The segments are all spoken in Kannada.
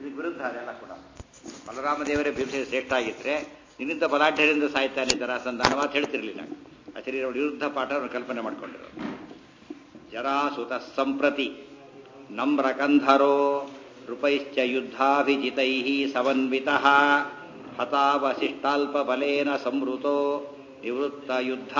ಇದಕ್ಕೆ ವಿರುದ್ಧ ಅದೆಲ್ಲ ಕೂಡ ಬಲರಾಮದೇವರೇ ಭೀಮಸೇನ ಶ್ರೇಷ್ಠ ಆಗಿದ್ರೆ ನಿನ್ನಿಂದ ಬಲಾಢ್ಯರಿಂದ ಸಾಯ್ತಾನೆ ಜರಾಸಂಧ ಅನ್ನೋ ಮಾತು ಹೇಳ್ತಿರ್ಲಿಲ್ಲ ಆ ಶರೀರ ವಿರುದ್ಧ ಪಾಠವನ್ನು ಕಲ್ಪನೆ ಮಾಡ್ಕೊಂಡಿರೋ ಜರಾಸುತ ಸಂಪ್ರತಿ ನಮ್ರಕಂಧರೋ ನೃಪೈಶ್ಚ ಯುದ್ಧಾಭಿಜಿತೈ ಸಮನ್ವಿತ ಹತಾವಶಿಷ್ಟಾಲ್ಪಬಲೇನ ಸಂವೃತೋ ನಿವೃತ್ತ ಯುದ್ಧ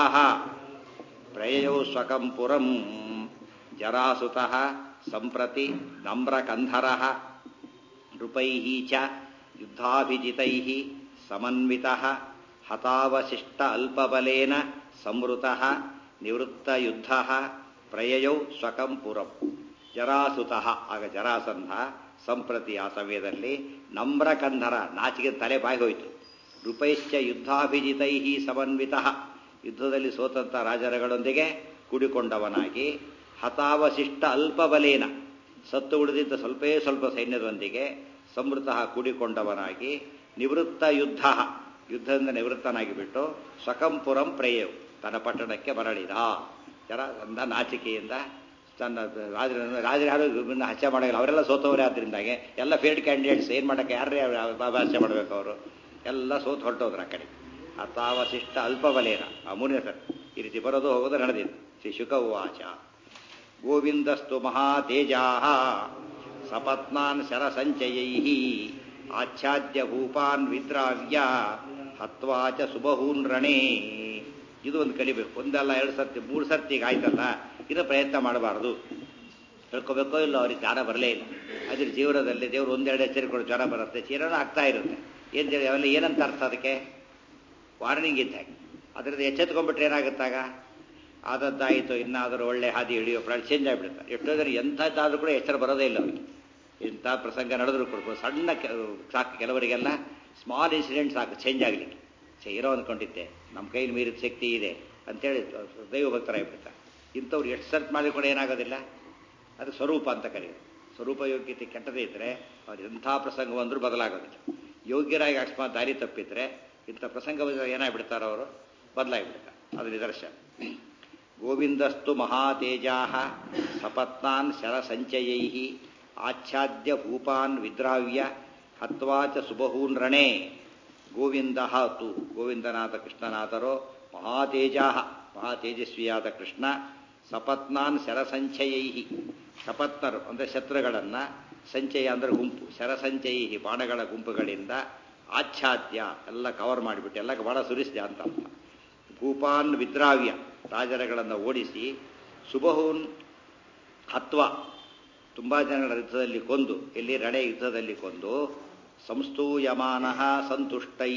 ಪ್ರಯಯೌ ಸ್ವಕಂ ಪುರಂ ಜರಾಸುತ ಸಂಪ್ರತಿ ನಮ್ರಕಂಧರ ನೃಪೈ ಚ ಯುದ್ಧಾಭಿಜಿತೈ ಸಮನ್ವಿತ ಹತಾವಶಿಷ್ಟ ಅಲ್ಪಬಲೇನ ಸಂವೃತ ನಿವೃತ್ತ ಯುದ್ಧ ಪ್ರಯಯೌ ಸ್ವಕಂ ಪುರಂ ಜರಾಸುತ ಆಗ ಜರಾಸಂಧ ಸಂಪ್ರತಿ ಆ ಸಮಯದಲ್ಲಿ ನಮ್ರಕಂಧರ ನಾಚಿಗೆ ತಲೆ ಬಾಯಿ ಹೋಯಿತು ನೃಪೈಶ್ಚ ಯುದ್ಧಾಭಿಜಿತೈ ಸಮನ್ವಿತ ಯುದ್ಧದಲ್ಲಿ ಸೋತಂತ ರಾಜರುಗಳೊಂದಿಗೆ ಕೂಡಿಕೊಂಡವನಾಗಿ ಹತಾವಶಿಷ್ಟ ಅಲ್ಪಬಲೇನ ಸತ್ತು ಉಳಿದಿದ್ದ ಸ್ವಲ್ಪೇ ಸ್ವಲ್ಪ ಸೈನ್ಯದೊಂದಿಗೆ ಸಮೃತ ಕೂಡಿಕೊಂಡವನಾಗಿ ನಿವೃತ್ತ ಯುದ್ಧ ಯುದ್ಧದಿಂದ ನಿವೃತ್ತನಾಗಿ ಬಿಟ್ಟು ಸ್ವಕಂಪುರಂ ಪ್ರೇಯವು ತನ್ನ ಪಟ್ಟಣಕ್ಕೆ ಮರಳಿದ ಜರ ಅಂದ ನಾಚಿಕೆಯಿಂದ ತನ್ನ ರಾಜರ ರಾಜರು ಯಾರು ಇವ್ರನ್ನ ಹತ್ಯೆ ಮಾಡೋಲ್ಲ ಅವರೆಲ್ಲ ಸೋತವರೇ ಆದ್ರಿಂದಾಗೆ ಎಲ್ಲ ಫೇಲ್ಡ್ ಕ್ಯಾಂಡಿಡೇಟ್ಸ್ ಏನು ಮಾಡೋಕ್ಕೆ ಯಾರೇ ಹತ್ಯೆ ಮಾಡಬೇಕು ಅವರು ಎಲ್ಲ ಸೋತು ಹೊರಟೋದ್ರು ಆ ಕಡೆ ಅಥಾವಶಿಷ್ಟ ಅಲ್ಪಬಲೇನ ಆ ಮೂರನೇ ಸರ್ ಈ ರೀತಿ ಬರೋದು ಹೋಗೋದು ನಡೆದಿತ್ತು ಶ್ರೀ ಶುಕ ಉವಾಚ ಗೋವಿಂದಸ್ತು ಮಹಾತೇಜಾ ಸಪತ್ನಾನ್ ಶರಸಂಚಯೈ ಆಚ್ಛಾದ್ಯ ಭೂಪಾನ್ ವಿದ್ರಾವ್ಯ ಹತ್ವಾ ಚ ಸುಬಹೂನ್ ರಣೇ ಇದು ಒಂದು ಕಲಿಬೇಕು ಒಂದಲ್ಲ ಎರಡು ಸರ್ತಿ ಮೂರು ಸರ್ತಿಗೆ ಆಯ್ತಲ್ಲ ಇದು ಪ್ರಯತ್ನ ಮಾಡಬಾರ್ದು ತಿಳ್ಕೊಬೇಕೋ ಇಲ್ಲ ಅವ್ರಿಗೆ ಜ್ಞಾನ ಬರಲೇ ಇಲ್ಲ ಅದ್ರ ಜೀವನದಲ್ಲಿ ದೇವರು ಒಂದೆರಡು ಎಚ್ಚರಿಕೆ ಕೊಡು ಜ್ವರ ಬರುತ್ತೆ ಚೀರನ ಆಗ್ತಾ ಇರುತ್ತೆ ಏನು ಅವೆಲ್ಲ ಏನಂತ ಅರ್ಥ ಅದಕ್ಕೆ ವಾರ್ನಿಂಗ್ ಇದ್ದಾಗ ಅದರಿಂದ ಎಚ್ಚೆತ್ಕೊಂಡ್ಬಿಟ್ರೆ ಏನಾಗುತ್ತಾಗ ಆದದ್ದಾಯಿತು ಇನ್ನಾದರೂ ಒಳ್ಳೆ ಹಾದಿ ಹಿಡಿಯೋ ಪ್ರಾಣ ಚೇಂಜ್ ಆಗಿಬಿಡುತ್ತೆ ಎಷ್ಟೋ ಜನ ಎಂಥದ್ದಾದ್ರೂ ಕೂಡ ಎಚ್ಚರ ಬರೋದೇ ಇಲ್ಲ ಅವರಿಗೆ ಇಂಥ ಪ್ರಸಂಗ ನಡೆದ್ರು ಕೂಡ ಸಣ್ಣ ಸಾಕು ಕೆಲವರಿಗೆಲ್ಲ ಸ್ಮಾಲ್ ಇನ್ಸಿಡೆಂಟ್ ಸಾಕು ಚೇಂಜ್ ಆಗಲಿಕ್ಕೆ ಏನೋ ಅಂದ್ಕೊಂಡಿದ್ದೆ ನಮ್ಮ ಕೈಲಿ ಮೀರಿದ ಶಕ್ತಿ ಇದೆ ಅಂತೇಳಿ ದೈವ ಭಕ್ತರಾಗಿಬಿಡ್ತಾರೆ ಇಂಥವ್ರು ಎಷ್ಟು ಸರ್ಚ್ ಮಾಡಿ ಕೂಡ ಏನಾಗೋದಿಲ್ಲ ಅದು ಸ್ವರೂಪ ಅಂತ ಕರೆಯೋದು ಸ್ವರೂಪ ಯೋಗ್ಯತೆ ಕೆಟ್ಟದೇ ಇದ್ದರೆ ಅವ್ರು ಎಂಥ ಪ್ರಸಂಗ ಬಂದರೂ ಬದಲಾಗೋದಿಲ್ಲ ಯೋಗ್ಯರಾಗಿ ಅಕಸ್ಮಾತ್ ದಾರಿ ತಪ್ಪಿದ್ರೆ ಇಂಥ ಪ್ರಸಂಗ ಏನಾಗ್ಬಿಡ್ತಾರೋ ಅವರು ಬದಲಾಗಿಬಿಡ್ತಾರೆ ಅದು ನಿದರ್ಶನ ಗೋವಿಂದಸ್ತು ಮಹಾತೇಜಾ ಸಪತ್ನಾನ್ ಶರಸಂಚಯೈ ಆಚ್ಛಾದ್ಯ ಭೂಪಾನ್ ವಿದ್ರಾವ್ಯ ಹತ್ವಾ ಚ ಸುಬಹೂನ್ ರಣೇ ಗೋವಿಂದ ತು ಗೋವಿಂದನಾಥ ಕೃಷ್ಣನಾಥರೋ ಮಹಾತೇಜಾ ಮಹಾತೇಜಸ್ವಿಯಾದ ಕೃಷ್ಣ ಸಪತ್ನಾನ್ ಶರಸಂಚಯೈ ಸಪತ್ನರು ಅಂದರೆ ಶತ್ರುಗಳನ್ನು ಸಂಚಯ ಅಂದರೆ ಗುಂಪು ಶರಸಂಚೈ ಬಾಣಗಳ ಗುಂಪುಗಳಿಂದ ಆಚ್ಛಾದ್ಯ ಎಲ್ಲ ಕವರ್ ಮಾಡಿಬಿಟ್ಟು ಎಲ್ಲ ಬಾಣ ಸುರಿಸಿದೆ ಅಂತ ಅರ್ಥ ಭೂಪಾನ್ ವಿದ್ರಾವ್ಯ ರಾಜರುಗಳನ್ನು ಓಡಿಸಿ ಸುಬಹೂನ್ ಹತ್ವ ತುಂಬ ಜನಗಳ ಯುದ್ಧದಲ್ಲಿ ಕೊಂದು ಇಲ್ಲಿ ರಣೆ ಯುದ್ಧದಲ್ಲಿ ಕೊಂದು ಸಂಸ್ತೂಯಮಾನ ಸಂತುಷ್ಟೈ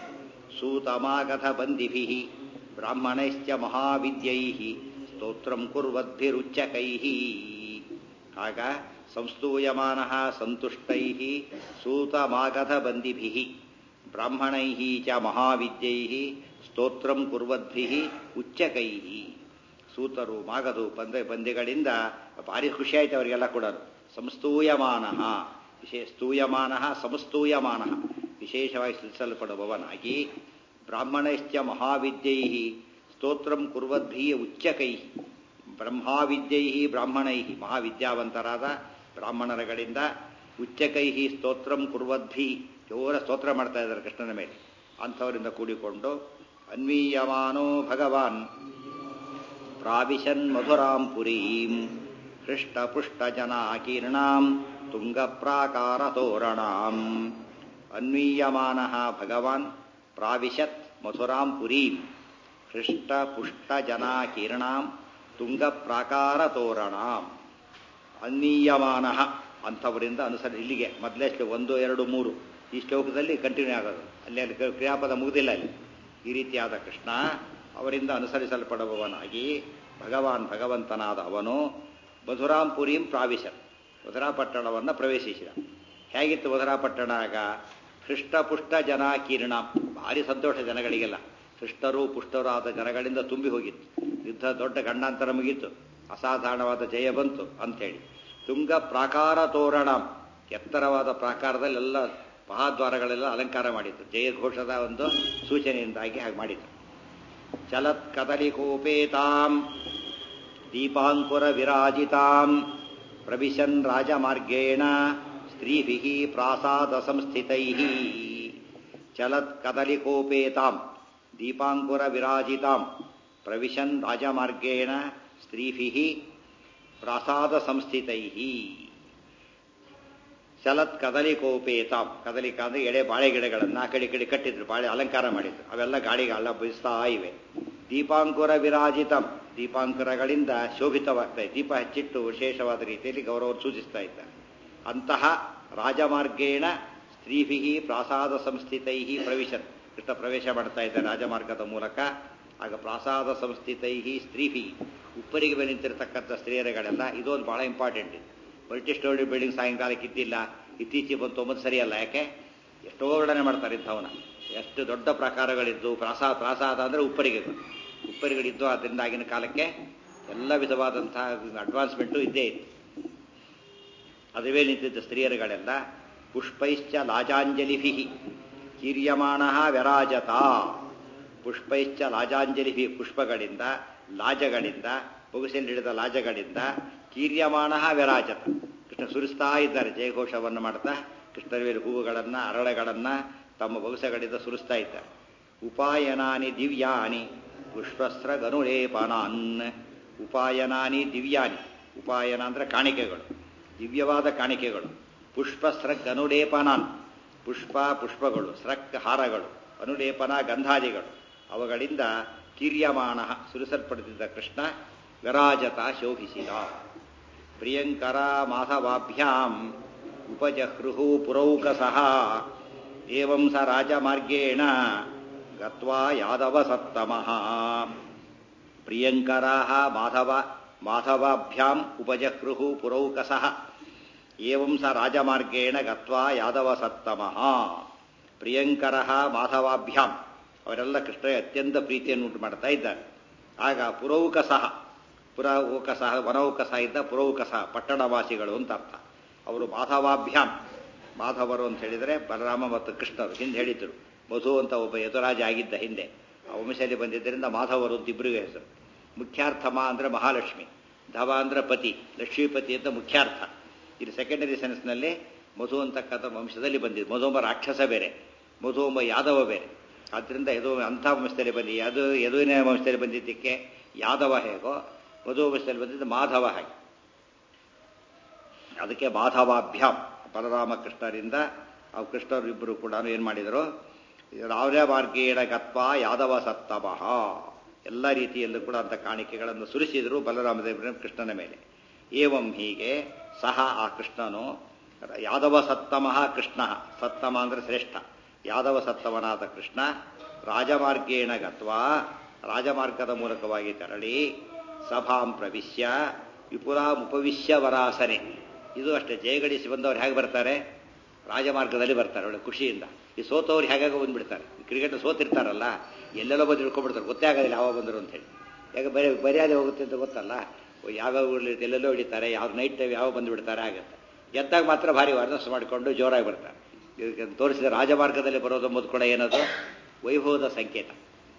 ಸೂತಮಾಗತ ಬಂದಿಭಿ ಬ್ರಾಹ್ಮಣೈಶ್ಚ ಮಹಾವಿದ್ಯೈ ಸ್ತೋತ್ರಂ ಕುರ್ವದ್ಭಿರುಚ್ಚಕೈ ಆಗ ಸಂಸ್ತೂಯಮಾನ ಸಂತುಷ್ಟೈ ಸೂತಮಾಗತ ಬಂದಿಭಿ ಬ್ರಾಹ್ಮಣೈ ಚ ಮಹಾವಿದ್ಯೈ ಸ್ತೋತ್ರಂ ಕುರ್ವದ್ಭಿ ಉಚ್ಚಕೈ ಸೂತರು ಮಾಗದು ಬಂದೆ ಬಂದಿಗಳಿಂದ ಭಾರಿ ಖುಷಿ ಆಯ್ತು ಅವರಿಗೆಲ್ಲ ಕೂಡ ಸಂಸ್ತೂಯಮಾನ ವಿಶೇಷ ಸ್ತೂಯಮಾನ ಸಂಸ್ತೂಯಮಾನ ವಿಶೇಷವಾಗಿ ಸಲ್ಲಿಸಲ್ಪಡುವವನಾಗಿ ಬ್ರಾಹ್ಮಣಶ್ಚ ಮಹಾವಿದ್ಯೈ ಸ್ತೋತ್ರಂ ಕುರ್ವದ್ಭಿ ಉಚ್ಚಕೈ ಬ್ರಹ್ಮಾವಿದ್ಯೈ ಬ್ರಾಹ್ಮಣೈ ಮಹಾವಿದ್ಯಾವಂತರಾದ ಬ್ರಾಹ್ಮಣರುಗಳಿಂದ ಉಚ್ಚಕೈ ಸ್ತೋತ್ರಂ ಕುರ್ವದ್ಭಿ ಜೋರ ಸ್ತೋತ್ರ ಮಾಡ್ತಾ ಇದ್ದಾರೆ ಕೃಷ್ಣನ ಮೇಲೆ ಅಂಥವರಿಂದ ಕೂಡಿಕೊಂಡು ಅನ್ವೀಯಮಾನೋ ಭಗವಾನ್ ಪ್ರಾವಿಶನ್ ಮಧುರಾಂ ಪುರೀಂ ಹೃಷ್ಟಪುಷ್ಟಜನಾಕೀರ್ಣಾಂ ತುಂಗಪ್ರಾಕಾರತೋರಣಾಂ ಅನ್ವೀಯಮಾನ ಭಗವಾನ್ ಪ್ರಾವಿಶತ್ ಮಥುರಾಂ ಪುರೀಂ ಹೃಷ್ಟಪುಷ್ಟಜನಾಕೀರ್ಣಾಂ ತುಂಗಪ್ರಾಕಾರತೋರಣಾಂ ಅನ್ವೀಯಮಾನ ಅಂಥವರಿಂದ ಅನುಸರ ಇಲ್ಲಿಗೆ ಮೊದಲೇ ಶ್ಲೋಕ ಒಂದು ಎರಡು ಮೂರು ಈ ಶ್ಲೋಕದಲ್ಲಿ ಕಂಟಿನ್ಯೂ ಆಗೋದು ಅಲ್ಲಿ ಅಲ್ಲಿ ಕ್ರಿಯಾಪದ ಮುಗಿದಿಲ್ಲ ಅಲ್ಲಿ ಈ ರೀತಿಯಾದ ಕೃಷ್ಣ ಅವರಿಂದ ಅನುಸರಿಸಲ್ಪಡುವವನಾಗಿ ಭಗವಾನ್ ಭಗವಂತನಾದ ಅವನು ಮಧುರಾಂಪುರಿಂ ಪ್ರಾವಿಶ ಮಧುರಾಪಟ್ಟಣವನ್ನು ಪ್ರವೇಶಿಸಿದ ಹೇಗಿತ್ತು ಮಧುರಾಪಟ್ಟಣ ಆಗ ಹೃಷ್ಟಪುಷ್ಟ ಜನ ಕೀರ್ಣ ಭಾರಿ ಸಂತೋಷ ಜನಗಳಿಗೆಲ್ಲ ಹೃಷ್ಟರು ಪುಷ್ಟರು ಆದ ಜನಗಳಿಂದ ತುಂಬಿ ಹೋಗಿತ್ತು ಯುದ್ಧ ದೊಡ್ಡ ಗಂಡಾಂತರ ಮುಗಿತು ಅಸಾಧಾರಣವಾದ ಜಯ ಬಂತು ಅಂಥೇಳಿ ತುಂಗ ಪ್ರಾಕಾರ ತೋರಣ ಎತ್ತರವಾದ ಪ್ರಾಕಾರದಲ್ಲೆಲ್ಲ ಮಹಾದ್ವಾರಗಳೆಲ್ಲ ಅಲಂಕಾರ ಮಾಡಿತ್ತು ಜಯಘೋಷದ ಒಂದು ಸೂಚನೆಯಿಂದಾಗಿ ಹಾಗೆ ಮಾಡಿತು ಚಲತ್ ಕದಲಿಕೋಪೇತಾಂ ದೀಪಾಂಕುರ ವಿರಾಜಿತಾಂ ಪ್ರವಿಶನ್ ರಾಜಮಾರ್ಗೇಣ ಸ್ತ್ರೀಭಿः ಪ್ರಾಸಾದಸಂಸ್ಥಿತೈः ಚಲತ್ ಕದಲಿಕೋಪೇತಾಂ ದೀಪಾಂಕುರವಿರಾಜಿತಾಂ ಪ್ರವಿಶನ್ ರಾಜಮಾರ್ಗೇಣ ಸ್ತ್ರೀಭಿः ಪ್ರಾಸಾದಸಂಸ್ಥಿತೈः ಚಲತ್ ಕದಲಿಕೋಪೇತಾಂ ಕದಲಿಕ ಅಂದ್ರೆ ಎಳೆ ಬಾಳೆ ಗಿಡಗಳನ್ನು ಆ ಕಡೆ ಈ ಕಡೆ ಕಟ್ಟಿದ್ರು ಬಾಳೆ ಅಲಂಕಾರ ಮಾಡಿದ್ರು ಅವೆಲ್ಲ ಗಾಳಿಗೆ ಅಲ್ಲ ಬೀಸ್ತಾ ಇವೆ ದೀಪಾಂಕುರ ವಿರಾಜಿತಂ ದೀಪಾಂಕುರಗಳಿಂದ ಶೋಭಿತವಾಗ್ತಾ ಇದೆ ದೀಪ ಹಚ್ಚಿಟ್ಟು ವಿಶೇಷವಾದ ರೀತಿಯಲ್ಲಿ ಗೌರವ ಸೂಚಿಸ್ತಾ ಇದ್ದಾರೆ ಅಂತಹ ರಾಜಮಾರ್ಗೇಣ ಸ್ತ್ರೀಭಿ ಪ್ರಾಸಾದ ಸಂಸ್ಥಿತೈ ಪ್ರವಿಶನ್ ಕೃಷ್ಣ ಪ್ರವೇಶ ಮಾಡ್ತಾ ಇದ್ದಾರೆ ರಾಜಮಾರ್ಗದ ಮೂಲಕ ಆಗ ಪ್ರಾಸಾದ ಸಂಸ್ಥಿತೈ ಸ್ತ್ರೀಭಿ ಉಪ್ಪರಿಗೆ ಮೇಲೆ ನಿಂತಿರತಕ್ಕಂಥ ಸ್ತ್ರೀಯರುಗಳೆಲ್ಲ ಇದೊಂದು ಬಹಳ ಇಂಪಾರ್ಟೆಂಟ್ ಇದೆ ಮಲ್ಟಿ ಸ್ಟೋರಿ ಬಿಲ್ಡಿಂಗ್ ಸಾಯಂಕಾಲಕ್ಕೆ ಇದ್ದಿಲ್ಲ ಇತ್ತೀಚೆಗೆ ಬಂತು ಒಂಬತ್ತು ಸರಿಯಲ್ಲ ಯಾಕೆ ಎಷ್ಟೋ ವರ್ಣನೆ ಮಾಡ್ತಾರೆ ಇಂಥವನ್ನ ಎಷ್ಟು ದೊಡ್ಡ ಪ್ರಕಾರಗಳಿದ್ದು ಪ್ರಾಸಾದ ಪ್ರಾಸಾದ ಅಂದರೆ ಉಪ್ಪರಿಗೆಗಳು ಉಪ್ಪರಿಗಳಿದ್ದು ಅದರಿಂದ ಆಗಿನ ಕಾಲಕ್ಕೆ ಎಲ್ಲ ವಿಧವಾದಂತಹ ಅಡ್ವಾನ್ಸ್ಮೆಂಟು ಇದ್ದೇ ಇತ್ತು ಅದುವೇ ನಿಂತಿದ್ದ ಸ್ತ್ರೀಯರುಗಳೆಲ್ಲ ಪುಷ್ಪೈಶ್ಚ ಲಾಜಾಂಜಲಿಭಿ ಕೀರ್ಯಮಾಣ ವ್ಯರಾಜತ ಪುಷ್ಪೈಶ್ಚ ಲಾಜಾಂಜಲಿಭಿ ಪುಷ್ಪಗಳಿಂದ ಲಾಜಗಳಿಂದ ಬೊಗಸೆಯಲ್ಲಿ ಹಿಡಿದ ಲಾಜಗಳಿಂದ ಕೀರ್ಯಮಾಣ ವ್ಯರಾಜತ ಕೃಷ್ಣ ಸುರಿಸ್ತಾ ಇದ್ದಾರೆ ಜಯಘೋಷವನ್ನು ಮಾಡ್ತಾ ಕೃಷ್ಣವೇಲಿ ಹೂವುಗಳನ್ನ ಅರಳೆಗಳನ್ನ ತಮ್ಮ ಬೊಗಸೆಗಳಿಂದ ಸುರಿಸ್ತಾ ಇದ್ದಾರೆ ಉಪಾಯನಾನಿ ದಿವ್ಯಾನಿ ಪುಷ್ಪಸ್ತ್ರ ಗನುಲೇಪನಾನ್ ಉಪಾಯನಾನಿ ದಿವ್ಯಾನಿ ಉಪಾಯನ ಅಂದ್ರೆ ಕಾಣಿಕೆಗಳು ದಿವ್ಯವಾದ ಕಾಣಿಕೆಗಳು ಪುಷ್ಪಸ್ರ ಗನುಲೇಪನಾನ್ ಪುಷ್ಪ ಪುಷ್ಪಗಳು ಸ್ರಕ್ ಹಾರಗಳು ಅನುಲೇಪನ ಗಂಧಾದಿಗಳು ಅವುಗಳಿಂದ ಕೀರ್ಯಮಾಣ ಸುರಿಸಲ್ಪಡುತ್ತಿದ್ದ ಕೃಷ್ಣ ವಿರಾಜತ ಶೋಭಿಸಿದ ಪ್ರಿಯಂಕರ ಮಾಧವಾಭ್ಯಾಂ ಉಪಜಹೃಹು ಪುರೌಕಸಃ ಏವಂ ಸ ರಾಜಮಾರ್ಗೇಣ ಗತ್ವಾ ಯಾದವ ಸತ್ತಮಃ ಪ್ರಿಯಂಕರಾ ಮಾಧವ ಮಾಧವಾಭ್ಯಾಂ ಉಪಜಹೃಹು ಪುರೌಕಸಃ ಏವಂ ಸ ರಾಜಮಾರ್ಗೇಣ ಗತ್ವಾ ಯಾದವ ಸತ್ತಮಃ ಪ್ರಿಯಂಕರ ಮಾಧವಾಭ್ಯಾಂ ಅವರೆಲ್ಲ ಕೃಷ್ಣ ಅತ್ಯಂತ ಪ್ರೀತಿಯನ್ನು ಉಂಟು ಮಾಡ್ತಾ ಇದ್ದಾರೆ ಆಗ ಪುರೌಕಸಃ ಪುರೌಕಸಃ ವನೌಕಸ ಇದ್ದ ಪುರೌಕಸಃ ಪಟ್ಟಣವಾಸಿಗಳು ಅಂತ ಅರ್ಥ ಅವರು ಮಾಧವಾಭ್ಯಾಂ ಮಾಧವರು ಅಂತ ಹೇಳಿದರೆ ಬಲರಾಮ ಮತ್ತು ಕೃಷ್ಣರು ಹಿಂದೆ ಹೇಳಿದ್ರು ಮಧು ಅಂತ ಒಬ್ಬ ಯದುರಾಜ ಆಗಿದ್ದ ಹಿಂದೆ ಆ ವಂಶದಲ್ಲಿ ಬಂದಿದ್ದರಿಂದ ಮಾಧವರು ಅಂತ ಇಬ್ಬರಿಗೂ ಹೆಸರು ಮುಖ್ಯಾರ್ಥಮ ಅಂದ್ರೆ ಮಹಾಲಕ್ಷ್ಮಿ ಧವ ಅಂದ್ರೆ ಪತಿ ಲಕ್ಷ್ಮೀಪತಿ ಅಂತ ಮುಖ್ಯಾರ್ಥ ಇದು ಸೆಕೆಂಡರಿ ಸೆನ್ಸ್ನಲ್ಲಿ ಮಧು ಅಂತಕ್ಕಂಥ ವಂಶದಲ್ಲಿ ಬಂದಿದೆ ಮಧು ಎಂಬ ರಾಕ್ಷಸ ಬೇರೆ ಮಧು ಎಂಬ ಯಾದವ ಬೇರೆ ಆದ್ದರಿಂದ ಯದು ಅಂಥ ವಂಶದಲ್ಲಿ ಬಂದಿ ಅದು ಯದುವಿನ ವಂಶದಲ್ಲಿ ಬಂದಿದ್ದಕ್ಕೆ ಯಾದವ ಹೇಗೋ ಮಧು ವಂಶದಲ್ಲಿ ಬಂದಿದ್ದು ಮಾಧವ ಹಾಗೆ ಅದಕ್ಕೆ ಮಾಧವಾಭ್ಯಾಂ ಬಲರಾಮ ಕೃಷ್ಣರಿಂದ ಆ ಕೃಷ್ಣರು ಇಬ್ಬರು ಕೂಡ ಏನು ಮಾಡಿದರು ರಾವ್ಯ ಮಾರ್ಗೇಣ ಗತ್ವ ಯಾದವ ಸತ್ತಮಃ ಎಲ್ಲ ರೀತಿಯಲ್ಲೂ ಕೂಡ ಅಂತ ಕಾಣಿಕೆಗಳನ್ನು ಸುರಿಸಿದರು ಬಲರಾಮದೇವರ ಕೃಷ್ಣನ ಮೇಲೆ ಏವಂ ಹೀಗೆ ಸಹ ಆ ಕೃಷ್ಣನು ಯಾದವ ಸತ್ತಮಃ ಕೃಷ್ಣ ಸತ್ತಮ ಅಂದ್ರೆ ಶ್ರೇಷ್ಠ ಯಾದವ ಸತ್ತವನಾದ ಕೃಷ್ಣ ರಾಜಮಾರ್ಗೇಣ ಗತ್ವ ರಾಜಮಾರ್ಗದ ಮೂಲಕವಾಗಿ ತೆರಳಿ ಸಭಾಂ ಪ್ರವಿಶ್ಯ ವಿಪುಲಾಂ ಉಪವಿಶ್ಯ ವರಾಸನೆ ಇದು ಅಷ್ಟೇ ಜಯಗಳಿಸಿ ಬಂದವರು ಹೇಗೆ ಬರ್ತಾರೆ ರಾಜಮಾರ್ಗದಲ್ಲಿ ಬರ್ತಾರೆ ಒಳ್ಳೆ ಖುಷಿಯಿಂದ ಈ ಸೋತವ್ರು ಹೇಗಾಗ ಬಂದ್ಬಿಡ್ತಾರೆ ಕ್ರಿಕೆಟ್ ಸೋತಿರ್ತಾರಲ್ಲ ಎಲ್ಲೆಲ್ಲೋ ಬಂದು ಹಿಡ್ಕೊಂಡ್ಬಿಡ್ತಾರೆ ಗೊತ್ತೇ ಆಗೋದಿಲ್ಲ ಯಾವ ಬಂದರು ಅಂತ ಹೇಳಿ ಯಾಕೆ ಬರೀ ಮರ್ಯಾದೆ ಹೋಗುತ್ತೆ ಅಂತ ಗೊತ್ತಲ್ಲ ಯಾವ್ಯಾವ ಊರಲ್ಲಿ ಎಲ್ಲೆಲ್ಲೋ ಹಿಡಿತಾರೆ ಯಾವ ನೈಟ್ ಟೈಮ್ ಯಾವ ಬಂದುಬಿಡ್ತಾರೆ ಆಗುತ್ತೆ ಗೆದ್ದಾಗ ಮಾತ್ರ ಭಾರಿ ವರ್ನಸ್ ಮಾಡಿಕೊಂಡು ಜೋರಾಗಿ ಬರ್ತಾರೆ ಇದಕ್ಕೆ ತೋರಿಸಿದ ರಾಜಮಾರ್ಗದಲ್ಲಿ ಬರೋದು ಎಂಬುದು ಕೂಡ ಏನದು ವೈಭವದ ಸಂಕೇತ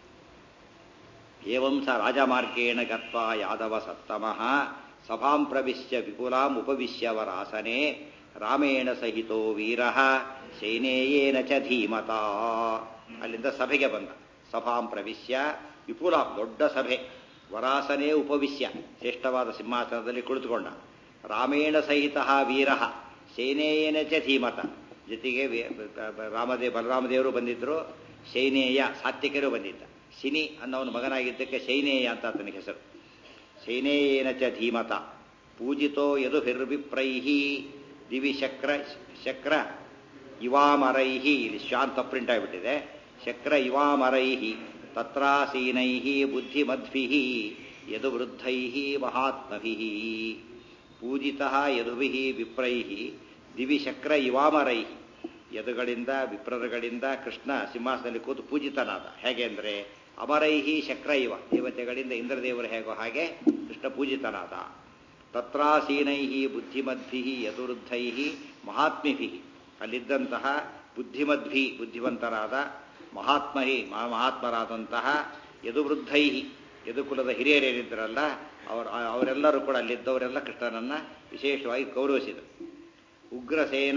ಏವಂ ಸ ರಾಜಮಾರ್ಗೇಣ ಗತ್ವ ಯಾದವ ಸತ್ತಮಃ ಸಭಾಂ ಪ್ರವಿಶ್ಯ ವಿಪುಲಾಂ ಉಪವಿಶ್ಯವರಾಸನೆ ರಾಮೇಣ ಸಹಿತೋ ವೀರ ಶೈನೇಯೇನ ಚ ಧೀಮತ ಅಲ್ಲಿಂದ ಸಭೆಗೆ ಬಂದ ಸಭಾಂ ಪ್ರವಿಶ್ಯ ವಿಪುಲಾಂ ದೊಡ್ಡ ಸಭೆ ವರಾಸನೆ ಉಪವಿಶ್ಯ ಶ್ರೇಷ್ಠವಾದ ಸಿಂಹಾಸನದಲ್ಲಿ ಕುಳಿತುಕೊಂಡ ರಾಮೇಣ ಸಹಿತ ವೀರ ಶೈನೇಯೇನ ಚ ಧೀಮತ ಜೊತೆಗೆ ರಾಮದೇ ಬಲರಾಮದೇವರು ಬಂದಿದ್ರು ಶೈನೇಯ ಸಾತ್ವಿಕರು ಬಂದಿದ್ದ ಶಿನಿ ಅನ್ನೋನ ಮಗನಾಗಿದ್ದಕ್ಕೆ ಶೈನೇಯ ಅಂತ ಆತನಿಗೆ ಹೆಸರು ಶೈನೇಯೇನ ಚ ಧೀಮತ ಪೂಜಿತೋ ಯದು ಹಿರ್ವಿಪ್ರೈಹಿ ದಿವಿ ಶಕ್ರ ಶಕ್ರ ಇವಾಮರೈಹಿ ಇಲ್ಲಿ ಶಾಂತ ಪ್ರಿಂಟ್ ಆಗಿಬಿಟ್ಟಿದೆ ಶಕ್ರ ಇವಾಮರೈಹಿ ತತ್ರಾಸೀನೈಹಿ ಬುದ್ಧಿಮದ್ಭಿ ಯದು ವೃದ್ಧೈ ಮಹಾತ್ಮಭಿ ಪೂಜಿತ ಯದುಭಿ ವಿಪ್ರೈ ದಿವಿ ಶಕ್ರ ಇವಾಮರೈ ಯದುಗಳಿಂದ ವಿಪ್ರರುಗಳಿಂದ ಕೃಷ್ಣ ಸಿಂಹಾಸನದಲ್ಲಿ ಕೂತು ಪೂಜಿತನಾದ ಹೇಗೆ ಅಂದರೆ ಅಮರೈಹಿ ಶಕ್ರ ಇವ ದೇವತೆಗಳಿಂದ ಇಂದ್ರದೇವರು ಹೇಗೋ ಹಾಗೆ ಕೃಷ್ಣ ಪೂಜಿತನಾದ ತತ್ರಾಸೀನೈ ಬುದ್ಧಿಮದ್ಭಿ ಯದುವೃದ್ಧೈ ಮಹಾತ್ಮಿಭಿ ಅಲ್ಲಿದ್ದಂತಹ ಬುದ್ಧಿಮದ್ಭಿ ಬುದ್ಧಿವಂತರಾದ ಮಹಾತ್ಮಹಿ ಮಹಾತ್ಮರಾದಂತಹ ಯದುವೃದ್ಧೈ ಯದುಕುಲದ ಹಿರಿಯರೇನಿದ್ದರಲ್ಲ ಅವರ ಅವರೆಲ್ಲರೂ ಕೂಡ ಅಲ್ಲಿದ್ದವರೆಲ್ಲ ಕೃಷ್ಣನನ್ನ ವಿಶೇಷವಾಗಿ ಗೌರವಿಸಿದರು ಉಗ್ರಸೇನ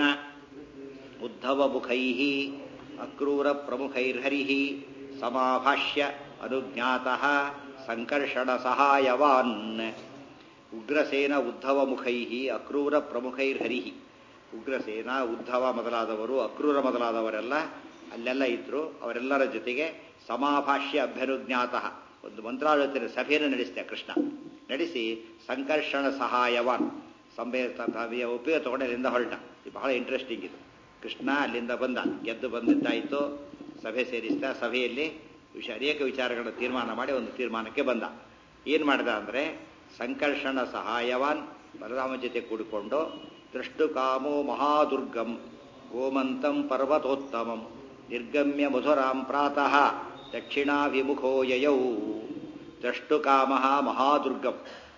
ಉದ್ಧವಮುಖೈ ಅಕ್ರೂರ ಪ್ರಮುಖೈರ್ಹರಿ ಸಮಾಭಾಷ್ಯ ಅನುಜ್ಞಾತಃ ಸಂಕರ್ಷಣ ಸಹಾಯವಾನ್ ಉಗ್ರಸೇನ ಉದ್ಧವಮುಖೈ ಅಕ್ರೂರ ಪ್ರಮುಖೈರ್ಹರಿ ಉಗ್ರಸೇನ ಉದ್ಧವ ಮೊದಲಾದವರು ಅಕ್ರೂರ ಮೊದಲಾದವರೆಲ್ಲ ಅಲ್ಲೆಲ್ಲ ಇದ್ರು ಅವರೆಲ್ಲರ ಜೊತೆಗೆ ಸಮಾಭಾಷ್ಯ ಅಭ್ಯನುಜ್ಞಾತಃ ಒಂದು ಮಂತ್ರಾಲೋಚನೆ ಸಭೆಯನ್ನು ನಡೆಸಿದೆ ಕೃಷ್ಣ ನಡೆಸಿ ಸಂಕರ್ಷಣ ಸಹಾಯವಾನ್ ಸಂಭೆ ಉಪಯೋಗ ತಗೊಂಡು ಅಲ್ಲಿಂದ ಹೊರಟ ಇದು ಬಹಳ ಇಂಟ್ರೆಸ್ಟಿಂಗ್ ಇದು ಕೃಷ್ಣ ಅಲ್ಲಿಂದ ಬಂದ ಗೆದ್ದು ಬಂದಿದ್ದಾಯಿತು ಸಭೆ ಸೇರಿಸಿದ ಸಭೆಯಲ್ಲಿ ವಿಷ ಅನೇಕ ವಿಚಾರಗಳನ್ನು ತೀರ್ಮಾನ ಮಾಡಿ ಒಂದು ತೀರ್ಮಾನಕ್ಕೆ ಬಂದ ಏನು ಮಾಡಿದ ಅಂದರೆ ಸಂಕರ್ಷಣ ಸಹಾಯವಾನ್ ಬಲರಾಮ ಜೊತೆ ಕೂಡಿಕೊಂಡು ದೃಷ್ಟುಕಾಮೋ ಮಹಾದುರ್ಗಂ ಗೋಮಂತಂ ಪರ್ವತೋತ್ತಮಂ ನಿರ್ಗಮ್ಯ ಮಧುರಾಂ ಪ್ರಾತಃ ದಕ್ಷಿಣಾಭಿಮುಖೋ ಯಯೌ ದೃಷ್ಟುಕಾಮ ಮಹಾದುರ್ಗಂ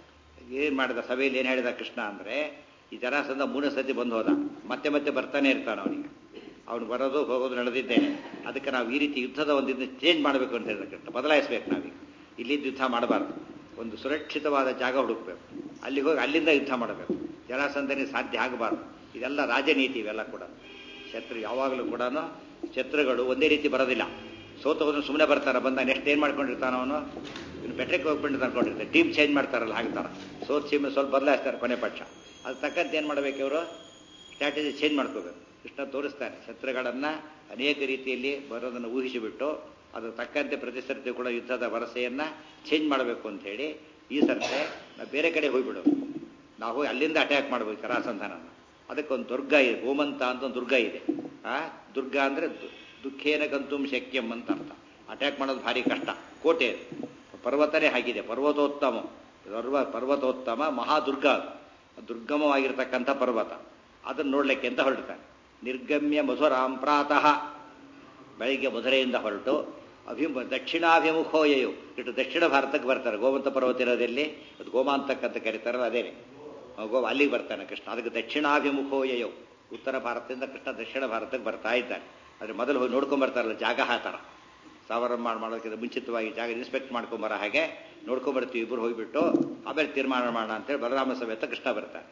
ಏನು ಮಾಡಿದ ಸಭೆಯಲ್ಲಿ ಏನು ಹೇಳಿದ ಕೃಷ್ಣ ಅಂದರೆ ಈ ಜರಾಸಂದ ಮೂರನೇ ಸತಿ ಬಂದು ಹೋದ ಮತ್ತೆ ಮತ್ತೆ ಬರ್ತಾನೆ ಇರ್ತಾನೆ ಅವನಿಗೆ ಅವನು ಬರೋದು ಹೋಗೋದು ನಡೆದಿದ್ದೇನೆ ಅದಕ್ಕೆ ನಾವು ಈ ರೀತಿ ಯುದ್ಧದ ಒಂದು ಇದನ್ನ ಚೇಂಜ್ ಮಾಡಬೇಕು ಅಂತ ಹೇಳಿದ ಕೃಷ್ಣ ಬದಲಾಯಿಸ್ಬೇಕು ನಾವೀಗ ಇಲ್ಲಿದ್ದು ಯುದ್ಧ ಮಾಡಬಾರ್ದು ಒಂದು ಸುರಕ್ಷಿತವಾದ ಜಾಗ ಹುಡುಕಬೇಕು ಅಲ್ಲಿಗೆ ಹೋಗಿ ಅಲ್ಲಿಂದ ಯುದ್ಧ ಮಾಡಬೇಕು ಜರಾಸಂಧನೆ ಸಾಧ್ಯ ಆಗಬಾರ್ದು ಇದೆಲ್ಲ ರಾಜನೀತಿ ಇವೆಲ್ಲ ಕೂಡ ಶತ್ರು ಯಾವಾಗಲೂ ಕೂಡ ಶತ್ರುಗಳು ಒಂದೇ ರೀತಿ ಬರೋದಿಲ್ಲ ಸೋತವನು ಸುಮ್ಮನೆ ಬರ್ತಾರ ಬಂದ ನೆಕ್ಸ್ಟ್ ಏನು ಮಾಡ್ಕೊಂಡಿರ್ತಾನ ಅವನು ಇನ್ನು ಬೆಟ್ರಕ್ಕೆ ಹೋಗ್ಬಿಟ್ಟು ಅನ್ಕೊಂಡಿರ್ತಾರೆ ಟೀಮ್ ಚೇಂಜ್ ಮಾಡ್ತಾರಲ್ಲ ಹಾಕ್ತಾರ ಸೋತ್ ಸೀಮೆ ಸ್ವಲ್ಪ ಬದಲಾಯಿಸ್ತಾರೆ ಕೊನೆ ಪಕ್ಷ ಅದು ತಕ್ಕಂತೆ ಏನು ಮಾಡಬೇಕು ಇವರು ಸ್ಟ್ರಾಟಜಿ ಚೇಂಜ್ ಮಾಡ್ಕೋಬೇಕು ಕೃಷ್ಣ ತೋರಿಸ್ತಾನೆ ಶತ್ರುಗಳನ್ನು ಅನೇಕ ರೀತಿಯಲ್ಲಿ ಬರೋದನ್ನು ಊಹಿಸಿಬಿಟ್ಟು ಅದು ತಕ್ಕಂತೆ ಪ್ರತಿ ಸರ್ತಿ ಕೂಡ ಯುದ್ಧದ ಭರಸೆಯನ್ನು ಚೇಂಜ್ ಮಾಡಬೇಕು ಅಂತ ಹೇಳಿ ಈ ಸರ್ತೆ ನಾವು ಬೇರೆ ಕಡೆ ಹೋಗ್ಬಿಡು ನಾವು ಹೋಗಿ ಅಲ್ಲಿಂದ ಅಟ್ಯಾಕ್ ಮಾಡಬೇಕು ಕರಾಸಂಧಾನ ಅದಕ್ಕೊಂದು ದುರ್ಗ ಇದೆ ಗೋಮಂತ ಅಂತ ಒಂದು ದುರ್ಗ ಇದೆ ಆ ದುರ್ಗ ಅಂದರೆ ದುಃಖೇನ ಗಂತುಂ ಶಕ್ಯಂ ಅಂತ ಅರ್ಥ ಅಟ್ಯಾಕ್ ಮಾಡೋದು ಭಾರಿ ಕಷ್ಟ ಕೋಟೆ ಪರ್ವತನೇ ಆಗಿದೆ ಪರ್ವತೋತ್ತಮ ಪರ್ವ ಪರ್ವತೋತ್ತಮ ಮಹಾದುರ್ಗ ಅದು ದುರ್ಗಮವಾಗಿರ್ತಕ್ಕಂಥ ಪರ್ವತ ಅದನ್ನು ನೋಡ್ಲಿಕ್ಕೆ ಅಂತ ಹೊರಡ್ತಾನೆ ನಿರ್ಗಮ್ಯ ಮಧುರಾಂ ಪ್ರಾತಃ ಬೆಳಿಗ್ಗೆ ಮಧುರೆಯಿಂದ ಹೊರಟು ಅಭಿಮ ದಕ್ಷಿಣಾಭಿಮುಖೋಯು ಇಟ್ಟು ದಕ್ಷಿಣ ಭಾರತಕ್ಕೆ ಬರ್ತಾರೆ ಗೋವಂತ ಪರ್ವತ ಇರೋದಲ್ಲಿ ಅದು ಗೋಮಾಂತಕ್ ಅಂತ ಕರೀತಾರಲ್ಲ ಅದೇನೆ ಗೋ ಅಲ್ಲಿಗೆ ಬರ್ತಾನೆ ಕೃಷ್ಣ ಅದಕ್ಕೆ ದಕ್ಷಿಣಾಭಿಮುಖೋಯಯೋ ಉತ್ತರ ಭಾರತದಿಂದ ಕೃಷ್ಣ ದಕ್ಷಿಣ ಭಾರತಕ್ಕೆ ಬರ್ತಾ ಇದ್ದಾನೆ ಆದರೆ ಮೊದಲು ಹೋಗಿ ನೋಡ್ಕೊಂಡ್ ಬರ್ತಾರಲ್ಲ ಜಾಗ ಹಾತರ ಸಾವಿರ ಮಾಡಿ ಮಾಡೋದಕ್ಕಿಂತ ಮುಂಚಿತವಾಗಿ ಜಾಗ ಇನ್ಸ್ಪೆಕ್ಟ್ ಮಾಡ್ಕೊಂಬರ ಹಾಗೆ ನೋಡ್ಕೊಂಬರ್ತೀವಿ ಇಬ್ಬರು ಹೋಗಿಬಿಟ್ಟು ಆಮೇಲೆ ತೀರ್ಮಾನ ಮಾಡೋಣ ಅಂತೇಳಿ ಬಲರಾಮ ಸಮೇತ ಕೃಷ್ಣ ಬರ್ತಾರೆ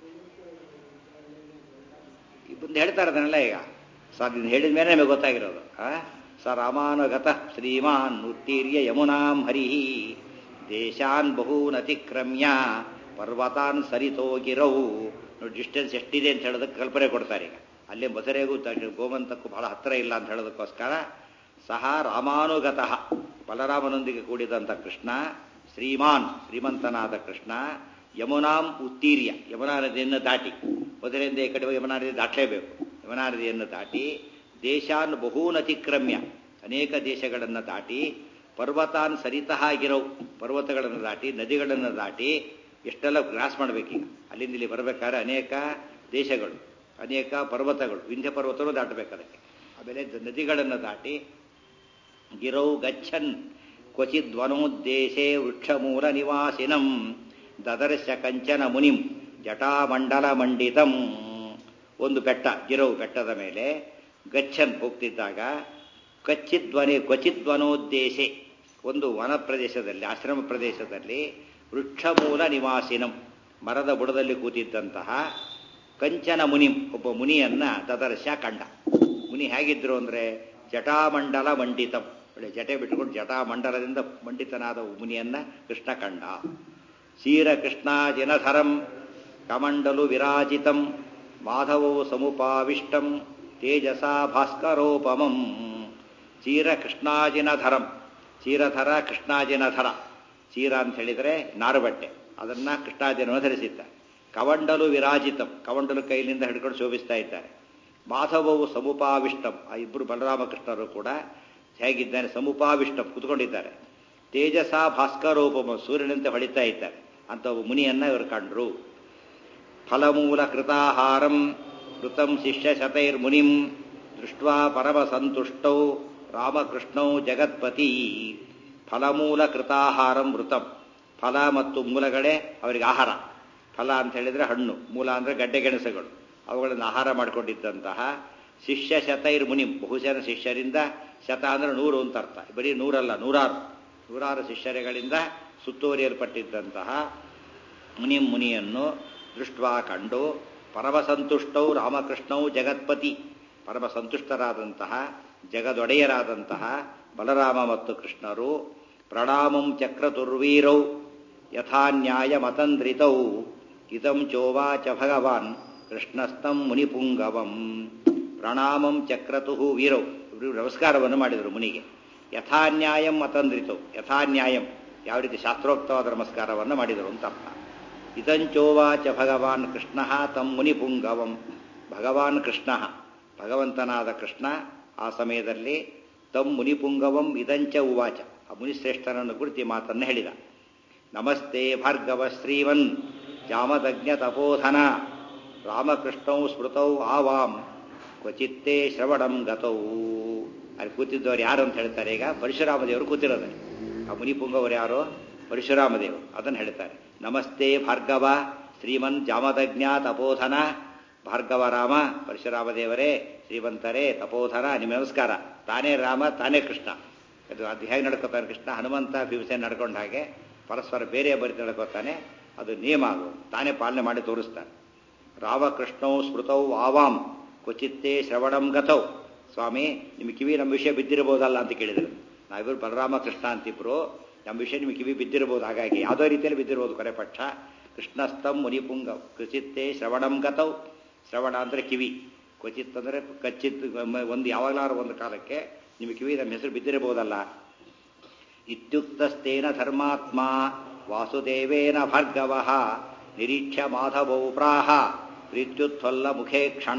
ಬಂದು ಹೇಳ್ತಾರೆ ಅದನ್ನೆಲ್ಲ ಈಗ ಸರ್ ಇದನ್ನು ಹೇಳಿದ ಮೇಲೆ ನಮಗೆ ಗೊತ್ತಾಗಿರೋದು ಆ ಸ ರಾಮಾನುಗತ ಶ್ರೀಮಾನ್ ಉತ್ತೀರ್ಯ ಯಮುನಾಂ ಹರಿಹಿ ದೇಶಾನ್ ಬಹೂನ್ ಅತಿಕ್ರಮ್ಯ ಪರ್ವತಾನ್ ಸರಿತೋ ಗಿರೌ ನೋಡಿ ಡಿಸ್ಟೆನ್ಸ್ ಎಷ್ಟಿದೆ ಅಂತ ಹೇಳೋದಕ್ಕೆ ಕಲ್ಪನೆ ಕೊಡ್ತಾರೆ ಈಗ ಅಲ್ಲೇ ಮಧುರೆಗೂ ಗೋಮಂತಕ್ಕೂ ಬಹಳ ಹತ್ತಿರ ಇಲ್ಲ ಅಂತ ಹೇಳೋದಕ್ಕೋಸ್ಕರ ಸಹ ರಾಮಾನುಗತಃ ಬಲರಾಮನೊಂದಿಗೆ ಕೂಡಿದಂಥ ಕೃಷ್ಣ ಶ್ರೀಮಾನ್ ಶ್ರೀಮಂತನಾದ ಕೃಷ್ಣ ಯಮುನಾಂ ಉತ್ತೀರ್ಯ ಯಮುನಾ ನದಿಯನ್ನು ದಾಟಿ ಮಧುರೆಯಿಂದ ಈ ಕಡೆ ಯಮುನಾ ನದಿ ದಾಟಲೇಬೇಕು ಯಮುನಾ ನದಿಯನ್ನು ದಾಟಿ ದೇಶಾನ್ ಬಹೂನ್ ಅತಿಕ್ರಮ್ಯ ಅನೇಕ ದೇಶಗಳನ್ನು ದಾಟಿ ಪರ್ವತಾನ್ ಸರಿತಃ ಆಗಿರೋ ಪರ್ವತಗಳನ್ನು ದಾಟಿ ನದಿಗಳನ್ನು ದಾಟಿ ಎಷ್ಟೆಲ್ಲ ಕ್ರಾಸ್ ಮಾಡಬೇಕೀಗ ಅಲ್ಲಿಂದ ಇಲ್ಲಿ ಬರಬೇಕಾದ್ರೆ ಅನೇಕ ದೇಶಗಳು ಅನೇಕ ಪರ್ವತಗಳು ವಿಂಧ್ಯ ಪರ್ವತನೂ ದಾಟಬೇಕು ಅದಕ್ಕೆ ಆಮೇಲೆ ನದಿಗಳನ್ನು ದಾಟಿ ಗಿರೌ ಗಚ್ಚನ್ ಕ್ವಚಿದ್ವನೋದ್ದೇಶೇ ವೃಕ್ಷಮೂಲ ನಿವಾಸಿನಂ ದದರ್ಶ ಕಂಚನ ಮುನಿಂ ಜಟಾಮಂಡಲ ಮಂಡಿತಂ ಒಂದು ಬೆಟ್ಟ ಗಿರವು ಬೆಟ್ಟದ ಮೇಲೆ ಗಚ್ಚನ್ ಹೋಗ್ತಿದ್ದಾಗ ಕಚ್ಚಿದ್ವನಿ ಕ್ವಚಿದ್ವನೋದ್ದೇಶೆ ಒಂದು ವನ ಪ್ರದೇಶದಲ್ಲಿ ಆಶ್ರಮ ಪ್ರದೇಶದಲ್ಲಿ ವೃಕ್ಷಮೂಲ ನಿವಾಸಿನಂ ಮರದ ಬುಡದಲ್ಲಿ ಕೂತಿದ್ದಂತಹ ಕಂಚನ ಮುನಿಂ ಒಬ್ಬ ಮುನಿಯನ್ನ ದದರ್ಶ ಕಂಡ ಮುನಿ ಹೇಗಿದ್ರು ಅಂದ್ರೆ ಜಟಾಮಂಡಲ ಮಂಡಿತಂ ಒಳ್ಳೆ ಜಟೆ ಬಿಟ್ಟುಕೊಂಡು ಜಟಾಮಂಡಲದಿಂದ ಮಂಡಿತನಾದ ಮುನಿಯನ್ನ ಕೃಷ್ಣ ಕಂಡ ಕ್ಷೀರ ಕೃಷ್ಣ ಜನಧರಂ ಕಮಂಡಲು ವಿರಾಜಿತಂ ಮಾಧವೋ ಸಮುಪಾವಿಷ್ಟಂ ತೇಜಸ ಭಾಸ್ಕರೋಪಮಂ ಚೀರ ಕೃಷ್ಣಾಜಿನಧರಂ ಚೀರಧರ ಕೃಷ್ಣಾಜಿನಧರ ಚೀರ ಅಂತ ಹೇಳಿದರೆ ನಾರುಬಟ್ಟೆ ಅದನ್ನ ಕೃಷ್ಣಾಜಿನ ಧರಿಸಿದ್ದ ಕವಂಡಲು ವಿರಾಜಿತಂ ಕವಂಡಲು ಕೈಲಿಂದ ಹಿಡ್ಕೊಂಡು ಶೋಭಿಸ್ತಾ ಇದ್ದಾರೆ ಮಾಧವವು ಸಮುಪಾವಿಷ್ಟಂ ಆ ಇಬ್ಬರು ಬಲರಾಮಕೃಷ್ಣರು ಕೂಡ ಹೇಗಿದ್ದಾನೆ ಸಮುಪಾವಿಷ್ಟಂ ಕುತ್ಕೊಂಡಿದ್ದಾರೆ ತೇಜಸ ಭಾಸ್ಕರೋಪಮ ಸೂರ್ಯನಂತೆ ಹೊಳಿತಾ ಇದ್ದಾರೆ ಅಂತ ಒಬ್ಬ ಮುನಿಯನ್ನ ಇವರು ಕಂಡ್ರು ಫಲಮೂಲ ಕೃತಾಹಾರಂ ಕೃತಂ ಶಿಷ್ಯ ಶತೈರ್ಮುನಿಂ ದೃಷ್ಟ್ವಾ ಪರಮ ಸಂತುಷ್ಟೌ ರಾಮಕೃಷ್ಣೌ ಜಗತ್ಪತಿ ಫಲಮೂಲ ಕೃತಾಹಾರಂ ಮೃತಂ ಫಲ ಮತ್ತು ಮೂಲಗಳೇ ಅವರಿಗೆ ಆಹಾರ ಫಲ ಅಂತ ಹೇಳಿದ್ರೆ ಹಣ್ಣು ಮೂಲ ಅಂದ್ರೆ ಗಡ್ಡೆ ಗೆಣಸುಗಳು ಅವುಗಳನ್ನು ಆಹಾರ ಮಾಡಿಕೊಂಡಿದ್ದಂತಹ ಶಿಷ್ಯ ಶತೈರ್ ಮುನಿಂ ಬಹುಜನ ಶಿಷ್ಯರಿಂದ ಶತ ಅಂದ್ರೆ ನೂರು ಅಂತ ಅರ್ಥ ಬರೀ ನೂರಲ್ಲ ನೂರಾರು ನೂರಾರು ಶಿಷ್ಯರುಗಳಿಂದ ಸುತ್ತುವರಿಯಲ್ಪಟ್ಟಿದ್ದಂತಹ ಮುನಿ ಮುನಿಯನ್ನು ದೃಷ್ಟ್ವಾ ಕಂಡು ಪರಮಸಂತುಷ್ಟೌ ರಾಮಕೃಷ್ಣೌ ಜಗತ್ಪತಿ ಪರಮ ಸಂತುಷ್ಟರಾದಂತಹ ಜಗದೊಡೆಯರಾದಂತಹ ಬಲರಾಮ ಮತ್ತು ಕೃಷ್ಣರು ಪ್ರಣಾಮಂ ಚಕ್ರತುರ್ವೀರೌ ಯಥಾನ್ಯಾಯ ಮತಂದ್ರಿತೌ ಇದಂ ಚೋವಾಚ ಭಗವಾನ್ ಕೃಷ್ಣಸ್ತಂ ಮುನಿಪುಂಗವಂ ಪ್ರಣಾಮಂ ಚಕ್ರತುಹು ವೀರೌ ಇವರು ನಮಸ್ಕಾರವನ್ನು ಮಾಡಿದರು ಮುನಿಗೆ ಯಥಾನ್ಯಾಯಂ ಮತಂದ್ರಿತೌ ಯಥಾನ್ಯಾಯಂ ಯಾವ ರೀತಿ ಶಾಸ್ತ್ರೋಕ್ತವಾದ ನಮಸ್ಕಾರವನ್ನು ಮಾಡಿದರು ಅಂತ ಅರ್ಥ ಇದಂಚೋವಾಚ ಭಗವಾನ್ ಕೃಷ್ಣ ತಂ ಮುನಿಪುಂಗವಂ ಭಗವಾನ್ ಕೃಷ್ಣ ಭಗವಂತನಾದ ಕೃಷ್ಣ ಆ ಸಮಯದಲ್ಲಿ ತಂ ಮುನಿಪುಂಗವಂ ಇದಂಚ ಉವಾಚ ಆ ಮುನಿಶ್ರೇಷ್ಠನನ್ನು ಕುರಿತು ಈ ಮಾತನ್ನು ಹೇಳಿದ ನಮಸ್ತೆ ಭಾರ್ಗವ ಶ್ರೀವನ್ ಜಾಮದಜ್ಞ ತಪೋಧನ ರಾಮಕೃಷ್ಣೌ ಸ್ಮೃತೌ ಆವಾಂ ಕ್ವಚಿತ್ತೇ ಶ್ರವಣಂ ಗತೌ ಅಲ್ಲಿ ಕೂತಿದ್ದವರು ಯಾರು ಅಂತ ಹೇಳ್ತಾರೆ ಈಗ ಪರಶುರಾಮ ದೇವರು ಕೂತಿರೋದು ಆ ಮುನಿಪುಂಗವರು ಯಾರು ಪರಶುರಾಮ ದೇವರು ಅದನ್ನು ಹೇಳ್ತಾರೆ ನಮಸ್ತೆ ಭಾರ್ಗವ ಶ್ರೀಮನ್ ಜಾಮದಜ್ಞ ತಪೋಧನ ಭಾರ್ಗವ ರಾಮ ಪರಶುರಾಮ ದೇವರೇ ಶ್ರೀಮಂತರೇ ತಪೋಧನ ನಿಮ್ಮ ನಮಸ್ಕಾರ ತಾನೇ ರಾಮ ತಾನೇ ಕೃಷ್ಣ ಅದು ಅದು ಹೇಗೆ ನಡ್ಕೋತಾನೆ ಕೃಷ್ಣ ಹನುಮಂತ ಭೀಮಸೇನ ನಡ್ಕೊಂಡ ಹಾಗೆ ಪರಸ್ಪರ ಬೇರೆ ಬರೀತಿ ನಡ್ಕೋತಾನೆ ಅದು ನಿಯಮ ಅದು ತಾನೇ ಪಾಲನೆ ಮಾಡಿ ತೋರಿಸ್ತಾನೆ ರಾಮಕೃಷ್ಣೌ ಸ್ಮೃತೌ ಆವಾಂ ಕ್ವಚಿತ್ತೇ ಶ್ರವಣಂ ಗತೌ ಸ್ವಾಮಿ ನಿಮ್ಮ ಕಿವಿ ನಮ್ಮ ವಿಷಯ ಬಿದ್ದಿರಬಹುದಲ್ಲ ಅಂತ ಕೇಳಿದರು ನಾವಿಬ್ಬರು ಬಲರಾಮ ಕೃಷ್ಣ ಅಂತಿಬ್ರು ನಮ್ಮ ವಿಷಯ ನಿಮಗೆ ಕಿವಿ ಬಿದ್ದಿರಬಹುದು ಹಾಗಾಗಿ ಯಾವುದೋ ರೀತಿಯಲ್ಲಿ ಬಿದ್ದಿರಬಹುದು ಕೊನೆ ಪಕ್ಷ ಕೃಷ್ಣಸ್ತಂ ಮುನಿಪುಂಗ ಕ್ವಚಿತ್ತೇ ಶ್ರವಣಂ ಗತೌ ಶ್ರವಣ ಅಂದರೆ ಕಿವಿ ಕ್ವಚಿತ್ ಅಂದರೆ ಕಚ್ಚಿತ್ ಒಂದು ಯಾವಾಗಲಾರು ಒಂದು ಕಾಲಕ್ಕೆ ನಿಮ್ಮ ಕಿವಿ ನಮ್ಮ ಹೆಸರು ಬಿದ್ದಿರಬಹುದಲ್ಲ ಇತ್ಯುಕ್ತಸ್ತೇನ ಧರ್ಮಾತ್ಮ ವಾಸುದೇವೇನ ಭಾರ್ಗವ ನಿರೀಕ್ಷ್ಯ ಮಾಧವೌ ಪ್ರಾಹ ಪ್ರೀತ್ಯುತ್ಥಲ್ಲ ಮುಖೇ ಕ್ಷಣ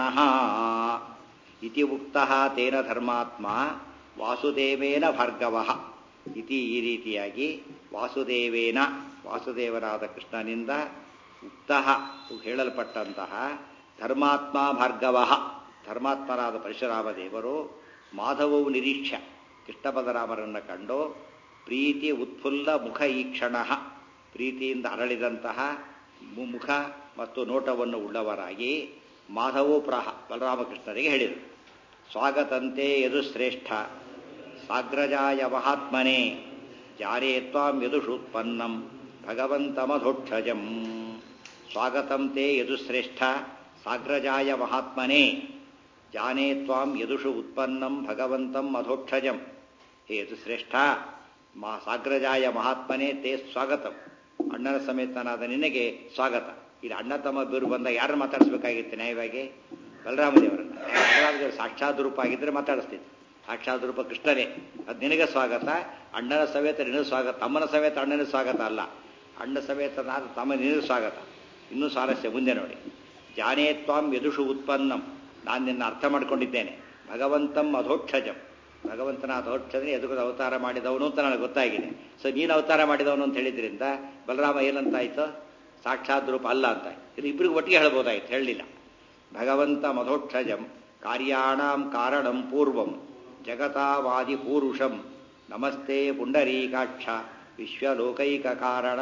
ಇತಿ ಉಕ್ತ ತೇನ ಧರ್ಮಾತ್ಮ ವಾಸುದೇವೇನ ಭಾರ್ಗವ ಇತಿ ಈ ರೀತಿಯಾಗಿ ವಾಸುದೇವೇನ ವಾಸುದೇವರಾದ ಕೃಷ್ಣನಿಂದ ಉಕ್ತ ಹೇಳಲ್ಪಟ್ಟಂತಹ ಧರ್ಮಾತ್ಮ ಭಾರ್ಗವ ಧರ್ಮಾತ್ಮರಾದ ಪರಶುರಾಮ ದೇವರು ಮಾಧವವು ನಿರೀಕ್ಷ ಕೃಷ್ಣಪದರಾಮರನ್ನು ಕಂಡು ಪ್ರೀತಿ ಉತ್ಫುಲ್ಲ ಮುಖ ಈಕ್ಷಣ ಪ್ರೀತಿಯಿಂದ ಅರಳಿದಂತಹ ಮುಖ ಮತ್ತು ನೋಟವನ್ನು ಉಳ್ಳವರಾಗಿ ಮಾಧವೋ ಪ್ರಾಹ ಬಲರಾಮಕೃಷ್ಣರಿಗೆ ಹೇಳಿದರು ಸ್ವಾಗತಂತೆ ಯದು ಶ್ರೇಷ್ಠ ಸಾಗ್ರಜಾಯ ಮಹಾತ್ಮನೆ ಜಾರೇ ತ್ವಾಂ ಯದುಷುತ್ಪನ್ನಂ ಭಗವಂತಮಧೋಕ್ಷಜಂ ಸ್ವಾಗತಂ ತೇ ಯದುಶ್ರೇಷ್ಠ ಸಾಗ್ರಜಾಯ ಮಹಾತ್ಮನೆ ಜಾನೇ ತ್ವಾಂ ಯದುಷು ಉತ್ಪನ್ನಂ ಭಗವಂತಂ ಅಧೋಕ್ಷಜಂ ಹೇ ಯದುಶ್ರೇಷ್ಠ ಮಾ ಸಾಗ್ರಜಾಯ ಮಹಾತ್ಮನೆ ತೇ ಸ್ವಾಗತಂ ಅಣ್ಣನ ಸಮೇತನಾದ ನಿನಗೆ ಸ್ವಾಗತ ಇಲ್ಲಿ ಅಣ್ಣ ತಮ್ಮ ಬಿರು ಬಂದಾಗ ಯಾರನ್ನು ಮಾತಾಡಿಸ್ಬೇಕಾಗಿತ್ತು ನ್ಯಾಯವಾಗಿ ಬಲರಾಮದೇವರನ್ನ ಬಲರಾಮದೇವರು ಸಾಕ್ಷಾತ್ ರೂಪ ಆಗಿದ್ದರೆ ಮಾತಾಡಿಸ್ತಿತ್ತು ಸಾಕ್ಷಾತ್ ರೂಪ ಕೃಷ್ಣನೇ ಅದು ನಿನಗೆ ಸ್ವಾಗತ ಅಣ್ಣನ ಸಮೇತ ನಿನಗೆ ಸ್ವಾಗತ ತಮ್ಮನ ಸಮೇತ ಅಣ್ಣನ ಸ್ವಾಗತ ಅಲ್ಲ ಅಣ್ಣ ಸಮೇತ ನಾನು ತಮ್ಮ ನಿನಗೆ ಸ್ವಾಗತ ಇನ್ನೂ ಸ್ವಾರಸ್ಯ ಮುಂದೆ ನೋಡಿ ಜಾನೇ ತ್ವಾಂ ಯದುಷು ಉತ್ಪನ್ನಂ ನಾನು ನಿನ್ನ ಅರ್ಥ ಮಾಡ್ಕೊಂಡಿದ್ದೇನೆ ಭಗವಂತಂ ಅಧೋಕ್ಷಜಂ ಭಗವಂತನ ಅಧೋಕ್ಷಜನೇ ಎದುರು ಅವತಾರ ಮಾಡಿದವನು ಅಂತ ನನಗೆ ಗೊತ್ತಾಗಿದೆ ಸೊ ನೀನು ಅವತಾರ ಮಾಡಿದವನು ಅಂತ ಹೇಳಿದ್ರಿಂದ ಬಲರಾಮ ಏನಂತಾಯ್ತು ಸಾಕ್ಷಾತ್ ರೂಪ ಅಲ್ಲ ಅಂತ ಇದು ಇಬ್ಬರಿಗೂ ಒಟ್ಟಿಗೆ ಹೇಳ್ಬೋದಾಯ್ತು ಹೇಳಲಿಲ್ಲ ಭಗವಂತ ಮಧೋಕ್ಷಜಂ ಕಾರ್ಯಾಣಂ ಕಾರಣಂ ಪೂರ್ವಂ ಜಗತಾವಾದಿ ಪೂರುಷಂ ನಮಸ್ತೆ ಪುಂಡರೀಕಾಕ್ಷ ವಿಶ್ವಲೋಕೈಕ ಕಾರಣ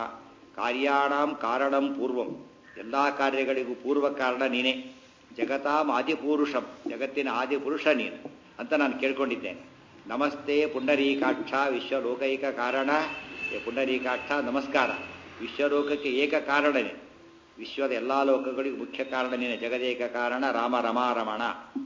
ಕಾರ್ಯಾಣಂ ಕಾರಣಂ ಪೂರ್ವಂ ಎಲ್ಲ ಕಾರ್ಯಗಳಿಗೂ ಪೂರ್ವ ಕಾರಣ ನೀನೇ ಜಗತಾಂ ಆದಿಪುರುಷಂ ಜಗತ್ತಿನ ಆದಿಪುರುಷ ನೀನು ಅಂತ ನಾನು ಕೇಳ್ಕೊಂಡಿದ್ದೇನೆ ನಮಸ್ತೆ ಪುಂಡರೀಕಾಕ್ಷ ವಿಶ್ವಲೋಕೈಕ ಕಾರಣ ಏ ಪುಂಡರೀಕಾಕ್ಷ ನಮಸ್ಕಾರ ವಿಶ್ವಲೋಕಕ್ಕೆ ಏಕ ಕಾರಣನೇ ವಿಶ್ವದ ಎಲ್ಲ ಲೋಕಗಳಿಗೂ ಮುಖ್ಯ ಕಾರಣ ನೀನೆ ಜಗದೇಕ ಕಾರಣ ರಾಮ ರಮಾರಮಣ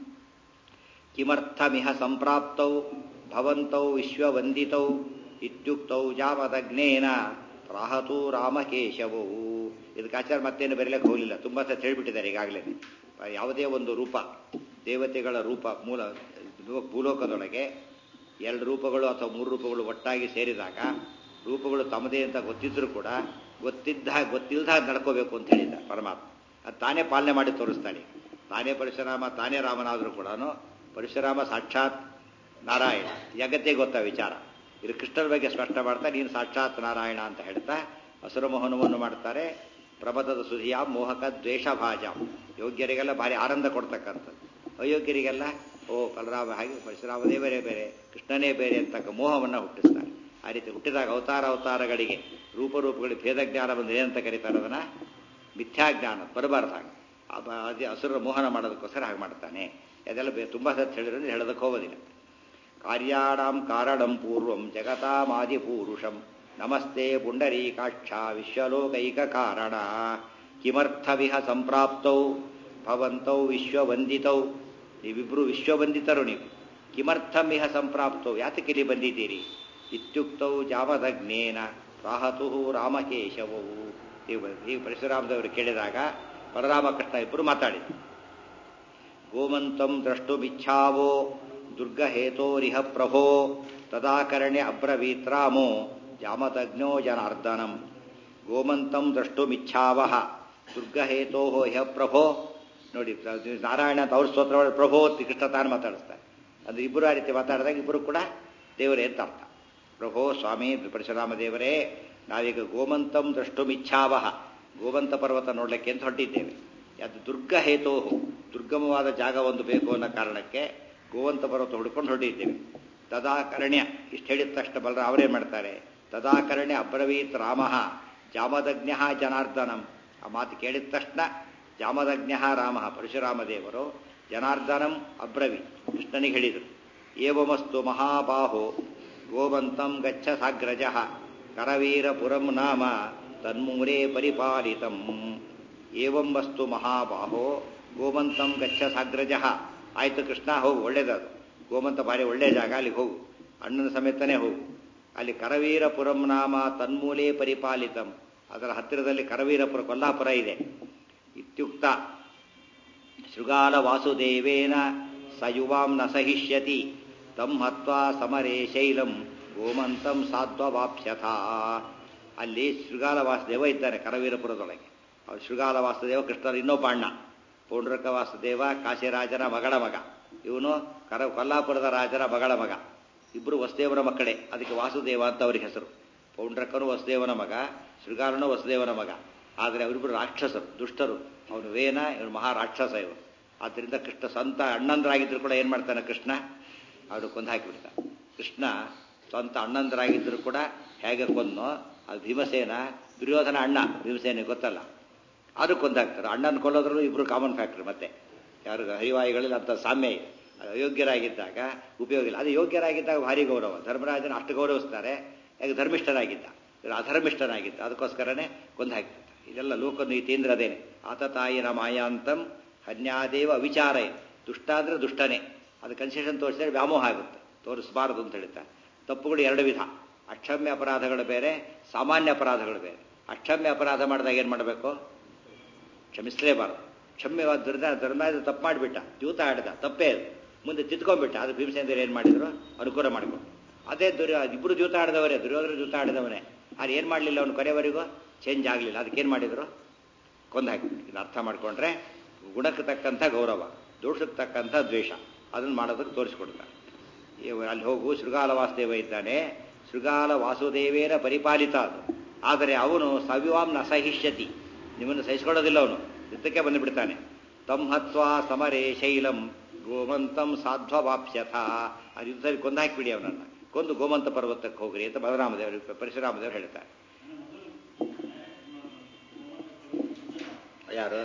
ಕಿಮರ್ಥಮಿಹ ಸಂಪ್ರಾಪ್ತೌ ಭವಂತೌ ವಿಶ್ವವಂದಿತೌ ಇತ್ಯುಕ್ತೌ ಜಾಮದಗ್ನೇನ ಪ್ರಾಹತೂ ರಾಮಕೇಶವೌ ಇದಕ್ಕೆ ಆಚಾರ ಮತ್ತೇನು ಬರೀಲಿಕ್ಕೆ ಹೋಗಲಿಲ್ಲ ತುಂಬ ಸತ್ ಹೇಳಿಬಿಟ್ಟಿದ್ದಾರೆ ಈಗಾಗಲೇ ಯಾವುದೇ ಒಂದು ರೂಪ ದೇವತೆಗಳ ರೂಪ ಮೂಲ ಭೂಲೋಕದೊಳಗೆ ಎರಡು ರೂಪಗಳು ಅಥವಾ ಮೂರು ರೂಪಗಳು ಒಟ್ಟಾಗಿ ಸೇರಿದಾಗ ರೂಪಗಳು ತಮ್ಮದೇ ಅಂತ ಗೊತ್ತಿದ್ರೂ ಕೂಡ ಗೊತ್ತಿದ್ದ ಗೊತ್ತಿಲ್ಲದ ನಡ್ಕೋಬೇಕು ಅಂತ ಹೇಳಿದ್ದ ಪರಮಾತ್ಮ ಅದು ತಾನೇ ಪಾಲನೆ ಮಾಡಿ ತೋರಿಸ್ತಾನೆ ತಾನೇ ಪರಶುರಾಮ ತಾನೇ ರಾಮನಾದರೂ ಕೂಡ ಪರಶುರಾಮ ಸಾಕ್ಷಾತ್ ನಾರಾಯಣ ಜಗತ್ತೇ ಗೊತ್ತಾ ವಿಚಾರ ಇದು ಕೃಷ್ಣನ ಬಗ್ಗೆ ಸ್ಪಷ್ಟ ಮಾಡ್ತಾ ನೀನು ಸಾಕ್ಷಾತ್ ನಾರಾಯಣ ಅಂತ ಹೇಳ್ತಾ ಹಸುರ ಮೋಹನವನ್ನು ಮಾಡ್ತಾರೆ ಪ್ರಬದದ ಸುಧಿಯ ಮೋಹಕ ದ್ವೇಷ ಭಾಜ ಯೋಗ್ಯರಿಗೆಲ್ಲ ಭಾರಿ ಆನಂದ ಕೊಡ್ತಕ್ಕಂಥದ್ದು ಅಯೋಗ್ಯರಿಗೆಲ್ಲ ಓ ಬಲರಾಮ ಹಾಗೆ ಪರಶುರಾಮನೇ ಬೇರೆ ಬೇರೆ ಕೃಷ್ಣನೇ ಬೇರೆ ಅಂತಕ್ಕ ಮೋಹವನ್ನು ಹುಟ್ಟಿಸ್ತಾರೆ ಆ ರೀತಿ ಹುಟ್ಟಿದಾಗ ಅವತಾರ ಅವತಾರಗಳಿಗೆ ರೂಪರೂಪಗಳಿಗೆ ಭೇದ ಜ್ಞಾನ ಬಂದು ಏನಂತ ಕರೀತಾರೆ ಅದನ್ನ ಮಿಥ್ಯಾಜ್ಞಾನ ಬರಬಾರ್ದು ಹಾಗೆ ಅದೇ ಹಸುರ ಮೋಹನ ಮಾಡೋದಕ್ಕೋಸ್ಕರ ಹಾಗೆ ಮಾಡ್ತಾನೆ ಅದೆಲ್ಲ ತುಂಬ ಸತ್ ಹೇಳಿದ್ರೆ ಹೇಳೋದಕ್ಕೆ ಹೋಗೋದಿಲ್ಲ ಕಾರ್ಯಾಣಂ ಕಾರಣಂ ಪೂರ್ವಂ ಜಗತಾಮಾದಿಪೂರುಷಂ ನಮಸ್ತೆ ಪುಂಡರೀಕಾಕ್ಷ ವಿಶ್ವಲೋಕೈಕ ಕಾರಣ ಕಿಮರ್ಥವಿಹ ಸಂಪ್ರಾಪ್ತೌ ಭವಂತೌ ವಿಶ್ವವಂದಿತೌ ನೀವಿಬ್ರು ವಿಶ್ವವಂದಿತರು ನೀವು ಕಿಮರ್ಥಮಿಹ ಸಂಪ್ರಾಪ್ತೌ ಯಾತಕ್ಕೆ ಇಲ್ಲಿ ಬಂದಿದ್ದೀರಿ ಇತ್ಯುಕ್ತೌ ಜಾಮದಗ್ನೇನ ರಾಹತು ರಾಮಕೇಶವೌ ಈ ಪರಶುರಾಮದವರು ಕೇಳಿದಾಗ ಬಲರಾಮಕೃಷ್ಣ ಇಬ್ಬರು ಮಾತಾಡಿದರು ಗೋಮಂತಂ ದ್ರಷ್ಟುಮಿಚ್ಛಾವೋ ದುರ್ಗಹೇತೋರಿಹ ಪ್ರಭೋ ತದಾಕರ್ಣ್ಯ ಅಬ್ರವೀತ್ರಾಮೋ ಜಾಮದಗ್ನೋ ಜನಾರ್ದನಂ ಗೋಮಂತಂ ದ್ರಷ್ಟುಮಿಚ್ಛಾವಹ ದುರ್ಗಹೇತೋ ಹ್ಯ ಪ್ರಭೋ ನೋಡಿ ನಾರಾಯಣ ಅಂತ ಅವ್ರ ಸ್ತೋತ್ರ ಮಾಡಿ ಪ್ರಭೋ ಅಂತ ಕೃಷ್ಣ ತಾನು ಮಾತಾಡಿಸ್ತಾರೆ ಅಂದ್ರೆ ಇಬ್ಬರು ಆ ರೀತಿ ಮಾತಾಡಿದಾಗ ಇಬ್ಬರು ಕೂಡ ದೇವರೇ ಅಂತ ಅರ್ಥ ಪ್ರಭೋ ಸ್ವಾಮಿ ಪರಶುರಾಮ ದೇವರೇ ನಾವೀಗ ಗೋಮಂತಂ ದ್ರಷ್ಟುಮಿಚ್ಛಾವಹ ಗೋಮಂತ ಪರ್ವತ ನೋಡ್ಲಿಕ್ಕೆ ಅಂತ ಹೊರಟಿದ್ದೇವೆ ಅದು ದುರ್ಗ ಹೇತೋ ದುರ್ಗಮವಾದ ಜಾಗ ಒಂದು ಬೇಕು ಅನ್ನೋ ಕಾರಣಕ್ಕೆ ಗೋವಂತ ಪರ್ವತ ಹುಡ್ಕೊಂಡು ಹೊರಟಿದ್ದೇವೆ ತದಾಕರ್ಣ್ಯ ಇಷ್ಟು ಹೇಳಿದ ತಕ್ಷಣ ಬಲರ ಅವರೇ ಮಾಡ್ತಾರೆ ತದಾಕರ್ಣ್ಯ ಅಬ್ರವೀತ್ ರಾಮ ಜಾಮದಗ್ನ ಜನಾರ್ದನಂ ಆ ಮಾತು ಕೇಳಿದ ತಕ್ಷಣ ಜಾಮದಗ್ನ ರಾಮ ಪರಶುರಾಮ ದೇವರು ಜನಾರ್ದನಂ ಅಬ್ರವಿ ಕೃಷ್ಣನಿಗೆ ಹೇಳಿದರು ಏವಮಸ್ತು ಮಹಾಬಾಹೋ ಗೋವಂತಂ ಗಚ್ಚ ಸಾಗ್ರಜ ಕರವೀರಪುರಂ ನಾಮ ತನ್ಮೂರೇ ಪರಿಪಾಲಿತಂ ಏವಂ ವಸ್ತು ಮಹಾಬಾಹೋ ಗೋಮಂತಂ ಗಚ್ಚ ಸಾಗ್ರಜ ಆಯ್ತು ಕೃಷ್ಣ ಹೋಗು ಒಳ್ಳೇದದು ಗೋಮಂತ ಭಾರಿ ಒಳ್ಳೆ ಜಾಗ ಅಲ್ಲಿಗೆ ಹೋಗು ಅಣ್ಣನ ಸಮೇತನೇ ಹೋಗು ಅಲ್ಲಿ ಕರವೀರಪುರಂ ನಾಮ ತನ್ಮೂಲೇ ಪರಿಪಾಲಿತಂ ಅದರ ಹತ್ತಿರದಲ್ಲಿ ಕರವೀರಪುರ ಕೊಲ್ಲಾಪುರ ಇದೆ ಇತ್ಯುಕ್ತ ಶೃಗಾಲ ವಾಸುದೇವೇನ ಸ ಯುವಾಂ ನ ಸಹಿಷ್ಯತಿ ತಂ ಹತ್ವಾ ಸಮರೇ ಶೈಲಂ ಗೋಮಂತಂ ಸಾಧ್ವವಾಪ್ಸ್ಯಥ ಅಲ್ಲಿ ಶೃಗಾಲ ವಾಸುದೇವ ಇದ್ದಾನೆ ಕರವೀರಪುರದೊಳಗೆ ಅವ್ರು ಶೃಗಾಲ ವಾಸುದೇವ ಕೃಷ್ಣರ ಇನ್ನೊಬ್ಬ ಅಣ್ಣ ಪೌಂಡ್ರಕ ವಾಸುದೇವ ಕಾಶಿರಾಜನ ಮಗಳ ಮಗ ಇವನು ಕರ ಕೊಲ್ಲಾಪುರದ ರಾಜರ ಮಗಳ ಮಗ ಇಬ್ಬರು ವಸುದೇವನ ಮಕ್ಕಳೇ ಅದಕ್ಕೆ ವಾಸುದೇವ ಅಂತ ಅವ್ರಿಗೆ ಹೆಸರು ಪೌಂಡ್ರಕನು ವಸುದೇವನ ಮಗ ಶೃಗಾಲನು ವಸುದೇವನ ಮಗ ಆದರೆ ಅವರಿಬ್ಬರು ರಾಕ್ಷಸರು ದುಷ್ಟರು ಅವನು ವೇನ ಇವನು ಮಹಾರಾಕ್ಷಸ ಇವರು ಆದ್ದರಿಂದ ಕೃಷ್ಣ ಸ್ವಂತ ಅಣ್ಣಂದರಾಗಿದ್ರು ಕೂಡ ಏನು ಮಾಡ್ತಾನೆ ಕೃಷ್ಣ ಅವರು ಕೊಂದು ಹಾಕಿಬಿಡ್ತಾನೆ ಕೃಷ್ಣ ಸ್ವಂತ ಅಣ್ಣಂದರಾಗಿದ್ದರೂ ಕೂಡ ಹೇಗೆ ಕೊಂದೋ ಅದು ಭೀಮಸೇನ ದುರ್ಯೋಧನ ಅಣ್ಣ ಭೀಮಸೇನೆ ಗೊತ್ತಲ್ಲ ಅದು ಕೊಂದಾಕ್ತಾರೆ ಅಣ್ಣನ ಕೊಲ್ಲೋದ್ರಲ್ಲೂ ಇಬ್ಬರು ಕಾಮನ್ ಫ್ಯಾಕ್ಟ್ರಿ ಮತ್ತೆ ಯಾರು ಹರಿವಾಯುಗಳಲ್ಲಿ ಅಂತ ಸಾಮ್ಯ ಇದೆ ಅದು ಅಯೋಗ್ಯರಾಗಿದ್ದಾಗ ಉಪಯೋಗ ಇಲ್ಲ ಅದು ಯೋಗ್ಯರಾಗಿದ್ದಾಗ ಭಾರಿ ಗೌರವ ಧರ್ಮರಾಜನ ಅಷ್ಟು ಗೌರವಿಸ್ತಾರೆ ಯಾಕೆ ಧರ್ಮಿಷ್ಠನಾಗಿದ್ದ ಇವರು ಅಧರ್ಮಿಷ್ಠನಾಗಿದ್ದ ಅದಕ್ಕೋಸ್ಕರನೇ ಕೊಂದು ಹಾಕಿರ್ತಾರೆ ಇದೆಲ್ಲ ಲೋಕನೀತಿಯಿಂದ ಅದೇನೆ ಆತ ತಾಯಿನ ಮಾಯಾಂತಂ ಹನ್ಯಾದೇವ ಅವಿಚಾರ ದುಷ್ಟ ಅಂದರೆ ದುಷ್ಟನೇ ಅದು ಕನ್ಸೆಷನ್ ತೋರಿಸಿದ್ರೆ ವ್ಯಾಮೋಹ ಆಗುತ್ತೆ ತೋರಿಸಬಾರದು ಅಂತ ಹೇಳ್ತಾರೆ ತಪ್ಪುಗಳು ಎರಡು ವಿಧ ಅಕ್ಷಮ್ಯ ಅಪರಾಧಗಳು ಬೇರೆ ಸಾಮಾನ್ಯ ಅಪರಾಧಗಳು ಬೇರೆ ಅಕ್ಷಮ್ಯ ಅಪರಾಧ ಮಾಡಿದಾಗ ಏನು ಮಾಡಬೇಕು ಕ್ಷಮಿಸಲೇಬಾರದು ಕ್ಷಮ್ಯವಾದ ದುರ್ದ ಧರ್ಮರಾಜ ತಪ್ಪು ಮಾಡಿಬಿಟ್ಟ ಜೂತ ಆಡಿದ ತಪ್ಪೇ ಅದು ಮುಂದೆ ತಿದ್ಕೊಂಡ್ಬಿಟ್ಟ ಅದು ಭೀಮಸೇಂದ್ರ ಏನು ಮಾಡಿದ್ರು ಅನುಕೂಲ ಮಾಡಿಕೊಂಡು ಅದೇ ದುರ್ಯೋ ಇಬ್ಬರು ಜೂತ ಆಡಿದವರೇ ದುರ್ಯೋಧನ ಜೂತ ಆಡಿದವನೇ ಅದು ಏನು ಮಾಡಲಿಲ್ಲ ಅವನು ಕೊನೆವರೆಗೂ ಚೇಂಜ್ ಆಗಲಿಲ್ಲ ಅದಕ್ಕೇನು ಮಾಡಿದ್ರು ಕೊಂದು ಹಾಕಿಬಿಟ್ಟು ಇದು ಅರ್ಥ ಮಾಡಿಕೊಂಡ್ರೆ ಗುಣಕ್ಕೆ ತಕ್ಕಂಥ ಗೌರವ ದೋಷಕ್ಕೆ ತಕ್ಕಂಥ ದ್ವೇಷ ಅದನ್ನು ಮಾಡೋದಕ್ಕೆ ತೋರಿಸ್ಕೊಡ್ತಾರೆ ಅಲ್ಲಿ ಹೋಗು ಶೃಗಾಲ ವಾಸುದೇವ ಇದ್ದಾನೆ ಶೃಗಾಲ ವಾಸುದೇವೇನ ಪರಿಪಾಲಿತ ಅದು ಆದರೆ ಅವನು ಸವ್ಯವಾಂ ನ ಸಹಿಷ್ಯತಿ ನಿಮ್ಮನ್ನು ಸಹಿಸ್ಕೊಳ್ಳೋದಿಲ್ಲ ಅವನು ಯುದ್ಧಕ್ಕೆ ಬಂದುಬಿಡ್ತಾನೆ ತಂಹತ್ವಾ ಸಮರೇ ಶೈಲಂ ಗೋಮಂತಂ ಸಾಧ್ವವಾಪ್ಸ್ಯಥ ಆ ಯುದ್ಧದಲ್ಲಿ ಕೊಂದು ಹಾಕಿಬಿಡಿ ಅವನನ್ನು ಕೊಂದು ಗೋಮಂತ ಪರ್ವತಕ್ಕೆ ಹೋಗ್ರಿ ಅಂತ ಬಲರಾಮದೇವರು ಪರಶುರಾಮದೇವರು ಹೇಳ್ತಾರೆ ಯಾರು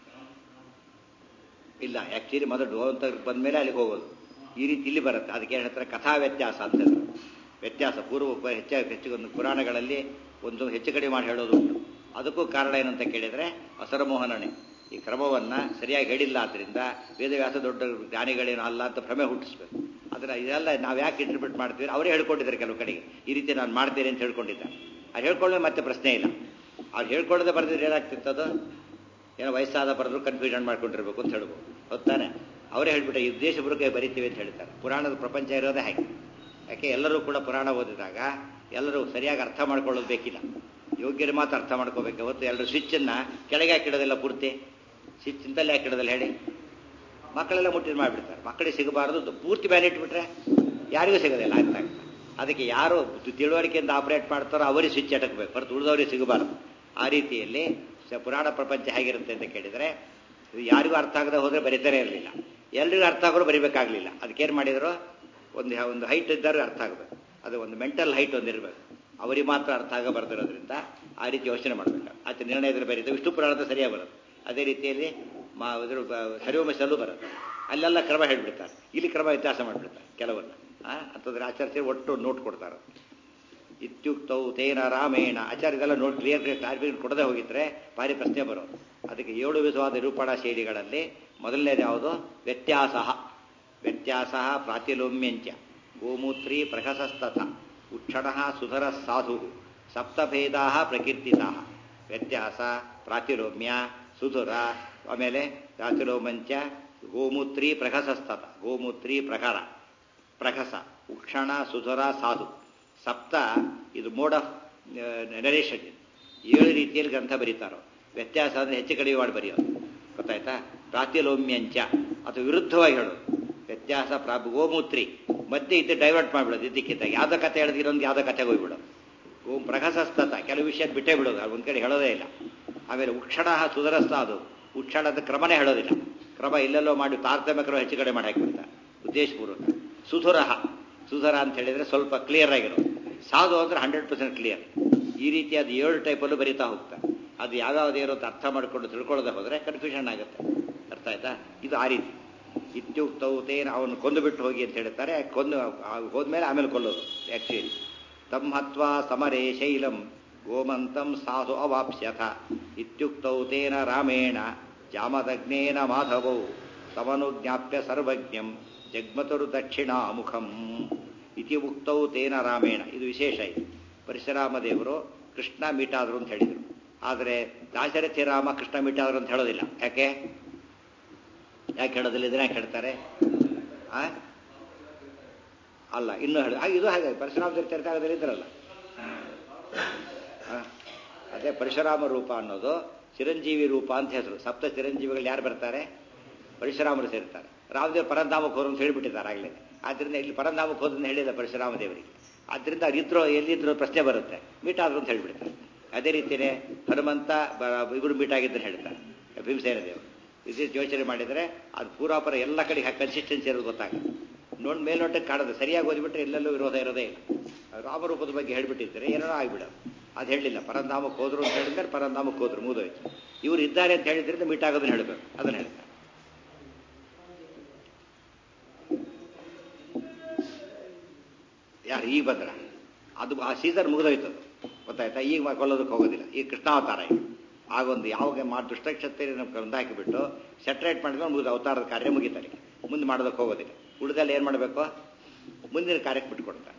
ಇಲ್ಲ ಆ್ಯಕ್ಚುಲಿ ಮೊದಲು ಗೋವಂತ ಬಂದ ಮೇಲೆ ಅಲ್ಲಿಗೆ ಹೋಗೋದು ಈ ರೀತಿ ಇಲ್ಲಿ ಬರುತ್ತೆ ಅದಕ್ಕೆ ಏನು ಹೇಳ್ತಾರೆ ಕಥಾ ವ್ಯತ್ಯಾಸ ಅಂತ ವ್ಯತ್ಯಾಸ ಪೂರ್ವ ಹೆಚ್ಚು ಹೆಚ್ಚು ಒಂದು ಪುರಾಣಗಳಲ್ಲಿ ಒಂದು ಹೆಚ್ಚು ಕಡಿಮೆ ಮಾಡಿ ಹೇಳೋದು ಉಂಟು ಅದಕ್ಕೂ ಕಾರಣ ಏನಂತ ಕೇಳಿದರೆ ಅಸರಮೋಹನಣೆ ಈ ಕ್ರಮವನ್ನು ಸರಿಯಾಗಿ ಹೇಳಿಲ್ಲ ಆದ್ದರಿಂದ ವೇದವ್ಯಾಸ ದೊಡ್ಡ ಜ್ಞಾನಿಗಳೇನು ಅಲ್ಲ ಅಂತ ಭ್ರಮೆ ಹುಟ್ಟಿಸ್ಬೇಕು ಅದನ್ನು ಇದೆಲ್ಲ ನಾವು ಯಾಕೆ ಇಂಟರ್ಪ್ರಿಟ್ ಮಾಡ್ತೀವಿ ಅವರೇ ಹೇಳ್ಕೊಂಡಿದ್ದಾರೆ ಕೆಲವು ಕಡೆಗೆ ಈ ರೀತಿ ನಾನು ಮಾಡ್ತೇನೆ ಅಂತ ಹೇಳ್ಕೊಂಡಿದ್ದ ಅದು ಹೇಳ್ಕೊಳ್ಳೋ ಮತ್ತೆ ಪ್ರಶ್ನೆ ಇಲ್ಲ ಅವ್ರು ಹೇಳ್ಕೊಳ್ಳದೆ ಬರೆದಿದ್ರೆ ಏನಾಗ್ತಿತ್ತು ಅದು ಏನೋ ವಯಸ್ಸಾದ ಬರೆದ್ರು ಕನ್ಫ್ಯೂಷನ್ ಮಾಡ್ಕೊಂಡಿರ್ಬೇಕು ಅಂತ ಹೇಳ್ಬೋದು ಹೊತ್ತಾನೆ ಅವರೇ ಹೇಳ್ಬಿಟ್ಟು ಈ ಉದ್ದೇಶ ಬುರುಕೆ ಬರಿತೀವಿ ಅಂತ ಹೇಳ್ತಾರೆ ಪುರಾಣದ ಪ್ರಪಂಚ ಇರೋದೇ ಹಾಗೆ ಯಾಕೆ ಎಲ್ಲರೂ ಕೂಡ ಪುರಾಣ ಓದಿದಾಗ ಎಲ್ಲರೂ ಸರಿಯಾಗಿ ಅರ್ಥ ಮಾಡ್ಕೊಳ್ಳೋದು ಬೇಕಿಲ್ಲ ಯೋಗ್ಯರು ಮಾತ್ರ ಅರ್ಥ ಮಾಡ್ಕೋಬೇಕು ಹೊತ್ತು ಎಲ್ಲರೂ ಸ್ವಿಚ್ಚನ್ನು ಕೆಳಗೆ ಹಾಕಿಡೋದಿಲ್ಲ ಪೂರ್ತಿ ಸ್ವಿಚ್ ಇಂತಲ್ಲಿ ಹಾಕಿಡೋದಿಲ್ಲ ಹೇಳಿ ಮಕ್ಕಳೆಲ್ಲ ಮುಟ್ಟಿದ ಮಾಡಿಬಿಡ್ತಾರೆ ಮಕ್ಕಳಿಗೆ ಸಿಗಬಾರ್ದು ಪೂರ್ತಿ ಬ್ಯಾನ್ ಇಟ್ಬಿಟ್ರೆ ಯಾರಿಗೂ ಸಿಗೋದಿಲ್ಲ ಆಗ್ತಾ ಅದಕ್ಕೆ ಯಾರು ತಿಳುವಳಿಕೆಯಿಂದ ಆಪರೇಟ್ ಮಾಡ್ತಾರೋ ಅವರಿಗೆ ಸ್ವಿಚ್ ಅಟಕಬೇಕು ಹೊರತು ಉಳಿದವರಿಗೆ ಸಿಗಬಾರ್ದು ಆ ರೀತಿಯಲ್ಲಿ ಪುರಾಣ ಪ್ರಪಂಚ ಹೇಗಿರುತ್ತೆ ಅಂತ ಕೇಳಿದರೆ ಯಾರಿಗೂ ಅರ್ಥ ಆಗದೆ ಹೋದರೆ ಬರೀತಾನೆ ಇರಲಿಲ್ಲ ಎಲ್ರಿಗೂ ಅರ್ಥ ಆಗೋರು ಬರಿಬೇಕಾಗಲಿಲ್ಲ ಅದಕ್ಕೇನು ಮಾಡಿದ್ರು ಒಂದು ಒಂದು ಹೈಟ್ ಇದ್ದರೂ ಅರ್ಥ ಆಗಬೇಕು ಅದು ಒಂದು ಮೆಂಟಲ್ ಹೈಟ್ ಒಂದು ಇರಬೇಕು ಅವರಿಗೆ ಮಾತ್ರ ಅರ್ಥ ಆಗ ಬರ್ದಿರೋದ್ರಿಂದ ಆ ರೀತಿ ಯೋಚನೆ ಮಾಡಬೇಕು ಆತ ನಿರ್ಣಯದಲ್ಲಿ ಬರೀತಾರೆ ವಿಷ್ಣು ಪುರಾಣದ ಸರಿಯಾಗಿ ಬರುತ್ತೆ ಅದೇ ರೀತಿಯಲ್ಲಿ ಮಾ ಇದ್ರ ಸರಿವಮಸಲ್ಲೂ ಬರುತ್ತೆ ಅಲ್ಲೆಲ್ಲ ಕ್ರಮ ಹೇಳ್ಬಿಡ್ತಾರೆ ಇಲ್ಲಿ ಕ್ರಮ ವ್ಯತ್ಯಾಸ ಮಾಡಿಬಿಡ್ತಾರೆ ಕೆಲವನ್ನ ಅಂಥದ್ರೆ ಆಚರಿಸಿ ಒಟ್ಟು ನೋಟ್ ಕೊಡ್ತಾರೆ ಇತ್ಯುಕ್ತೌ ತೇನ ರಾಮೇಣ ಆಚಾರ್ಯ ಇದೆಲ್ಲ ನೋಡಿ ಕ್ಲಿಯರ್ ಕ್ಲಿಯರ್ ಕ್ಲಾರಿಫಿಕೇಶನ್ ಕೊಡದೆ ಹೋಗಿದ್ರೆ ಭಾರಿ ಪ್ರಶ್ನೆ ಬರೋದು ಅದಕ್ಕೆ ಏಳು ವಿಧವಾದ ನಿರೂಪಣಾ ಶೈಲಿಗಳಲ್ಲಿ ಮೊದಲನೇದು ಯಾವುದು ವ್ಯತ್ಯಾಸ ವ್ಯತ್ಯಾಸ ಪ್ರಾತಿಲೋಮ್ಯಂಚ ಗೋಮೂತ್ರಿ ಪ್ರಕಸಸ್ತಥ ಉಕ್ಷಣ ಸುಧರ ಸಾಧು ಸಪ್ತಭೇದಾ ಪ್ರಕೀರ್ತಿತಾ ವ್ಯತ್ಯಾಸ ಪ್ರಾತಿಲೋಮ್ಯ ಸುಧುರ ಆಮೇಲೆ ಪ್ರಾತಿಲೋಮಂಚ ಗೋಮೂತ್ರಿ ಪ್ರಕಸಸ್ತತ ಗೋಮೂತ್ರಿ ಪ್ರಕಾರ ಪ್ರಕಸ ಉಕ್ಷಣ ಸುಧುರ ಸಾಧು ಸಪ್ತ ಇದು ಮೋಡ್ ಆಫ್ ನರೇಷನ್ ಏಳು ರೀತಿಯಲ್ಲಿ ಗ್ರಂಥ ಬರೀತಾರೋ ವ್ಯತ್ಯಾಸ ಅಂದರೆ ಹೆಚ್ಚು ಕಡಿಮೆ ಮಾಡಿ ಬರೆಯೋದು ಗೊತ್ತಾಯ್ತಾ ಪ್ರಾತಿಲೋಮ್ಯಂಚ ಅಥವಾ ವಿರುದ್ಧವಾಗಿ ಹೇಳೋದು ವ್ಯತ್ಯಾಸ ಪ್ರಾ ಗೋಮೂತ್ರಿ ಮತ್ತೆ ಇದು ಡೈವರ್ಟ್ ಮಾಡಿಬಿಡೋದು ಇದಕ್ಕಿಂತ ಯಾವುದೋ ಕತೆ ಹೇಳಿದ್ರೆ ಇನ್ನೊಂದು ಯಾವುದೋ ಕತೆಗೆ ಹೋಗ್ಬಿಡೋದು ಓಂ ಪ್ರಕಸಸ್ತತ ಕೆಲವು ವಿಷಯ ಬಿಟ್ಟೇ ಬಿಡೋದು ಒಂದು ಕಡೆ ಹೇಳೋದೇ ಇಲ್ಲ ಆಮೇಲೆ ಉಕ್ಷಣ ಸುಧರಸ್ತ ಅದು ಉಕ್ಷಣದ ಕ್ರಮನೇ ಹೇಳೋದಿಲ್ಲ ಕ್ರಮ ಇಲ್ಲೆಲ್ಲೋ ಮಾಡಿ ತಾರತಮ್ಯ ಕ್ರಮ ಹೆಚ್ಚು ಕಡೆ ಮಾಡಿ ಹಾಕಿಬಿಡ್ತಾರೆ ಉದ್ದೇಶಪೂರ್ವಕ ಸುಧುರ ಸುಧುರ ಅಂತ ಹೇಳಿದ್ರೆ ಸ್ವಲ್ಪ ಕ್ಲಿಯರ್ ಆಗಿರೋದು ಸಾಧು ಅಂದ್ರೆ ಹಂಡ್ರೆಡ್ ಪರ್ಸೆಂಟ್ ಕ್ಲಿಯರ್ ಈ ರೀತಿ ಅದು ಏಳು ಟೈಪಲ್ಲೂ ಬರೀತಾ ಹೋಗ್ತಾರೆ ಅದು ಯಾವ್ಯಾವ್ದು ಇರೋ ಅಂತ ಅರ್ಥ ಮಾಡಿಕೊಂಡು ತಿಳ್ಕೊಳ್ಳೋದೇ ಹೋದರೆ ಕನ್ಫ್ಯೂಷನ್ ಆಗುತ್ತೆ ಅರ್ಥ ಆಯ್ತಾ ಇದು ಆ ರೀತಿ ಇತ್ಯುಕ್ತವು ತೇನ ಅವನು ಕೊಂದು ಬಿಟ್ಟು ಹೋಗಿ ಅಂತ ಹೇಳ್ತಾರೆ ಕೊಂದು ಹೋದ್ಮೇಲೆ ಆಮೇಲೆ ಕೊಲ್ಲೋದು ಆ್ಯಕ್ಚುಲಿ ತಮ್ಮತ್ವ ಸಮರೇ ಶೈಲಂ ಗೋಮಂತಂ ಸಾಧು ಅವಾಪ್ಸ್ಯಥ ಇತ್ಯುಕ್ತೌ ತೇನ ರಾಮೇಣ ಜಾಮದಗ್ನೇನ ಮಾಧವೌ ತಮನುಜ್ಞಾಪ್ಯ ಸರ್ವಜ್ಞಂ ಜಗ್ಮತರು ದಕ್ಷಿಣಾಮುಖಂ ಇತಿ ಉಕ್ತೌ ತೇನ ರಾಮೇಣ ಇದು ವಿಶೇಷ ಇದು ಪರಶುರಾಮ ದೇವರು ಕೃಷ್ಣ ಮೀಟಾದ್ರು ಅಂತ ಹೇಳಿದರು ಆದರೆ ದಾಶರಥಿ ರಾಮ ಕೃಷ್ಣ ಮೀಟಾದ್ರು ಅಂತ ಹೇಳೋದಿಲ್ಲ ಯಾಕೆ ಯಾಕೆ ಹೇಳೋದಿಲ್ಲ ಇದನ್ನ ಯಾಕೆ ಹೇಳ್ತಾರೆ ಆ ಅಲ್ಲ ಇನ್ನೂ ಹೇಳ ಇದು ಹಾಗೆ ಪರಶುರಾಮ ಚರಿತಾಗದಲ್ಲಿ ಇದ್ರಲ್ಲ ಅದೇ ಪರಶುರಾಮ ರೂಪ ಅನ್ನೋದು ಚಿರಂಜೀವಿ ರೂಪ ಅಂತ ಹೆಸರು ಸಪ್ತ ಚಿರಂಜೀವಿಗಳು ಯಾರು ಬರ್ತಾರೆ ಪರಶುರಾಮರು ಸೇರ್ತಾರೆ ರಾಮದೇವ್ ಪರಂಧಾಮಕ್ಕೆ ಹೋದ್ರು ಅಂತ ಹೇಳಿಬಿಟ್ಟಿದ್ದಾರೆ ಆಗಲೇ ಆದ್ದರಿಂದ ಇಲ್ಲಿ ಪರಂಧಾಮಕ್ಕೆ ಹೋದ್ರಿಂದ ಹೇಳಿಲ್ಲ ಪರಶುರಾಮ ದೇವರಿಗೆ ಆದ್ದರಿಂದ ಅವ್ರಿದ್ರು ಎಲ್ಲಿದ್ರು ಪ್ರಶ್ನೆ ಬರುತ್ತೆ ಮೀಟ್ ಆದ್ರು ಅಂತ ಹೇಳಿಬಿಡ್ತಾರೆ ಅದೇ ರೀತಿಯೇ ಹನುಮಂತ ಇಬ್ಬರು ಮೀಟ್ ಆಗಿದ್ದನ್ನು ಹೇಳ್ತಾರೆ ಭೀಮಸೇನ ದೇವರು ಇದು ಯೋಚನೆ ಮಾಡಿದರೆ ಅದು ಪೂರ್ವಾಪರ ಎಲ್ಲ ಕಡೆ ಕನ್ಸಿಸ್ಟೆನ್ಸಿ ಇರೋದು ಗೊತ್ತಾಗುತ್ತೆ ನೋಡಿ ಮೇಲ್ನೋಟಕ್ಕೆ ಕಾಣೋದು ಸರಿಯಾಗಿ ಓದಿಬಿಟ್ರೆ ಎಲ್ಲೆಲ್ಲೂ ವಿರೋಧ ಇರೋದೇ ಇಲ್ಲ ರಾಮರೂಪದ ಬಗ್ಗೆ ಹೇಳಿಬಿಟ್ಟಿರ್ತಾರೆ ಏನೋ ಆಗಿಬಿಡೋದು ಅದು ಹೇಳಲಿಲ್ಲ ಪರಂಧಾಮಕ್ಕೆ ಹೋದ್ರು ಅಂತ ಹೇಳಿದ್ರೆ ಪರಂಧಾಮಕ್ಕೆ ಹೋದ್ರು ಮುಗಿದೋಯ್ತು ಇವರು ಇದ್ದಾರೆ ಅಂತ ಹೇಳಿದ್ರಿಂದ ಮೀಟ್ ಆಗೋದನ್ನ ಹೇಳಬೇಕು ಅದನ್ನ ಹೇಳ್ತಾರೆ ಯಾರು ಈಗ ಬಂದ್ರ ಅದು ಆ ಸೀಸನ್ ಮುಗಿದೋಯ್ತು ಅದು ಗೊತ್ತಾಯ್ತಾ ಈಗ ಕೊಲ್ಲೋದಕ್ಕೆ ಹೋಗೋದಿಲ್ಲ ಈಗ ಕೃಷ್ಣಾವತಾರ ಈಗ ಆಗೊಂದು ಯಾವಾಗ ಮಾ ದುಷ್ಟಕ್ಷತ್ರಿ ನಮ್ಮ ಹಾಕಿಬಿಟ್ಟು ಸೆಟ್ರೇಟ್ ಮಾಡಿದ್ರೆ ಮುಗಿದು ಅವತಾರದ ಕಾರ್ಯ ಮುಗಿತಾರೆ ಮುಂದೆ ಮಾಡೋದಕ್ಕೆ ಹೋಗೋದಿಲ್ಲ ಉಳಿದಲ್ಲಿ ಏನು ಮಾಡಬೇಕು ಮುಂದಿನ ಕಾರ್ಯಕ್ಕೆ ಬಿಟ್ಕೊಡ್ತಾರೆ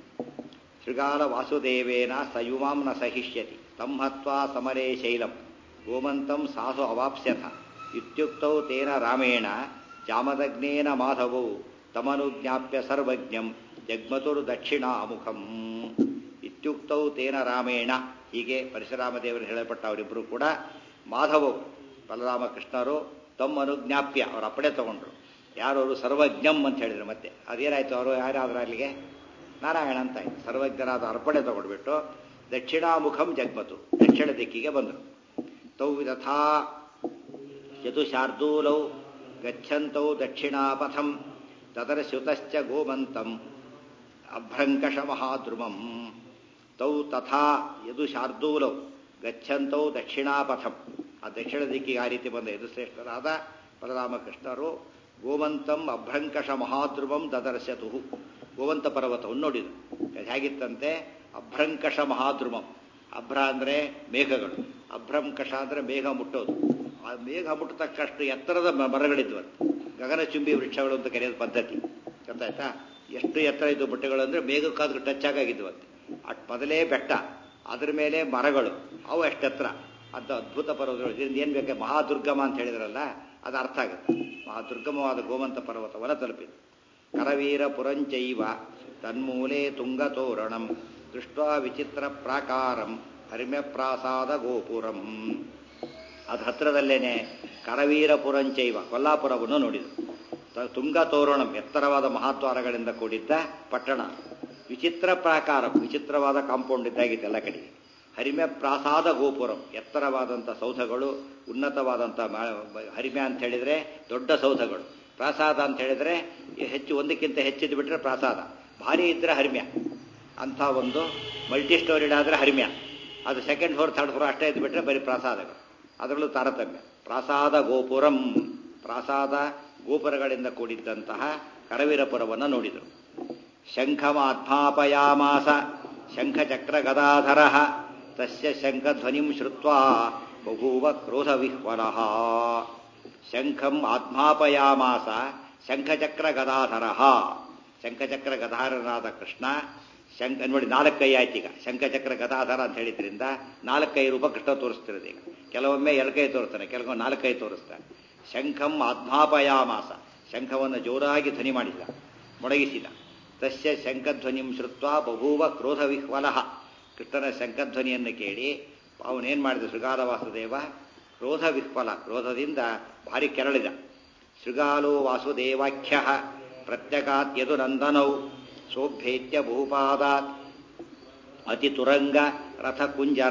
ಶೃಗಾಲ ವಾಸುದೇವೇನ ಸಯುಮಾಂ ನ ಸಹಿಷ್ಯತಿ ತಮ್ಮತ್ವ ಸಮರೇ ಶೈಲಂ ಗೋಮಂತಂ ಸಾಸು ಅವಾಪ್ಸ್ಯಥ ಇತ್ಯುಕ್ತೌ ತೇನ ರಾಮೇಣ ಜಾಮದಗ್ನೇನ ಮಾಧವೌ ತಮನುಜ್ಞಾಪ್ಯ ಸರ್ವಜ್ಞಂ ಜಗ್ಮತುರು ದಕ್ಷಿಣಾಮುಖಂ ಇತ್ಯುಕ್ತೌ ತೇನ ರಾಮೇಣ ಹೀಗೆ ಪರಶುರಾಮ ದೇವರು ಹೇಳಲ್ಪಟ್ಟ ಅವರಿಬ್ಬರು ಕೂಡ ಮಾಧವವು ಬಲರಾಮ ಕೃಷ್ಣರು ತಮ್ಮ ಅನುಜ್ಞಾಪ್ಯ ಅವ್ರ ಅಪ್ಪಣೆ ತಗೊಂಡ್ರು ಯಾರು ಅವರು ಸರ್ವಜ್ಞಂ ಅಂತ ಹೇಳಿದ್ರು ಮತ್ತೆ ಅದೇನಾಯ್ತು ಅವರು ಯಾರಾದ್ರೂ ಅಲ್ಲಿಗೆ ನಾರಾಯಣ ಅಂತ ಆಯ್ತು ಸರ್ವಜ್ಞರಾದ ಅರ್ಪಣೆ ತಗೊಂಡ್ಬಿಟ್ಟು ದಕ್ಷಿಣಾಮುಖಂ ಜಗ್ಮತು ದಕ್ಷಿಣ ದಿಕ್ಕಿಗೆ ಬಂದರು ತೌ ತಥಾ ಚತುಶಾರ್ದೂಲೌ ಗಚ್ಚಂತೌ ದಕ್ಷಿಣಾಪಥಂ ತದರ್ಶ್ಯುತಶ್ಚ ಗೋಮಂತಂ ಅಭ್ರಂಕಷ ಮಹಾದ್ರುಮಂ ತೌ ತಥಾ ಯದು ಶಾರ್ದೂಲೌ ಗಚ್ಚಂತೌ ದಕ್ಷಿಣಾಪಥಂ ಆ ದಕ್ಷಿಣ ದಿಕ್ಕಿಗೆ ಆ ರೀತಿ ಬಂದ ಯದುಶ್ರೇಷ್ಠರಾದ ಬಲರಾಮಕೃಷ್ಣರು ಗೋವಂತಂ ಅಭ್ರಂಕಷ ಮಹಾದ್ರುವಂ ದದರ್ಶತು ಗೋವಂತ ಪರ್ವತವನ್ನು ನೋಡಿದರು ಹೇಗಿತ್ತಂತೆ ಅಭ್ರಂಕಷ ಮಹಾದ್ರುಮಂ ಅಭ್ರ ಅಂದರೆ ಮೇಘಗಳು ಅಭ್ರಂಕಷ ಅಂದರೆ ಮೇಘ ಮುಟ್ಟೋದು ಆ ಮೇಘ ಮುಟ್ಟತಕ್ಕಷ್ಟು ಎತ್ತರದ ಮರಗಳಿದ್ವು ಗಗನಚುಂಬಿ ವೃಕ್ಷಗಳು ಅಂತ ಕರೆಯೋದು ಪದ್ಧತಿ ಗೊತ್ತಾಯ್ತಾ ಎಷ್ಟು ಎತ್ತರ ಇದ್ದು ಬುಟ್ಟೆಗಳು ಅಂದರೆ ಮೇಘಕ್ಕಾದ್ರೂ ಟಚ್ ಆಗಿದ್ವು ಅಂತ ಅಟ್ ಮೊದಲೇ ಬೆಟ್ಟ ಅದ್ರ ಮೇಲೆ ಮರಗಳು ಅವು ಎಷ್ಟೆತ್ತರ ಅಂತ ಅದ್ಭುತ ಪರ್ವತಗಳು ಇದರಿಂದ ಏನು ಬೇಕು ಮಹಾದುರ್ಗಮ ಅಂತ ಹೇಳಿದ್ರಲ್ಲ ಅದು ಅರ್ಥ ಆಗುತ್ತೆ ಮಹಾದುರ್ಗಮವಾದ ಗೋಮಂತ ಪರ್ವತವನ್ನು ತಲುಪಿತು ಕರವೀರ ಪುರಂಚೈವ ತನ್ಮೂಲೆ ತುಂಗತೋರಣಂ ದೃಷ್ಟ ವಿಚಿತ್ರ ಪ್ರಾಕಾರಂ ಹರಿಮ್ಯಪ್ರಾಸಾದ ಗೋಪುರಂ ಅದು ಹತ್ರದಲ್ಲೇನೆ ಕರವೀರಪುರಂಚೈವ ಕೊಲ್ಲಾಪುರವನ್ನು ನೋಡಿದರು ತುಂಗ ತೋರಣಂ ಎತ್ತರವಾದ ಮಹಾದ್ವಾರಗಳಿಂದ ಕೂಡಿದ್ದ ಪಟ್ಟಣ ವಿಚಿತ್ರ ಪ್ರಾಕಾರ ವಿಚಿತ್ರವಾದ ಕಾಂಪೌಂಡ್ ಇದ್ದಾಗಿತ್ತು ಎಲ್ಲ ಕಡೆಗೆ ಹರಿಮೆ ಪ್ರಾಸಾದ ಗೋಪುರಂ ಎತ್ತರವಾದಂಥ ಸೌಧಗಳು ಉನ್ನತವಾದಂಥ ಹರಿಮೆ ಅಂತ ಹೇಳಿದರೆ ದೊಡ್ಡ ಸೌಧಗಳು ಪ್ರಾಸಾದ ಅಂತ ಹೇಳಿದರೆ ಹೆಚ್ಚು ಒಂದಕ್ಕಿಂತ ಹೆಚ್ಚಿದ್ದು ಬಿಟ್ಟರೆ ಪ್ರಾಸಾದ ಭಾರಿ ಇದ್ದರೆ ಹರಿಮ್ಯ ಅಂಥ ಒಂದು ಮಲ್ಟಿ ಸ್ಟೋರಿಡ್ ಆದರೆ ಹರಿಮ್ಯ ಅದು ಸೆಕೆಂಡ್ ಫ್ಲೋರ್ ಥರ್ಡ್ ಫ್ಲೋರ್ ಅಷ್ಟೇ ಇದ್ದು ಬಿಟ್ಟರೆ ಬರೀ ಪ್ರಾಸಾದಗಳು ಅದರಲ್ಲೂ ತಾರತಮ್ಯ ಪ್ರಾಸಾದ ಗೋಪುರಂ ಪ್ರಾಸಾದ ಗೋಪುರಗಳಿಂದ ಕೂಡಿದ್ದಂತಹ ಕರವೀರಪುರವನ್ನು ನೋಡಿದರು ಶಂಖಮಾಧ್ಮಾಪಯಾಮಾಸ ಶಂಖಚಕ್ರ ಗದಾಧರ ತಸ್ಯ ಶಂಖಧ್ವನಿಂ ಶ್ರುತ್ವಾ ಬಭೂವ ಕ್ರೋಧವಿಹ್ವಲಃ ಶಂಖಂ ಆತ್ಮಾಪಯಾಮಾಸ ಶಂಖಚಕ್ರ ಗದಾಧರ ಶಂಖಚಕ್ರ ಗದಾಧರನಾದ ಕೃಷ್ಣ ಶಂಖ ನೋಡಿ ನಾಲ್ಕೈ ಆಯ್ತು ಈಗ ಶಂಖಚಕ್ರ ಗದಾಧರ ಅಂತ ಹೇಳಿದ್ರಿಂದ ನಾಲ್ಕೈ ರೂಪ ಕೃಷ್ಣ ತೋರಿಸ್ತಿರೋದು ಈಗ ಕೆಲವೊಮ್ಮೆ ಎಲ್ಕೈ ತೋರಿಸ್ತಾನೆ ಕೆಲವೊಮ್ಮೆ ನಾಲ್ಕೈ ತೋರಿಸ್ತಾನೆ ಶಂಖಂ ಆತ್ಮಾಪಯಾಮಾಸ ಶಂಖವನ್ನು ಜೋರಾಗಿ ಧ್ವನಿ ಮಾಡಿದ ಮೊಡಗಿಸಿದ ತಸ್ಯ ಶಂಖಧ್ವನಿಂ ಶ್ರುತ್ವ ಬಭೂವ ಕ್ರೋಧ ವಿಹ್ವಲಃ ಕೃಷ್ಣನ ಶಂಖಧ್ವನಿಯನ್ನು ಕೇಳಿ ಅವನೇನ್ ಮಾಡಿದ ಶೃಗಾಲ ವಾಸುದೇವ ಕ್ರೋಧ ವಿಹ್ವಲ ಕ್ರೋಧದಿಂದ ಭಾರಿ ಕೆರಳಿದ ಶೃಗಾಲೋ ವಾಸುದೇವಾಖ್ಯ ಪ್ರತ್ಯಗಾತ್ ಯದು ನಂದನೌ ಸೋಭ್ಯೇತ್ಯ ಬಹುಪಾದಾತ್ ಅತಿ ತುರಂಗ ರಥಕುಂಜರ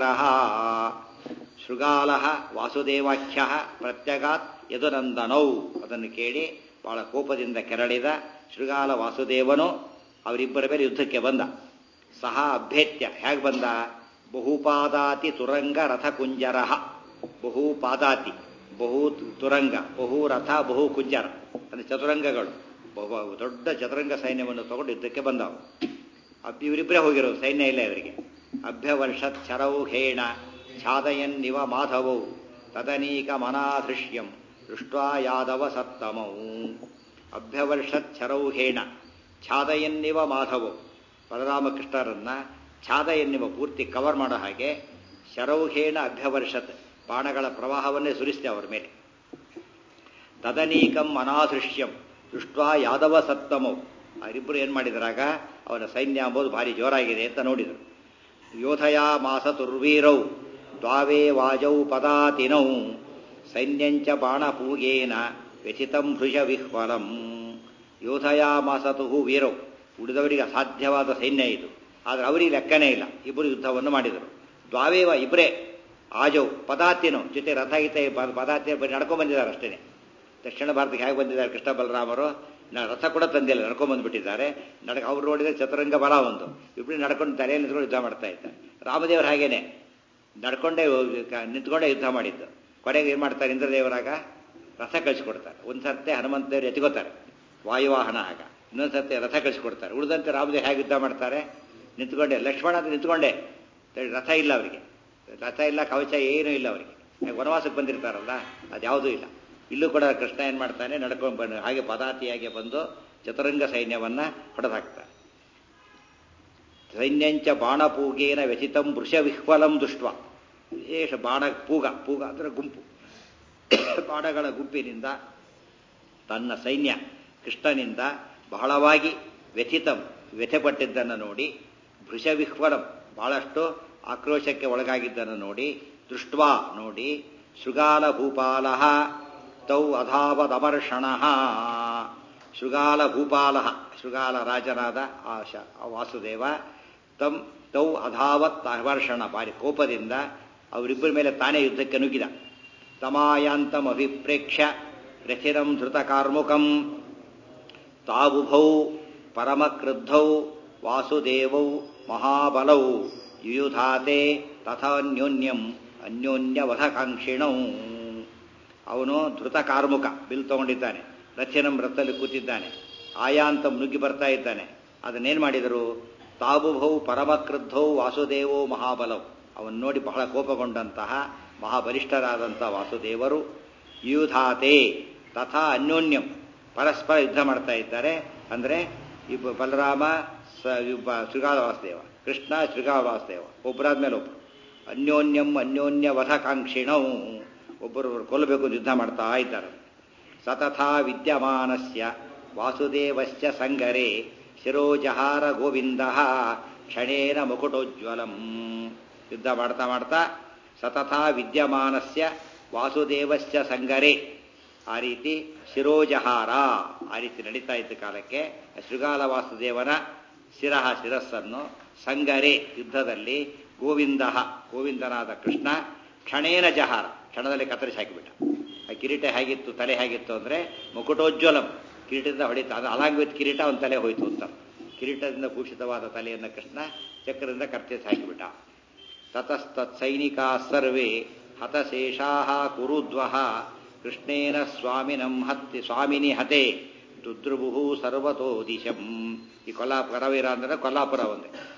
ಶೃಗಾಲ ವಾಸುದೇವಾಖ್ಯ ಪ್ರತ್ಯಗಾತ್ ಯದುನಂದನೌ ಅದನ್ನು ಕೇಳಿ ಬಹಳ ಕೋಪದಿಂದ ಕೆರಳಿದ ಶೃಗಾಲ ವಾಸುದೇವನು ಅವರಿಬ್ಬರ ಮೇಲೆ ಯುದ್ಧಕ್ಕೆ ಬಂದ ಸಹ ಅಭ್ಯೇತ್ಯ ಹೇಗೆ ಬಂದ ಬಹುಪಾದಾತಿ ತುರಂಗ ರಥಕುಂಜರ ಬಹುಪಾದಾತಿ ಬಹು ತುರಂಗ ಬಹು ರಥ ಬಹು ಕುಂಜರ ಅಂದರೆ ಚತುರಂಗಗಳು ಬಹು ದೊಡ್ಡ ಚತುರಂಗ ಸೈನ್ಯವನ್ನು ತಗೊಂಡು ಯುದ್ಧಕ್ಕೆ ಬಂದವು ಅಬ್ ಇವರಿಬ್ಬರೇ ಹೋಗಿರೋ ಸೈನ್ಯ ಇಲ್ಲ ಇವರಿಗೆ ಅಭ್ಯವರ್ಷತ್ ಚರವು ಹೇಣ ಛಾದಯನ್ನಿವ ಮಾಧವೌ ತದನೀಕ ಮನಾಧೃಶ್ಯಂ ದೃಷ್ಟ್ವಾ ಯಾದವ ಸತ್ತಮೌ ಅಭ್ಯವರ್ಷತ್ ಚರವು ಹೇಣ ಛಾದಯನ್ನಿವ ಮಾಧವೌ ಬಲರಾಮಕೃಷ್ಣರನ್ನ ಛಾದ ಎನ್ನುವ ಪೂರ್ತಿ ಕವರ್ ಮಾಡೋ ಹಾಗೆ ಶರೌಹೇಣ ಅಭ್ಯವರ್ಷತ್ ಬಾಣಗಳ ಪ್ರವಾಹವನ್ನೇ ಸುರಿಸಿದೆ ಅವರ ಮೇಲೆ ತದನೀಕಂ ಅನಾದೃಶ್ಯಂ ದೃಷ್ಟ್ವಾ ಯಾದವ ಸತ್ತಮೌ ಅವರಿಬ್ಬರು ಏನು ಮಾಡಿದ್ರಾಗ ಅವನ ಸೈನ್ಯ ಅಂಬೋದು ಭಾರಿ ಜೋರಾಗಿದೆ ಅಂತ ನೋಡಿದರು ಯೋಧಯ ಮಾಸ ತುರ್ವೀರೌ ದ್ವಾವೇ ವಾಜೌ ಪದಾತಿನೌ ಸೈನ್ಯಂಚ ಬಾಣಪೂಗೇನ ವ್ಯಥಿತಂ ಭೃಜ ವಿಹ್ವಲಂ ಯೋಧಯ ಮಾಸತು ವೀರೌ ಉಳಿದವರಿಗೆ ಅಸಾಧ್ಯವಾದ ಸೈನ್ಯ ಇದು ಆದರೆ ಅವರಿಗೆ ಲೆಕ್ಕನೇ ಇಲ್ಲ ಇಬ್ಬರು ಯುದ್ಧವನ್ನು ಮಾಡಿದರು ದ್ವಾವೇವ ಇಬ್ಬರೇ ಆಜೌ ಪದಾತಿನೋ ಜೊತೆ ರಥ ಗೀತೆ ಪದಾತಿ ಬರೀ ನಡ್ಕೊಂಡ್ ಬಂದಿದ್ದಾರೆ ಅಷ್ಟೇ ದಕ್ಷಿಣ ಭಾರತಕ್ಕೆ ಹೇಗೆ ಬಂದಿದ್ದಾರೆ ಕೃಷ್ಣ ಬಲರಾಮರು ರಥ ಕೂಡ ತಂದಿಲ್ಲ ನಡ್ಕೊಂಡ್ ಬಂದ್ಬಿಟ್ಟಿದ್ದಾರೆ ನಡ ಅವ್ರು ನೋಡಿದ್ರೆ ಚತುರಂಗ ಬಲ ಒಂದು ಇಬ್ಬರು ನಡ್ಕೊಂಡು ತಲೆಯಲ್ಲಿ ನಿಂತ್ಕೊಂಡು ಯುದ್ಧ ಮಾಡ್ತಾ ಇದ್ದಾರೆ ರಾಮದೇವರು ಹಾಗೇನೆ ನಡ್ಕೊಂಡೇ ನಿಂತ್ಕೊಂಡೇ ಯುದ್ಧ ಮಾಡಿದ್ದು ಕೊನೆಗೆ ಏನು ಮಾಡ್ತಾರೆ ಇಂದ್ರದೇವರಾಗ ರಥ ಕಳಿಸ್ಕೊಡ್ತಾರೆ ಒಂದು ಸರ್ತೆ ಹನುಮಂತ ದೇವರು ಎತ್ಕೋತಾರೆ ವಾಯುವಾಹನ ಆಗ ಇನ್ನೊಂದು ಸರ್ತಿ ರಥ ಕಳಿಸ್ಕೊಡ್ತಾರೆ ಉಳಿದಂತೆ ರಾಮದೇವ್ ಹೇಗೆ ಯುದ್ಧ ಮಾಡ್ತಾರೆ ನಿಂತ್ಕೊಂಡೆ ಲಕ್ಷ್ಮಣ ಅಂತ ನಿಂತ್ಕೊಂಡೆ ರಥ ಇಲ್ಲ ಅವರಿಗೆ ರಥ ಇಲ್ಲ ಕವಚ ಏನೂ ಇಲ್ಲ ಅವರಿಗೆ ವನವಾಸಕ್ಕೆ ಬಂದಿರ್ತಾರಲ್ಲ ಅದ್ಯಾವುದೂ ಇಲ್ಲ ಇಲ್ಲೂ ಕೂಡ ಕೃಷ್ಣ ಏನು ಮಾಡ್ತಾನೆ ನಡ್ಕೊಂಡು ಬಂದು ಹಾಗೆ ಪದಾತಿಯಾಗಿ ಬಂದು ಚತುರಂಗ ಸೈನ್ಯವನ್ನ ಹೊಡೆದಾಕ್ತಾರೆ ಸೈನ್ಯಂಚ ಬಾಣಪೂಗೇನ ವ್ಯಥಿತಂ ವೃಷ ವಿಹ್ವಲಂ ದುಷ್ಟ್ವ ವಿಶೇಷ ಬಾಣ ಪೂಗ ಪೂಗ ಅಂದರೆ ಗುಂಪು ಬಾಣಗಳ ಗುಂಪಿನಿಂದ ತನ್ನ ಸೈನ್ಯ ಕೃಷ್ಣನಿಂದ ಬಹಳವಾಗಿ ವ್ಯಥಿತಂ ವ್ಯಥೆಪಟ್ಟಿದ್ದನ್ನು ನೋಡಿ ಭೃಷವಿಹ್ವಲಂ ಬಹಳಷ್ಟು ಆಕ್ರೋಶಕ್ಕೆ ಒಳಗಾಗಿದ್ದನ್ನು ನೋಡಿ ದೃಷ್ಟ್ವಾ ನೋಡಿ ಶೃಗಾಲ ಭೂಪಾಲ ತೌ ಅಧಾವದಮರ್ಷಣ ಶೃಗಾಲ ಭೂಪಾಲ ಶೃಗಾಲ ರಾಜನಾದ ಆ ಶ ವಾಸುದೇವ ತಂ ತೌ ಅಧಾವತ್ ಅಹರ್ಷಣ ಬಾರಿ ಕೋಪದಿಂದ ಅವರಿಬ್ಬರ ಮೇಲೆ ತಾನೇ ಯುದ್ಧಕ್ಕೆ ನುಗ್ಗಿದ ತಮಾಯಾಂತಂ ಅಭಿಪ್ರೇಕ್ಷ್ಯ ರಥಿರಂ ಧೃತ ಕಾರ್ಮುಕಂ ತಾವುಭೌ ಪರಮಕ್ರುದ್ಧೌ ವಾಸುದೇವೌ ಮಹಾಬಲೌ ಯುಯುಧಾತೆ ತಥಾನ್ಯೋನ್ಯಂ ಅನ್ಯೋನ್ಯವಧಕಾಂಕ್ಷಿಣೌ ಅವನು ಧೃತ ಕಾರ್ಮುಕ ಬಿಲ್ ತಗೊಂಡಿದ್ದಾನೆ ರಥ್ಯನಂ ರಥದಲ್ಲಿ ಕೂತಿದ್ದಾನೆ ಆಯಾಂತ ನುಗ್ಗಿ ಬರ್ತಾ ಇದ್ದಾನೆ ಅದನ್ನೇನು ಮಾಡಿದರು ತಾಬುಭೌ ಪರಮಕ್ರುದ್ಧೌ ವಾಸುದೇವೋ ಮಹಾಬಲವು ಅವನು ನೋಡಿ ಬಹಳ ಕೋಪಗೊಂಡಂತಹ ಮಹಾಬಲಿಷ್ಠರಾದಂಥ ವಾಸುದೇವರು ಯುಧಾತೆ ತಥಾ ಅನ್ಯೋನ್ಯಂ ಪರಸ್ಪರ ಯುದ್ಧ ಮಾಡ್ತಾ ಇದ್ದಾರೆ ಅಂದರೆ ಇಬ್ಬ ಬಲರಾಮ ಶೃಗಾಲ ವಾಸುದೇವ ಕೃಷ್ಣ ಶೃಗಾಲ ವಾಸುದೇವ ಒಬ್ಬರಾದ್ಮೇಲೆ ಒಬ್ಬರು ಅನ್ಯೋನ್ಯಂ ಅನ್ಯೋನ್ಯ ವಧಕಾಂಕ್ಷಿಣೌ ಒಬ್ಬರು ಕೊಲ್ಲಬೇಕು ಯುದ್ಧ ಮಾಡ್ತಾ ಇದ್ದಾರೆ ಸತಥಾ ವಿದ್ಯಮಾನಸ್ಯ ವಾಸುದೇವಸ್ಯ ಸಂಗರೆ ಶಿರೋಜಹಾರ ಗೋವಿಂದ ಕ್ಷಣೇನ ಮುಕುಟೋಜ್ವಲಂ ಯುದ್ಧ ಮಾಡ್ತಾ ಮಾಡ್ತಾ ಸತಥಾ ವಿದ್ಯಮಾನಸ್ಯ ವಾಸುದೇವಸ್ಯ ಸಂಗರೆ ಆ ರೀತಿ ಶಿರೋಜಹಾರ ಆ ರೀತಿ ನಡೀತಾ ಇದ್ದ ಕಾಲಕ್ಕೆ ಶೃಗಾಲ ವಾಸುದೇವನ ಶಿರಹ ಶಿರಸ್ಸನ್ನು ಸಂಗರೆ ಯುದ್ಧದಲ್ಲಿ ಗೋವಿಂದ ಗೋವಿಂದನಾದ ಕೃಷ್ಣ ಕ್ಷಣೇನ ಜಹಾರ ಕ್ಷಣದಲ್ಲಿ ಕತ್ತರಿಸಿ ಹಾಕಿಬಿಟ್ಟ ಆ ಕಿರೀಟ ಹೇಗಿತ್ತು ತಲೆ ಹೇಗಿತ್ತು ಅಂದರೆ ಮುಕುಟೋಜ್ವಲಂ ಕಿರೀಟದಿಂದ ಹೊಡಿತ ಅದು ಅಲಾಂಗ್ ವಿತ್ ಕಿರೀಟ ಅವನ ತಲೆ ಹೋಯಿತು ಅಂತ ಕಿರೀಟದಿಂದ ಭೂಷಿತವಾದ ತಲೆಯನ್ನು ಕೃಷ್ಣ ಚಕ್ರದಿಂದ ಕತ್ತರಿಸಿ ಹಾಕಿಬಿಟ್ಟ ತತಸ್ತತ್ ಸೈನಿಕಾ ಸರ್ವೇ ಹತಶೇಷಾ ಕುರುದ್ವಹ ಕೃಷ್ಣೇನ ಸ್ವಾಮಿನಂ ಹತ್ತಿ ಸ್ವಾಮಿನಿ ಹತೆ ದುದ್ರುಭು ಸರ್ವತೋ ದಿಶಂ ಈ ಕೊಲ್ಲಾಪುರ ಕರವೀರ ಅಂದ್ರೆ ಕೊಲ್ಲಾಪುರ ಒಂದೇ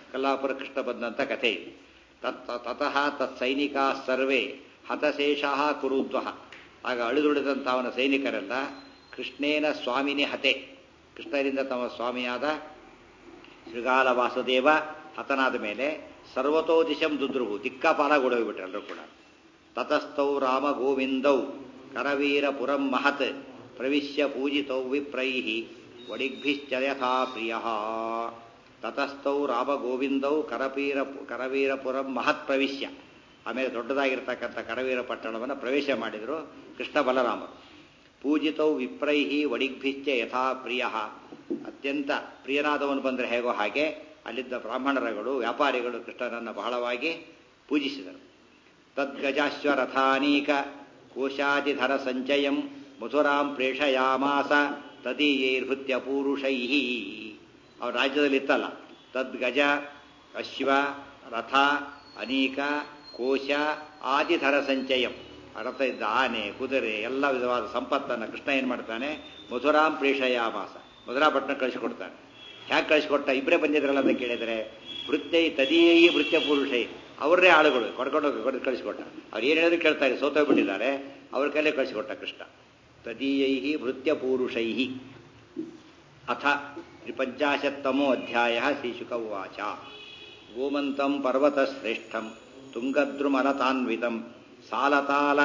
ಕಲ್ಲಾಪುರ ಕೃಷ್ಣ ಬಂದಂಥ ಕಥೆ ಇದೆ ತತ್ ತತಃ ತತ್ಸೈನಿಕಾ ಸರ್ವೇ ಹತಶೇಷಃ ಕುರುದ್ವಹ ಆಗ ಅಳಿದುಳಿದಂಥ ಅವನ ಸೈನಿಕರೆಲ್ಲ ಕೃಷ್ಣೇನ ಸ್ವಾಮಿನಿ ಹತೆ ಕೃಷ್ಣರಿಂದ ತಮ್ಮ ಸ್ವಾಮಿಯಾದ ಶೃಗಾಲ ವಾಸುದೇವ ಹತನಾದ ಮೇಲೆ ಸರ್ವತೋ ದಿಶಂ ದುದ್ರುವು ದಿಕ್ಕಾಪಾಲಾಗೋಡೋಗ್ಬಿಟ್ರು ಎಲ್ಲರೂ ಕೂಡ ತತಸ್ಥೌ ರಾಮ ಗೋವಿಂದೌ ಕರವೀರಪುರಂ ಮಹತ್ ಪ್ರವಿಶ್ಯ ಪೂಜಿತೌ ವಿಪ್ರೈ ವಡಿಗ್ಭಿಶ್ಚ ಯಥಾ ಪ್ರಿಯ ತತಸ್ಥೌ ರಾಮ ಗೋವಿಂದೌ ಕರವೀರ ಕರವೀರಪುರಂ ಮಹತ್ ಪ್ರವಿಶ್ಯ ಆಮೇಲೆ ದೊಡ್ಡದಾಗಿರ್ತಕ್ಕಂಥ ಕರವೀರ ಪಟ್ಟಣವನ್ನು ಪ್ರವೇಶ ಮಾಡಿದರು ಕೃಷ್ಣ ಬಲರಾಮರು ಪೂಜಿತೌ ವಿಪ್ರೈ ವಡಿಗ್ಭಿಶ್ಚ ಯಥಾ ಪ್ರಿಯ ಅತ್ಯಂತ ಪ್ರಿಯನಾದವನು ಬಂದರೆ ಹೇಗೋ ಹಾಗೆ ಅಲ್ಲಿದ್ದ ಬ್ರಾಹ್ಮಣರಗಳು ವ್ಯಾಪಾರಿಗಳು ಕೃಷ್ಣನನ್ನು ಬಹಳವಾಗಿ ಪೂಜಿಸಿದರು ತದ್ಗಜಾಶ್ವರಥಾನೀಕ ಕೋಶಾದಿಧರ ಸಂಚಯಂ ಮಥುರಾಂ ಪ್ರೇಷಯಾಮಾಸ ತದೀಯೈರ್ಹೃತ್ಯ ಪೂರುಷೈ ಅವ್ರ ರಾಜ್ಯದಲ್ಲಿ ಇತ್ತಲ್ಲ ತದ್ಗಜ ಅಶ್ವ ರಥ ಅನೀಕ ಕೋಶ ಆದಿಧರ ಸಂಚಯಂ ರಥ ಇದ್ದ ಆನೆ ಕುದುರೆ ಎಲ್ಲ ವಿಧವಾದ ಸಂಪತ್ತನ್ನು ಕೃಷ್ಣ ಏನು ಮಾಡ್ತಾನೆ ಮಧುರಾಂ ಪ್ರೇಷಯಾಮಾಸ ಮಧುರಾಪಟ್ಟಣ ಕಳಿಸಿಕೊಡ್ತಾನೆ ಹ್ಯಾಕೆ ಕಳಿಸ್ಕೊಟ್ಟ ಇಬ್ಬರೇ ಬಂದಿದ್ರಲ್ಲ ಅಂತ ಕೇಳಿದರೆ ವೃತ್ತೈ ತದೀಯೈ ವೃತ್ಯ ಪುರುಷೈ ಅವರೇ ಆಳುಗಳು ಕೊಡ್ಕೊಂಡು ಕೊಟ್ಟು ಕಳಿಸ್ಕೊಟ್ಟ ಅವ್ರು ಏನು ಹೇಳಿದ್ರು ಕೇಳ್ತಾರೆ ಸೋತೋಗ್ಬಿಟ್ಟಿದ್ದಾರೆ ಅವ್ರ ಕೈಲೇ ಕಳಿಸ್ಕೊಟ್ಟ ಕೃಷ್ಣ ತದೀಯೈ ಭೃತ್ಯ ಪೂರುಷೈ ಅಥ ತ್ರಿಪಂಚಾಶತ್ತಮೋ ಅಧ್ಯಾಯ ಶ್ರೀಶುಕ ಉವಾಚ ಗೋಮಂತಂ ಪರ್ವತಶ್ರೇಷ್ಠಂ ತುಂಗದ್ರುಮಲತಾನ್ವಿತಂ ಸಾಲತಾಲ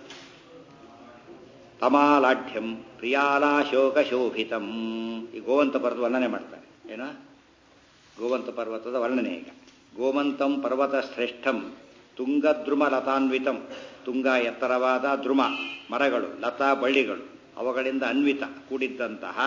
ತಮಾಲಾಢ್ಯಂ ಪ್ರಿಯಾಲಾಶೋಕಶೋಭಿತಂ ಈ ಗೋವಂತ ಪರ್ವತ ವರ್ಣನೆ ಮಾಡ್ತಾರೆ ಏನ ಗೋವಂತ ಪರ್ವತದ ವರ್ಣನೆ ಈಗ ಗೋಮಂತಂ ಪರ್ವತ ಶ್ರೇಷ್ಠಂ ತುಂಗದ್ರುಮ ಲತಾನ್ವಿತಂ ತುಂಗ ಎತ್ತರವಾದ ದ್ರುಮ ಮರಗಳು ಲತಾ ಬಳ್ಳಿಗಳು ಅವುಗಳಿಂದ ಅನ್ವಿತ ಕೂಡಿದ್ದಂತಹ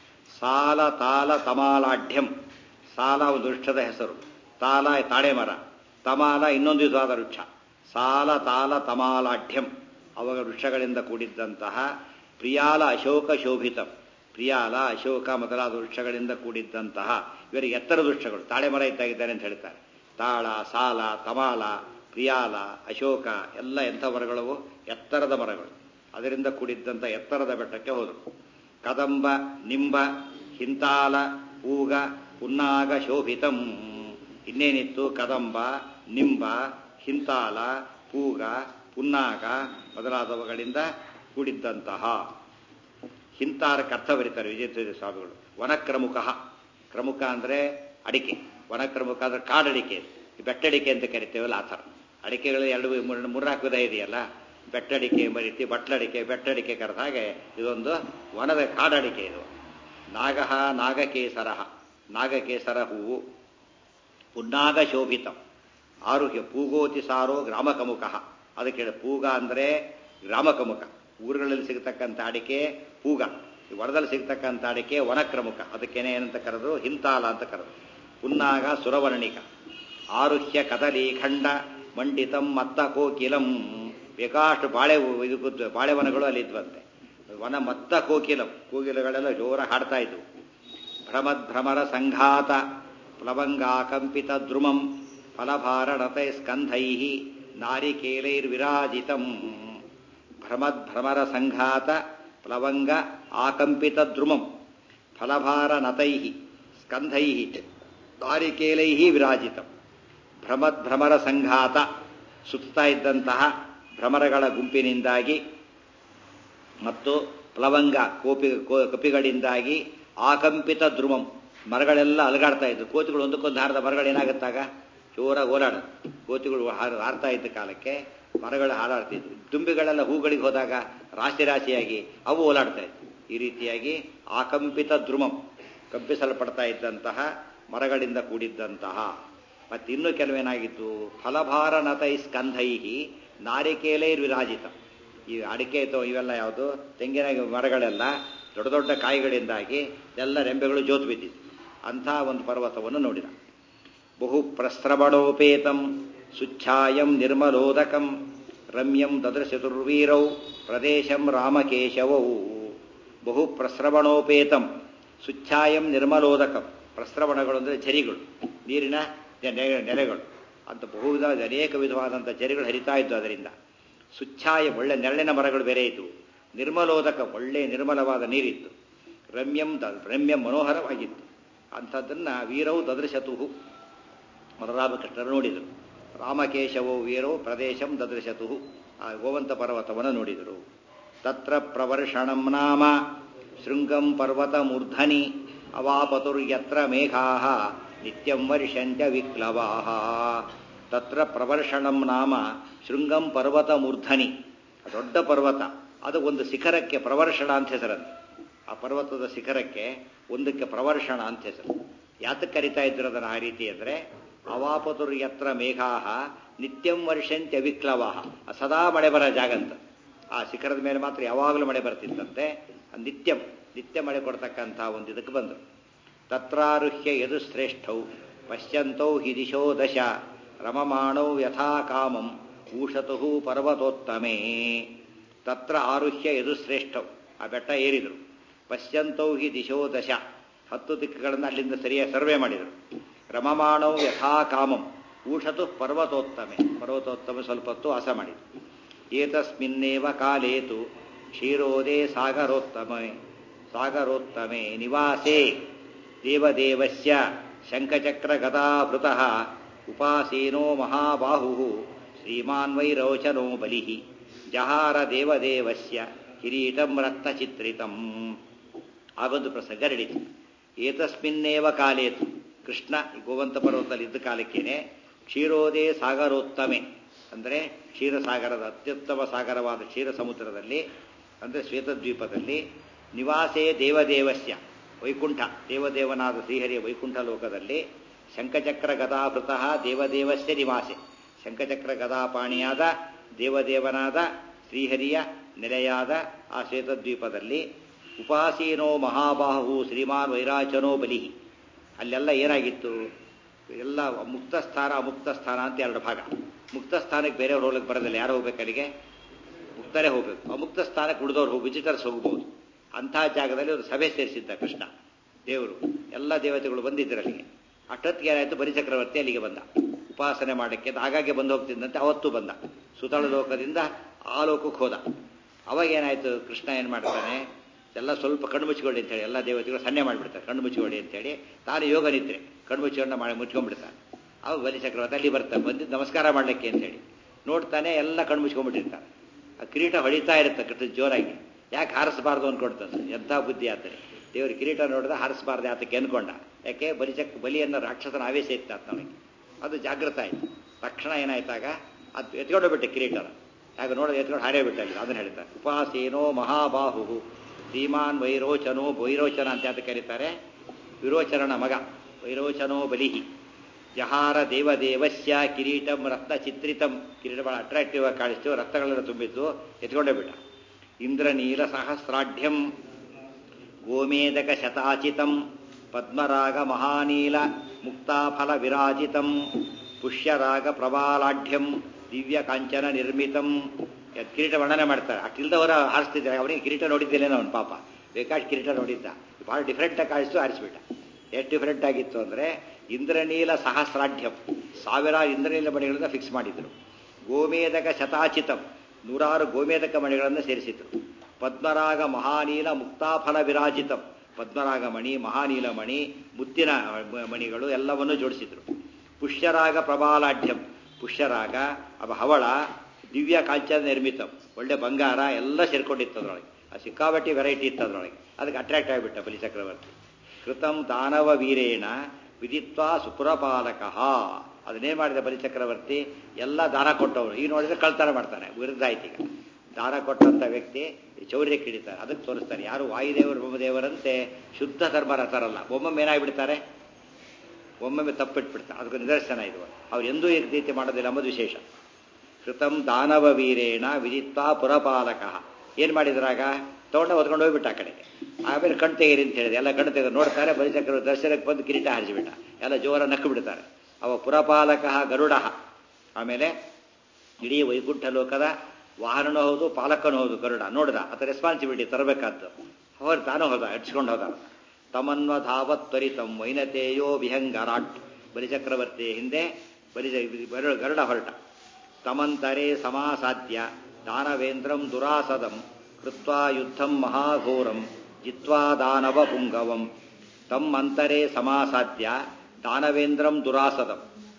ಸಾಲ ತಾಲ ತಮಾಲಾಢ್ಯಂ ಸಾಲ ಒಂದು ವೃಕ್ಷದ ಹೆಸರು ತಾಲ ತಾಳೆ ಮರ ತಮಾಲ ಇನ್ನೊಂದು ವಿಧವಾದ ವೃಕ್ಷ ಸಾಲ ತಾಲ ತಮಾಲಾಢ್ಯಂ ಅವಾಗ ವೃಕ್ಷಗಳಿಂದ ಕೂಡಿದ್ದಂತಹ ಪ್ರಿಯಾಲ ಅಶೋಕ ಶೋಭಿತಂ ಪ್ರಿಯಾಲ ಅಶೋಕ ಮೊದಲಾದ ವೃಕ್ಷಗಳಿಂದ ಕೂಡಿದ್ದಂತಹ ಇವರಿಗೆ ಎತ್ತರದ ವೃಕ್ಷಗಳು ತಾಳೆ ಮರ ಇದ್ದಾಗಿದ್ದಾರೆ ಅಂತ ಹೇಳ್ತಾರೆ ತಾಳ ಸಾಲ ತಮಾಲ ಪ್ರಿಯಾಲ ಅಶೋಕ ಎಲ್ಲ ಎಂಥ ಮರಗಳವು ಎತ್ತರದ ಮರಗಳು ಅದರಿಂದ ಕೂಡಿದ್ದಂಥ ಎತ್ತರದ ಬೆಟ್ಟಕ್ಕೆ ಹೋದರು ಕದಂಬ ನಿಂಬ ಹಿಂತಾಲ ಪೂಗ ಪುನ್ನಾಗ ಶೋಭಿತಂ ಇನ್ನೇನಿತ್ತು ಕದಂಬ ನಿಂಬ ಹಿಂತಾಲ ಪೂಗ ಪುನ್ನಾಗ ಮೊದಲಾದವುಗಳಿಂದ ಕೂಡಿದ್ದಂತಹ ಹಿಂತಾರಕ್ಕೆ ಅರ್ಥ ಬರೀತಾರೆ ವಿಜಯ ಸ್ವಾಮಿಗಳು ವನಕ್ರಮುಖ ಕ್ರಮುಖ ಅಂದರೆ ಅಡಿಕೆ ವನಕ್ರಮುಖ ಅಂದರೆ ಕಾಡಡಿಕೆ ಬೆಟ್ಟಡಿಕೆ ಅಂತ ಕರಿತೇವಲ್ಲ ಆ ಥರ ಅಡಿಕೆಗಳು ಎರಡು ಮೂರ್ನಾಲ್ಕು ವಿಧ ಇದೆಯಲ್ಲ ಬೆಟ್ಟಡಿಕೆ ಎಂಬ ರೀತಿ ಬಟ್ಲಡಿಕೆ ಬೆಟ್ಟಡಿಕೆ ಕರೆದ ಹಾಗೆ ಇದೊಂದು ವನದ ಕಾಡಡಿಕೆ ಇದು ನಾಗಹ ನಾಗಕೇಸರ ನಾಗಕೇಸರ ಹೂವು ಪುನ್ನಾಗ ಶೋಭಿತಂ ಆರೋಗ್ಯ ಪೂಗೋತಿ ಸಾರೋ ಗ್ರಾಮಕಮುಖ ಅದಕ್ಕೆ ಪೂಗ ಅಂದರೆ ಗ್ರಾಮಕಮುಖ ಊರುಗಳಲ್ಲಿ ಸಿಗತಕ್ಕಂಥ ಅಡಿಕೆ ಪೂಗ ವನದಲ್ಲಿ ಸಿಗತಕ್ಕಂಥ ಅಡಿಕೆ ವನಕ್ರಮುಖ ಅದಕ್ಕೇನೆ ಏನಂತ ಕರೆದು ಹಿಂತಾಲ ಅಂತ ಕರೆದು ಪುನ್ನಾಗ ಸುರವರ್ಣಿಕ ಆರುಹ್ಯ ಕದಲಿ ಖಂಡ ಮಂಡಿತಂ ಮತ್ತ ಕೋಕಿಲಂ ಬೇಕಾಷ್ಟು ಬಾಳೆ ಇದು ಬಾಳೆವನಗಳು ಅಲ್ಲಿ ಇದ್ವಂತೆ ವನ ಮತ್ತ ಕೋಕಿಲಂ ಕೋಕಿಲಗಳೆಲ್ಲ ಜೋರ ಹಾಡ್ತಾ ಇದ್ವು ಭ್ರಮದ್ ಭ್ರಮರ ಸಂಘಾತ ಪ್ಲವಂಗಾಕಂಪಿತ ದ್ರುಮಂ ಫಲಭಾರಣತೈ ಸ್ಕಂಧೈ ನಾರಿಕೇಲೈರ್ವಿರಾಜಿತಂ ಭ್ರಮದ್ ಭ್ರಮರ ಸಂಘಾತ ಪ್ಲವಂಗ ಆಕಂಪಿತ ದ್ರುಮಂ ಫಲಭಾರನತೈ ಸ್ಕಂಧೈ ನಾರಿಕೇಲೈ ವಿರಾಜಿತಂ ಭ್ರಮದ್ ಭ್ರಮರ ಸಂಘಾತ ಸುತ್ತಾ ಇದ್ದಂತಹ ಭ್ರಮರಗಳ ಗುಂಪಿನಿಂದಾಗಿ ಮತ್ತು ಪ್ಲವಂಗ ಕೋಪಿ ಕಪಿಗಳಿಂದಾಗಿ ಆಕಂಪಿತ ದ್ರುಮಂ ಮರಗಳೆಲ್ಲ ಅಲಗಾಡ್ತಾ ಇದ್ದು ಕೋತಿಗಳು ಒಂದಕ್ಕೊಂದು ಹಾರದ ಮರಗಳು ಏನಾಗುತ್ತಾಗ ಜೋರಾಗಿ ಓಡಾಡುತ್ತೆ ಕೋತಿಗಳು ಹಾರ್ತಾ ಇದ್ದ ಕಾಲಕ್ಕೆ ಮರಗಳು ಹಾರಾಡ್ತಿದ್ವು ದುಂಬಿಗಳೆಲ್ಲ ಹೂಗಳಿಗೆ ಹೋದಾಗ ರಾಶಿ ರಾಶಿಯಾಗಿ ಅವು ಓಲಾಡ್ತಾ ಇದ್ವು ಈ ರೀತಿಯಾಗಿ ಆಕಂಪಿತ ದ್ರುಮಂ ಕಂಪಿಸಲ್ಪಡ್ತಾ ಇದ್ದಂತಹ ಮರಗಳಿಂದ ಕೂಡಿದ್ದಂತಹ ಮತ್ತಿನ್ನೂ ಕೆಲವೇನಾಗಿತ್ತು ಫಲಭಾರನತೈ ಸ್ಕಂಧೈಹಿ ನಾರಿಕೇಲೈರ್ ವಿರಾಜಿತ ಈ ಅಡಿಕೆ ಅಥವಾ ಇವೆಲ್ಲ ಯಾವುದು ತೆಂಗಿನ ಮರಗಳೆಲ್ಲ ದೊಡ್ಡ ದೊಡ್ಡ ಕಾಯಿಗಳಿಂದಾಗಿ ಎಲ್ಲ ರೆಂಬೆಗಳು ಜೋತು ಬಿದ್ದಿತ್ತು ಅಂಥ ಒಂದು ಪರ್ವತವನ್ನು ನೋಡಿದ ಬಹು ಪ್ರಸ್ರವಣೋಪೇತಂ ಸುಚ್ಛಾಯಂ ನಿರ್ಮಲೋದಕಂ ರಮ್ಯಂ ದದೃಶತುರ್ವೀರೌ ಪ್ರದೇಶಂ ರಾಮಕೇಶವೌ ಬಹು ಪ್ರಸ್ರವಣೋಪೇತಂ ಸುಚ್ಛಾಯಂ ನಿರ್ಮಲೋದಕಂ ಪ್ರಸ್ರವಣಗಳು ಅಂದರೆ ಝರಿಗಳು ನೀರಿನ ನೆರೆಗಳು ಅಂತ ಬಹುವಿಧ ಅನೇಕ ವಿಧವಾದಂಥ ಝರಿಗಳು ಹರಿತಾ ಇದ್ದು ಅದರಿಂದ ಸುಚ್ಛಾಯ ಒಳ್ಳೆ ನೆರಳಿನ ಮರಗಳು ಬೇರೆ ಇದ್ದವು ನಿರ್ಮಲೋದಕ ಒಳ್ಳೆ ನಿರ್ಮಲವಾದ ನೀರಿತ್ತು ರಮ್ಯಂ ದ ರಮ್ಯಂ ಮನೋಹರವಾಗಿತ್ತು ಅಂಥದ್ದನ್ನು ವೀರವು ದದೃಶತುಹು ಬಲರಾಮಕೃಷ್ಣರು ನೋಡಿದರು ರಾಮಕೇಶವೋ ವೀರೋ ಪ್ರದೇಶಂ ದದೃಶತು ಆ ಗೋವಂತ ಪರ್ವತವನ್ನು ನೋಡಿದರು ತತ್ರ ಪ್ರವರ್ಷಣಂ ನಾಮ ಶೃಂಗಂ ಪರ್ವತ ಮೂರ್ಧನಿ ಅವಾಪತುರ್ಯತ್ರ ಮೇಘಾ ನಿತ್ಯಂ ವರ್ಷಂಚ ವಿಕ್ಲವಾ ತತ್ರ ಪ್ರವರ್ಷಣಂ ನಾಮ ಶೃಂಗಂ ಪರ್ವತ ಮೂರ್ಧನಿ ದೊಡ್ಡ ಪರ್ವತ ಅದು ಒಂದು ಶಿಖರಕ್ಕೆ ಪ್ರವರ್ಷಣ ಅಂತ ಹೆಸರಂತೆ ಆ ಪರ್ವತದ ಶಿಖರಕ್ಕೆ ಒಂದಕ್ಕೆ ಪ್ರವರ್ಷಣ ಅಂತ ಹೆಸರು ಯಾತಕ್ಕೆ ಕರಿತಾ ಇದ್ರು ಅದನ್ನು ಆ ರೀತಿ ಅಂದರೆ ಅವಾಪತುರ್ ಯತ್ರ ಮೇಘಾ ನಿತ್ಯಂ ವರ್ಷಂತ್ಯ ವಿಕ್ಲವಾಹ ಸದಾ ಮಳೆ ಬರೋ ಜಾಗ ಅಂತ ಆ ಶಿಖರದ ಮೇಲೆ ಮಾತ್ರ ಯಾವಾಗಲೂ ಮಳೆ ಬರ್ತಿತ್ತಂತೆ ನಿತ್ಯಂ ನಿತ್ಯ ಮಳೆ ಕೊಡ್ತಕ್ಕಂಥ ಒಂದು ಇದಕ್ಕೆ ಬಂದರು ತತ್ರಾರುಹ್ಯ ಯದು ಶ್ರೇಷ್ಠೌ ಪಶ್ಯಂತೌ ಹಿ ದಿಶೋ ದಶ ರಮಮಾಣೌ ಯಥಾ ಕಾಮಂ ಊಷತು ಪರ್ವತೋತ್ತಮೇ ತತ್ರ ಆರುಹ್ಯ ಯದು ಶ್ರೇಷ್ಠೌ ಆ ಬೆಟ್ಟ ಏರಿದರು ಪಶ್ಯಂತೌ ಹಿ ದಿಶೋ ದಶ ಹತ್ತು ದಿಕ್ಕುಗಳನ್ನು ಅಲ್ಲಿಂದ ಸರಿಯಾಗಿ ಸರ್ವೆ ಮಾಡಿದರು ರಮಮಾಣೌ ಯಥಾ ಕಾಮಂ ಊಷತು ಪರ್ವತೋತ್ತಮೆ ಪರ್ವತೋತ್ತಮ ಸ್ವಲ್ಪ ಹೊತ್ತು ವಾಸ ಮಾಡಿದರು ಏತಸ್ಮಿನ್ನೇವ ಕಾಲೇತು ಕ್ಷೀರೋದೇ ಸಾಗರೋತ್ತಮೆ ಸಾಗರೋತ್ತಮೆ ನಿವಾಸೇ ದೇವದೇವಸ್ಯ ಶಂಖಚಕ್ರ ಗದಾಭೃತಃ ಉಪಾಸೀನೋ ಮಹಾಬಾಹು ಶ್ರೀಮಾನ್ ವೈರೋಚನೋ ಬಲಿ ಜಹಾರ ದೇವದೇವಸ್ಯ ಕಿರೀಟಂ ರಕ್ತಚಿತ್ರಿತಂ ಆಗೊಂದು ಪ್ರಸಂಗ ನಡೀತು ಏತಸ್ಮಿನ್ನೇವ ಕಾಲೇತು ಕೃಷ್ಣ ಈ ಗೋವಂತ ಪರ್ವತದಲ್ಲಿ ಇದ್ದ ಕಾಲಕ್ಕೇನೆ ಕ್ಷೀರೋದೇ ಸಾಗರೋತ್ತಮೆ ಅಂದರೆ ಕ್ಷೀರಸಾಗರದ ಅತ್ಯುತ್ತಮ ಸಾಗರವಾದ ಕ್ಷೀರ ಸಮುದ್ರದಲ್ಲಿ ಅಂದರೆ ಶ್ವೇತದ್ವೀಪದಲ್ಲಿ ನಿವಾಸೇ ದೇವದೇವಸ್ಯ ವೈಕುಂಠ ದೇವದೇವನಾದ ಶ್ರೀಹರಿಯ ವೈಕುಂಠ ಲೋಕದಲ್ಲಿ ಶಂಖಚಕ್ರ ಗದಾಭೃತಃ ದೇವದೇವಸ್ಯ ನಿವಾಸೆ ಶಂಖಚಕ್ರ ಗದಾಪಾಣಿಯಾದ ದೇವದೇವನಾದ ಶ್ರೀಹರಿಯ ನೆಲೆಯಾದ ಆ ಶ್ವೇತದ್ವೀಪದಲ್ಲಿ ಉಪಾಸೀನೋ ಮಹಾಬಾಹು ಶ್ರೀಮಾನ್ ವೈರಾಚನೋ ಬಲಿ ಅಲ್ಲೆಲ್ಲ ಏನಾಗಿತ್ತು ಎಲ್ಲ ಮುಕ್ತ ಸ್ಥಾನ ಅಮುಕ್ತ ಸ್ಥಾನ ಅಂತ ಎರಡು ಭಾಗ ಮುಕ್ತ ಸ್ಥಾನಕ್ಕೆ ಬೇರೆಯವ್ರು ಹೋಗ್ಲಿಕ್ಕೆ ಬರೋದಿಲ್ಲ ಯಾರು ಹೋಗ್ಬೇಕು ಅಲ್ಲಿಗೆ ಮುಕ್ತರೇ ಹೋಗ್ಬೇಕು ಅಮುಕ್ತ ಸ್ಥಾನಕ್ಕೆ ಉಳಿದವ್ರು ಹೋಗಿ ವಿಸಿಟರ್ಸ್ ಹೋಗ್ಬೋದು ಅಂತಹ ಜಾಗದಲ್ಲಿ ಒಂದು ಸಭೆ ಸೇರಿಸಿದ್ದ ಕೃಷ್ಣ ದೇವರು ಎಲ್ಲ ದೇವತೆಗಳು ಬಂದಿದ್ದರು ಅಲ್ಲಿಗೆ ಅಷ್ಟೊತ್ತಿಗೆ ಏನಾಯಿತು ಬಲಿಚಕ್ರವರ್ತಿ ಅಲ್ಲಿಗೆ ಬಂದ ಉಪಾಸನೆ ಮಾಡಕ್ಕೆ ಆಗಾಗ್ಗೆ ಬಂದು ಹೋಗ್ತಿದ್ದಂತೆ ಅವತ್ತು ಬಂದ ಸುತಳ ಲೋಕದಿಂದ ಆ ಲೋಕಕ್ಕೆ ಹೋದ ಅವಾಗ ಏನಾಯಿತು ಕೃಷ್ಣ ಏನು ಮಾಡ್ತಾನೆ ಎಲ್ಲ ಸ್ವಲ್ಪ ಕಣ್ಣು ಮುಚ್ಚಿಕೊಳ್ಳಿ ಅಂತೇಳಿ ಎಲ್ಲ ದೇವತೆಗಳು ಸನ್ನೆ ಮಾಡಿಬಿಡ್ತಾರೆ ಕಣ್ಣು ಮುಚ್ಚಿಕೊಳ್ಳಿ ಅಂತೇಳಿ ತಾನು ಯೋಗ ನಿದ್ರೆ ಕಣ್ಣು ಮುಚ್ಚಿಕೊಂಡ ಮಾಡಿ ಮುಚ್ಕೊಂಡ್ಬಿಡ್ತಾನೆ ಅವಾಗ ಬಲಿ ಚಕ್ರವರ್ತಿ ಅಲ್ಲಿ ಬರ್ತಾನೆ ಬಂದಿದ್ದು ನಮಸ್ಕಾರ ಮಾಡಲಿಕ್ಕೆ ಅಂತೇಳಿ ನೋಡ್ತಾನೆ ಎಲ್ಲ ಕಣ್ಣು ಮುಚ್ಕೊಂಡ್ಬಿಟ್ಟಿರ್ತಾನೆ ಆ ಕಿರೀಟ ಹೊಳಿತಾ ಇರುತ್ತೆ ಕೃಷ್ಣ ಜೋರಾಗಿ ಯಾಕೆ ಹಾರಿಸಬಾರ್ದು ಅನ್ಕೊಡ್ತಾನೆ ಎಂಥ ಬುದ್ಧಿ ಆತನೆ ದೇವರು ಕಿರೀಟ ನೋಡಿದ ಹಾರಿಸಬಾರ್ದು ಆತಕ್ಕೆ ಅನ್ಕೊಂಡ ಯಾಕೆ ಬಲಿಚಕ್ ಬಲಿಯನ್ನ ರಾಕ್ಷಸನ ಆವೇಶ ಇತ್ತು ಆತ ಅವನಿಗೆ ಅದು ಜಾಗೃತ ಆಯ್ತು ತಕ್ಷಣ ಏನಾಯ್ತಾಗ ಅದು ಎತ್ಕೊಂಡೋಗ್ಬಿಟ್ಟೆ ಕಿರೀಟನ ಆಗ ನೋಡೋದು ಎತ್ಕೊಂಡು ಹಾರೇ ಬಿಟ್ಟ ಅಲ್ಲಿ ಅದನ್ನು ಹೇಳ್ತಾರೆ ಉಪಾಸೇನೋ ಮಹಾಬಾಹು ಶ್ರೀಮಾನ್ ವೈರೋಚನೋ ವೈರೋಚನ ಅಂತ ಯಾತ ಕರೀತಾರೆ ವಿರೋಚನನ ಮಗ ವೈರೋಚನೋ ಬಲಿಹಿ ಜಹಾರ ದೇವದೇವಸ್ಯ ಕಿರೀಟಂ ರತ್ನ ಚಿತ್ರಿತಂ ಕಿರೀಟ ಬಹಳ ಅಟ್ರಾಕ್ಟಿವ್ ಆಗಿ ಕಾಣಿಸ್ತು ರಕ್ತಗಳೆಲ್ಲ ತುಂಬಿದ್ದು ಎತ್ಕೊಂಡೇ ಬಿಟ್ಟ ಇಂದ್ರನೀಲ ಸಹಸ್ರಾಢ್ಯಂ ಗೋಮೇದಕ ಶತಾಚಿತಂ ಪದ್ಮರಾಗ ಮಹಾನೀಲ ಮುಕ್ತಾಫಲ ವಿರಾಜಿತಂ ಪುಷ್ಯರಾಗ ಪ್ರಬಾಲಾಢ್ಯಂ ದಿವ್ಯ ಕಾಂಚನ ನಿರ್ಮಿತಂ ಕಿರೀಟ ವರ್ಣನೆ ಮಾಡ್ತಾರೆ ಆ ಕಿಲ್ದವರ ಹಾರಿಸ್ತಿದ್ದಾರೆ ಅವನಿಗೆ ಕಿರೀಟ ನೋಡಿದ್ದೇನೆ ಅವನು ಪಾಪ ಬೇಕಾಶ್ ಕಿರೀಟ ನೋಡಿದ್ದ ಭಾಳ ಡಿಫ್ರೆಂಟಾಗಿ ಕಾಣಿಸ್ತು ಹಾರಿಸ್ಬಿಟ್ಟ ಎಷ್ಟು ಡಿಫ್ರೆಂಟ್ ಆಗಿತ್ತು ಅಂದರೆ ಇಂದ್ರನೀಲ ಸಹಸ್ರಾಢ್ಯಂ ಸಾವಿರಾರು ಇಂದ್ರನೀಲ ಮಣಿಗಳನ್ನು ಫಿಕ್ಸ್ ಮಾಡಿದ್ರು ಗೋಮೇದಕ ಶತಾಚಿತಂ ನೂರಾರು ಗೋಮೇದಕ ಮಣಿಗಳನ್ನು ಸೇರಿಸಿದ್ರು ಪದ್ಮರಾಗ ಮಹಾನೀಲ ಮುಕ್ತಾಫಲ ವಿರಾಜಿತಂ ಪದ್ಮರಾಗ ಮಣಿ ಮಹಾನೀಲ ಮಣಿ ಮುತ್ತಿನ ಮಣಿಗಳು ಎಲ್ಲವನ್ನೂ ಜೋಡಿಸಿದ್ರು ಪುಷ್ಯರಾಗ ಪ್ರಬಾಲಾಢ್ಯಂ ಪುಷ್ಯರಾಗ ಅವ ಹವಳ ದಿವ್ಯ ಕಾಂಚನ ನಿರ್ಮಿತಂ ಒಳ್ಳೆ ಬಂಗಾರ ಎಲ್ಲ ಸೇರ್ಕೊಂಡಿತ್ತು ಅದರೊಳಗೆ ಆ ಸಿಕ್ಕಾಬಟ್ಟಿ ವೆರೈಟಿ ಇತ್ತು ಅದರೊಳಗೆ ಅದಕ್ಕೆ ಅಟ್ರಾಕ್ಟ್ ಆಗಿಬಿಟ್ಟ ಬಲಿ ಚಕ್ರವರ್ತಿ ಕೃತಂ ದಾನವ ವೀರೇಣ ವಿದಿತ್ವಾ ಸುಪುರಪಾಲಕ ಅದನ್ನೇನು ಮಾಡಿದ ಬಲಿಚಕ್ರವರ್ತಿ ಎಲ್ಲ ದಾನ ಕೊಟ್ಟವರು ಈಗ ನೋಡಿದ್ರೆ ಕಳ್ತನ ಮಾಡ್ತಾನೆ ವಿರುದ್ಧ ಆಯ್ತು ಈಗ ದಾನ ಕೊಟ್ಟಂಥ ವ್ಯಕ್ತಿ ಚೌರ್ಯ ಕಿಡಿತಾರೆ ಅದಕ್ಕೆ ತೋರಿಸ್ತಾರೆ ಯಾರು ವಾಯುದೇವರು ಬ್ರಹ್ಮದೇವರಂತೆ ಶುದ್ಧ ಧರ್ಮರಥರಲ್ಲ ಒಮ್ಮೊಮ್ಮೆ ಏನಾಗ್ಬಿಡ್ತಾರೆ ಒಮ್ಮೊಮ್ಮೆ ತಪ್ಪಿಟ್ಬಿಡ್ತಾರೆ ಅದಕ್ಕೆ ನಿದರ್ಶನ ಇದು ಅವ್ರು ಎಂದೂ ಈ ರೀತಿ ಮಾಡೋದಿಲ್ಲ ಎಂಬುದು ವಿಶೇಷ ಕೃತಂ ದಾನವ ವೀರೇಣ ವಿದಿತ್ವಾ ಪುರಪಾಲಕ ಏನು ಮಾಡಿದ್ರಾಗ ತಗೊಂಡ ಹೊತ್ಕೊಂಡು ಹೋಗ್ಬಿಟ್ಟ ಆ ಕಡೆಗೆ ಆಮೇಲೆ ಕಣ್ ತೆಗೀರಿ ಅಂತ ಹೇಳಿದೆ ಎಲ್ಲ ಕಣ್ ತೆಗೆದು ನೋಡ್ತಾರೆ ಬಲಿಚಕ್ರ ದರ್ಶನಕ್ಕೆ ಬಂದು ಕಿರೀಟ ಹಾರಿಸಿಬಿಟ್ಟ ಎಲ್ಲ ಜೋರ ನಕ್ಕು ಬಿಡ್ತಾರೆ ಅವ ಪುರಪಾಲಕ ಗರುಡ ಆಮೇಲೆ ಇಡೀ ವೈಕುಂಠ ಲೋಕದ ವಾಹನನೂ ಹೌದು ಪಾಲಕನೂ ಹೌದು ಗರುಡ ನೋಡ್ದ ಅದ ರೆಸ್ಪಾನ್ಸಿಬಿಲಿಟಿ ತರಬೇಕಾದ್ದು ಅವರು ತಾನು ಹೋದ ಇಟ್ಸ್ಕೊಂಡು ಹೋದ ತಮನ್ವ ಧಾವತ್ ತ್ವರಿತಂ ವೈನತೇಯೋ ವಿಹಂಗರಾಟ್ ಬಲಿಚಕ್ರವರ್ತಿ ಹಿಂದೆ ಬಲಿ ಗರುಡ ಹೊರಟ ತಮಂತರೆ ಸಮಾಸಾಧ್ಯ ದಾನವೇಂದ್ರಂ ದುರಾಸದಂ ಕೃತ್ವಾ ಯುದ್ಧಂ ಮಹಾಘೋರಂ ಜಿತ್ವಾ ದಾನವ ಪುಂಗವಂ ತಮ್ಮಂತರೆ ಸಮಾಸಾಧ್ಯ ದಾನವೇಂದ್ರಂ ದುರಾಸದಂ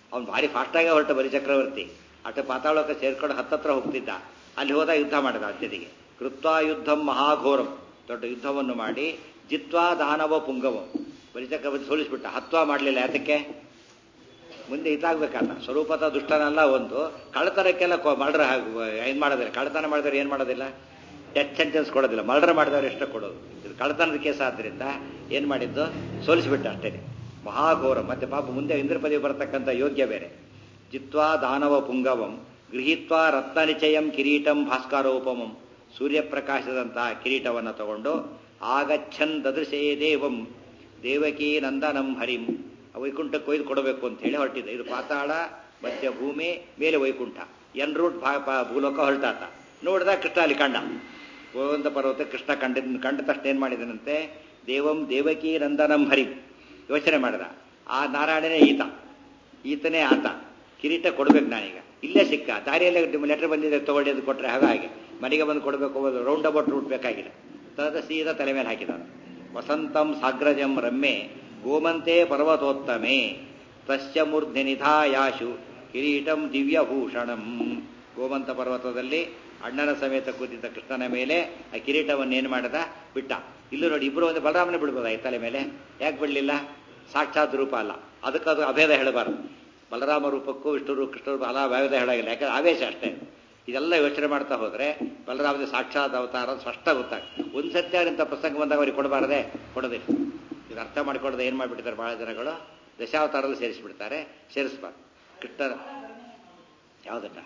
ಅವ್ನು ಭಾರಿ ಫಾಸ್ಟಾಗಿ ಹೊರಟ ಬಲಿ ಚಕ್ರವರ್ತಿ ಅಟ ಪಾತಾಳಕ್ಕೆ ಸೇರ್ಕೊಂಡು ಹತ್ತತ್ರ ಹೋಗ್ತಿದ್ದ ಅಲ್ಲಿ ಹೋದ ಯುದ್ಧ ಮಾಡಿದ ಅತ್ಯದಿಗೆ ಕೃತ್ವಾ ಯುದ್ಧಂ ಮಹಾಘೋರಂ ದೊಡ್ಡ ಯುದ್ಧವನ್ನು ಮಾಡಿ ಜಿತ್ವಾ ದಾನವ ಪುಂಗವಂ ಬಲಿಚಕ್ರವರ್ತಿ ಸೋಲಿಸ್ಬಿಟ್ಟ ಹತ್ವಾ ಮಾಡಲಿಲ್ಲ ಯಾತಕ್ಕೆ ಮುಂದೆ ಇದಾಗಬೇಕಲ್ಲ ಸ್ವರೂಪದ ದುಷ್ಟನಲ್ಲ ಒಂದು ಕಳ್ಳತನಕ್ಕೆಲ್ಲ ಮರ್ಡರ್ ಏನು ಮಾಡೋದಿಲ್ಲ ಕಳ್ಳತನ ಮಾಡಿದವ್ರು ಏನು ಮಾಡೋದಿಲ್ಲ ಡೆತ್ ಸೆಂಟೆನ್ಸ್ ಕೊಡೋದಿಲ್ಲ ಮರ್ಡರ್ ಮಾಡಿದವ್ರು ಎಷ್ಟೋ ಕೊಡೋದು ಇದು ಕಳ್ಳತನದ ಕೇಸ್ ಆದ್ದರಿಂದ ಏನು ಮಾಡಿದ್ದು ಸೋಲಿಸಿಬಿಟ್ಟ ಅಷ್ಟೇ ಮಹಾಘೋರ ಮತ್ತೆ ಪಾಪ ಮುಂದೆ ಇಂದ್ರ ಪದವಿ ಬರತಕ್ಕಂಥ ಯೋಗ್ಯ ಬೇರೆ ಜಿತ್ವಾ ದಾನವ ಪುಂಗವಂ ಗೃಹೀತ್ವಾ ರತ್ನನಿಚಯಂ ಕಿರೀಟಂ ಭಾಸ್ಕರೋಪಮಂ ಸೂರ್ಯಪ್ರಕಾಶದಂತಹ ಕಿರೀಟವನ್ನು ತಗೊಂಡು ಆಗಚ್ಛನ್ ದದೃಶೇ ದೇವಂ ದೇವಕೀ ನಂದನಂ ಹರಿಂ ವೈಕುಂಠಕ್ಕೆ ಕೊಯ್ದು ಕೊಡಬೇಕು ಅಂತ ಹೇಳಿ ಹೊರಟಿದ್ದ ಇದು ಪಾತಾಳ ಮಧ್ಯ ಭೂಮಿ ಮೇಲೆ ವೈಕುಂಠ ಎನ್ ರೂಟ್ ಭೂಲೋಕ ಹೊರಟಾತ ನೋಡಿದ ಕೃಷ್ಣ ಅಲ್ಲಿ ಕಂಡ ಗೋವಂತ ಪರ್ವತ ಕೃಷ್ಣ ಕಂಡಿದ್ ಕಂಡ ತಕ್ಷಣ ಏನ್ ಮಾಡಿದನಂತೆ ದೇವಂ ದೇವಕೀ ನಂದನಂ ಹರಿಂ ಯೋಚನೆ ಮಾಡಿದ ಆ ನಾರಾಯಣನೇ ಈತ ಈತನೇ ಆತ ಕಿರೀಟ ಕೊಡ್ಬೇಕು ನಾನೀಗ ಇಲ್ಲೇ ಸಿಕ್ಕ ದಾರಿಯಲ್ಲೇ ಲೆಟರ್ ಬಂದಿದೆ ತಗೊಳ್ಳಿ ಅದು ಕೊಟ್ಟರೆ ಹಾಗಾಗಿ ಮನೆಗೆ ಬಂದು ಕೊಡಬೇಕು ರೌಂಡ್ ಅಬೌಟ್ ರೂಟ್ ಬೇಕಾಗಿಲ್ಲ ತದ ಸೀದಾ ತಲೆ ಮೇಲೆ ಹಾಕಿದ ವಸಂತಂ ಸಾಗ್ರಜಂ ರಮ್ಯೆ ಗೋಮಂತೆ ಪರ್ವತೋತ್ತಮೆ ತಸ್ಯ ಮೂರ್ಧಿ ನಿಧಾಯಾಶು ಕಿರೀಟಂ ದಿವ್ಯಭೂಷಣಂ ಗೋಮಂತ ಪರ್ವತದಲ್ಲಿ ಅಣ್ಣನ ಸಮೇತ ಕೂತಿದ್ದ ಕೃಷ್ಣನ ಮೇಲೆ ಆ ಕಿರೀಟವನ್ನು ಏನು ಮಾಡದ ಬಿಟ್ಟ ಇಲ್ಲೂ ನೋಡಿ ಇಬ್ಬರು ಒಂದು ಬಲರಾಮನ ಬಿಡ್ಬೋದ ಈ ತಲೆ ಮೇಲೆ ಯಾಕೆ ಬಿಡಲಿಲ್ಲ ಸಾಕ್ಷಾತ್ ರೂಪ ಅಲ್ಲ ಅದಕ್ಕದು ಅಭೇದ ಹೇಳಬಾರದು ಬಲರಾಮ ರೂಪಕ್ಕೂ ವಿಷ್ಣು ರೂಪ ಕೃಷ್ಣ ರೂಪ ಅಲ್ಲ ಅಭೇದ ಹೇಳಾಗಿಲ್ಲ ಯಾಕಂದ್ರೆ ಆವೇಶ ಅಷ್ಟೇ ಇದೆಲ್ಲ ಯೋಚನೆ ಮಾಡ್ತಾ ಹೋದ್ರೆ ಬಲರಾಮದ ಸಾಕ್ಷಾತ್ ಅವತಾರ ಸ್ಪಷ್ಟ ಗೊತ್ತಾಗ್ತದೆ ಒಂದು ಸತ್ಯ ಇಂಥ ಪ್ರಸಂಗ ಬಂದಾಗ ಅವ್ರಿಗೆ ಕೊಡಬಾರದೆ ಕೊಡೋದಿಲ್ಲ ಇದು ಅರ್ಥ ಮಾಡಿಕೊಳ್ಳದೆ ಏನು ಮಾಡಿಬಿಡ್ತಾರೆ ಬಹಳ ಜನಗಳು ದಶಾವತಾರದಲ್ಲಿ ಸೇರಿಸಿಬಿಡ್ತಾರೆ ಸೇರಿಸ್ಬಾರ್ದು ಕೃಷ್ಣನ ಯಾವುದನ್ನ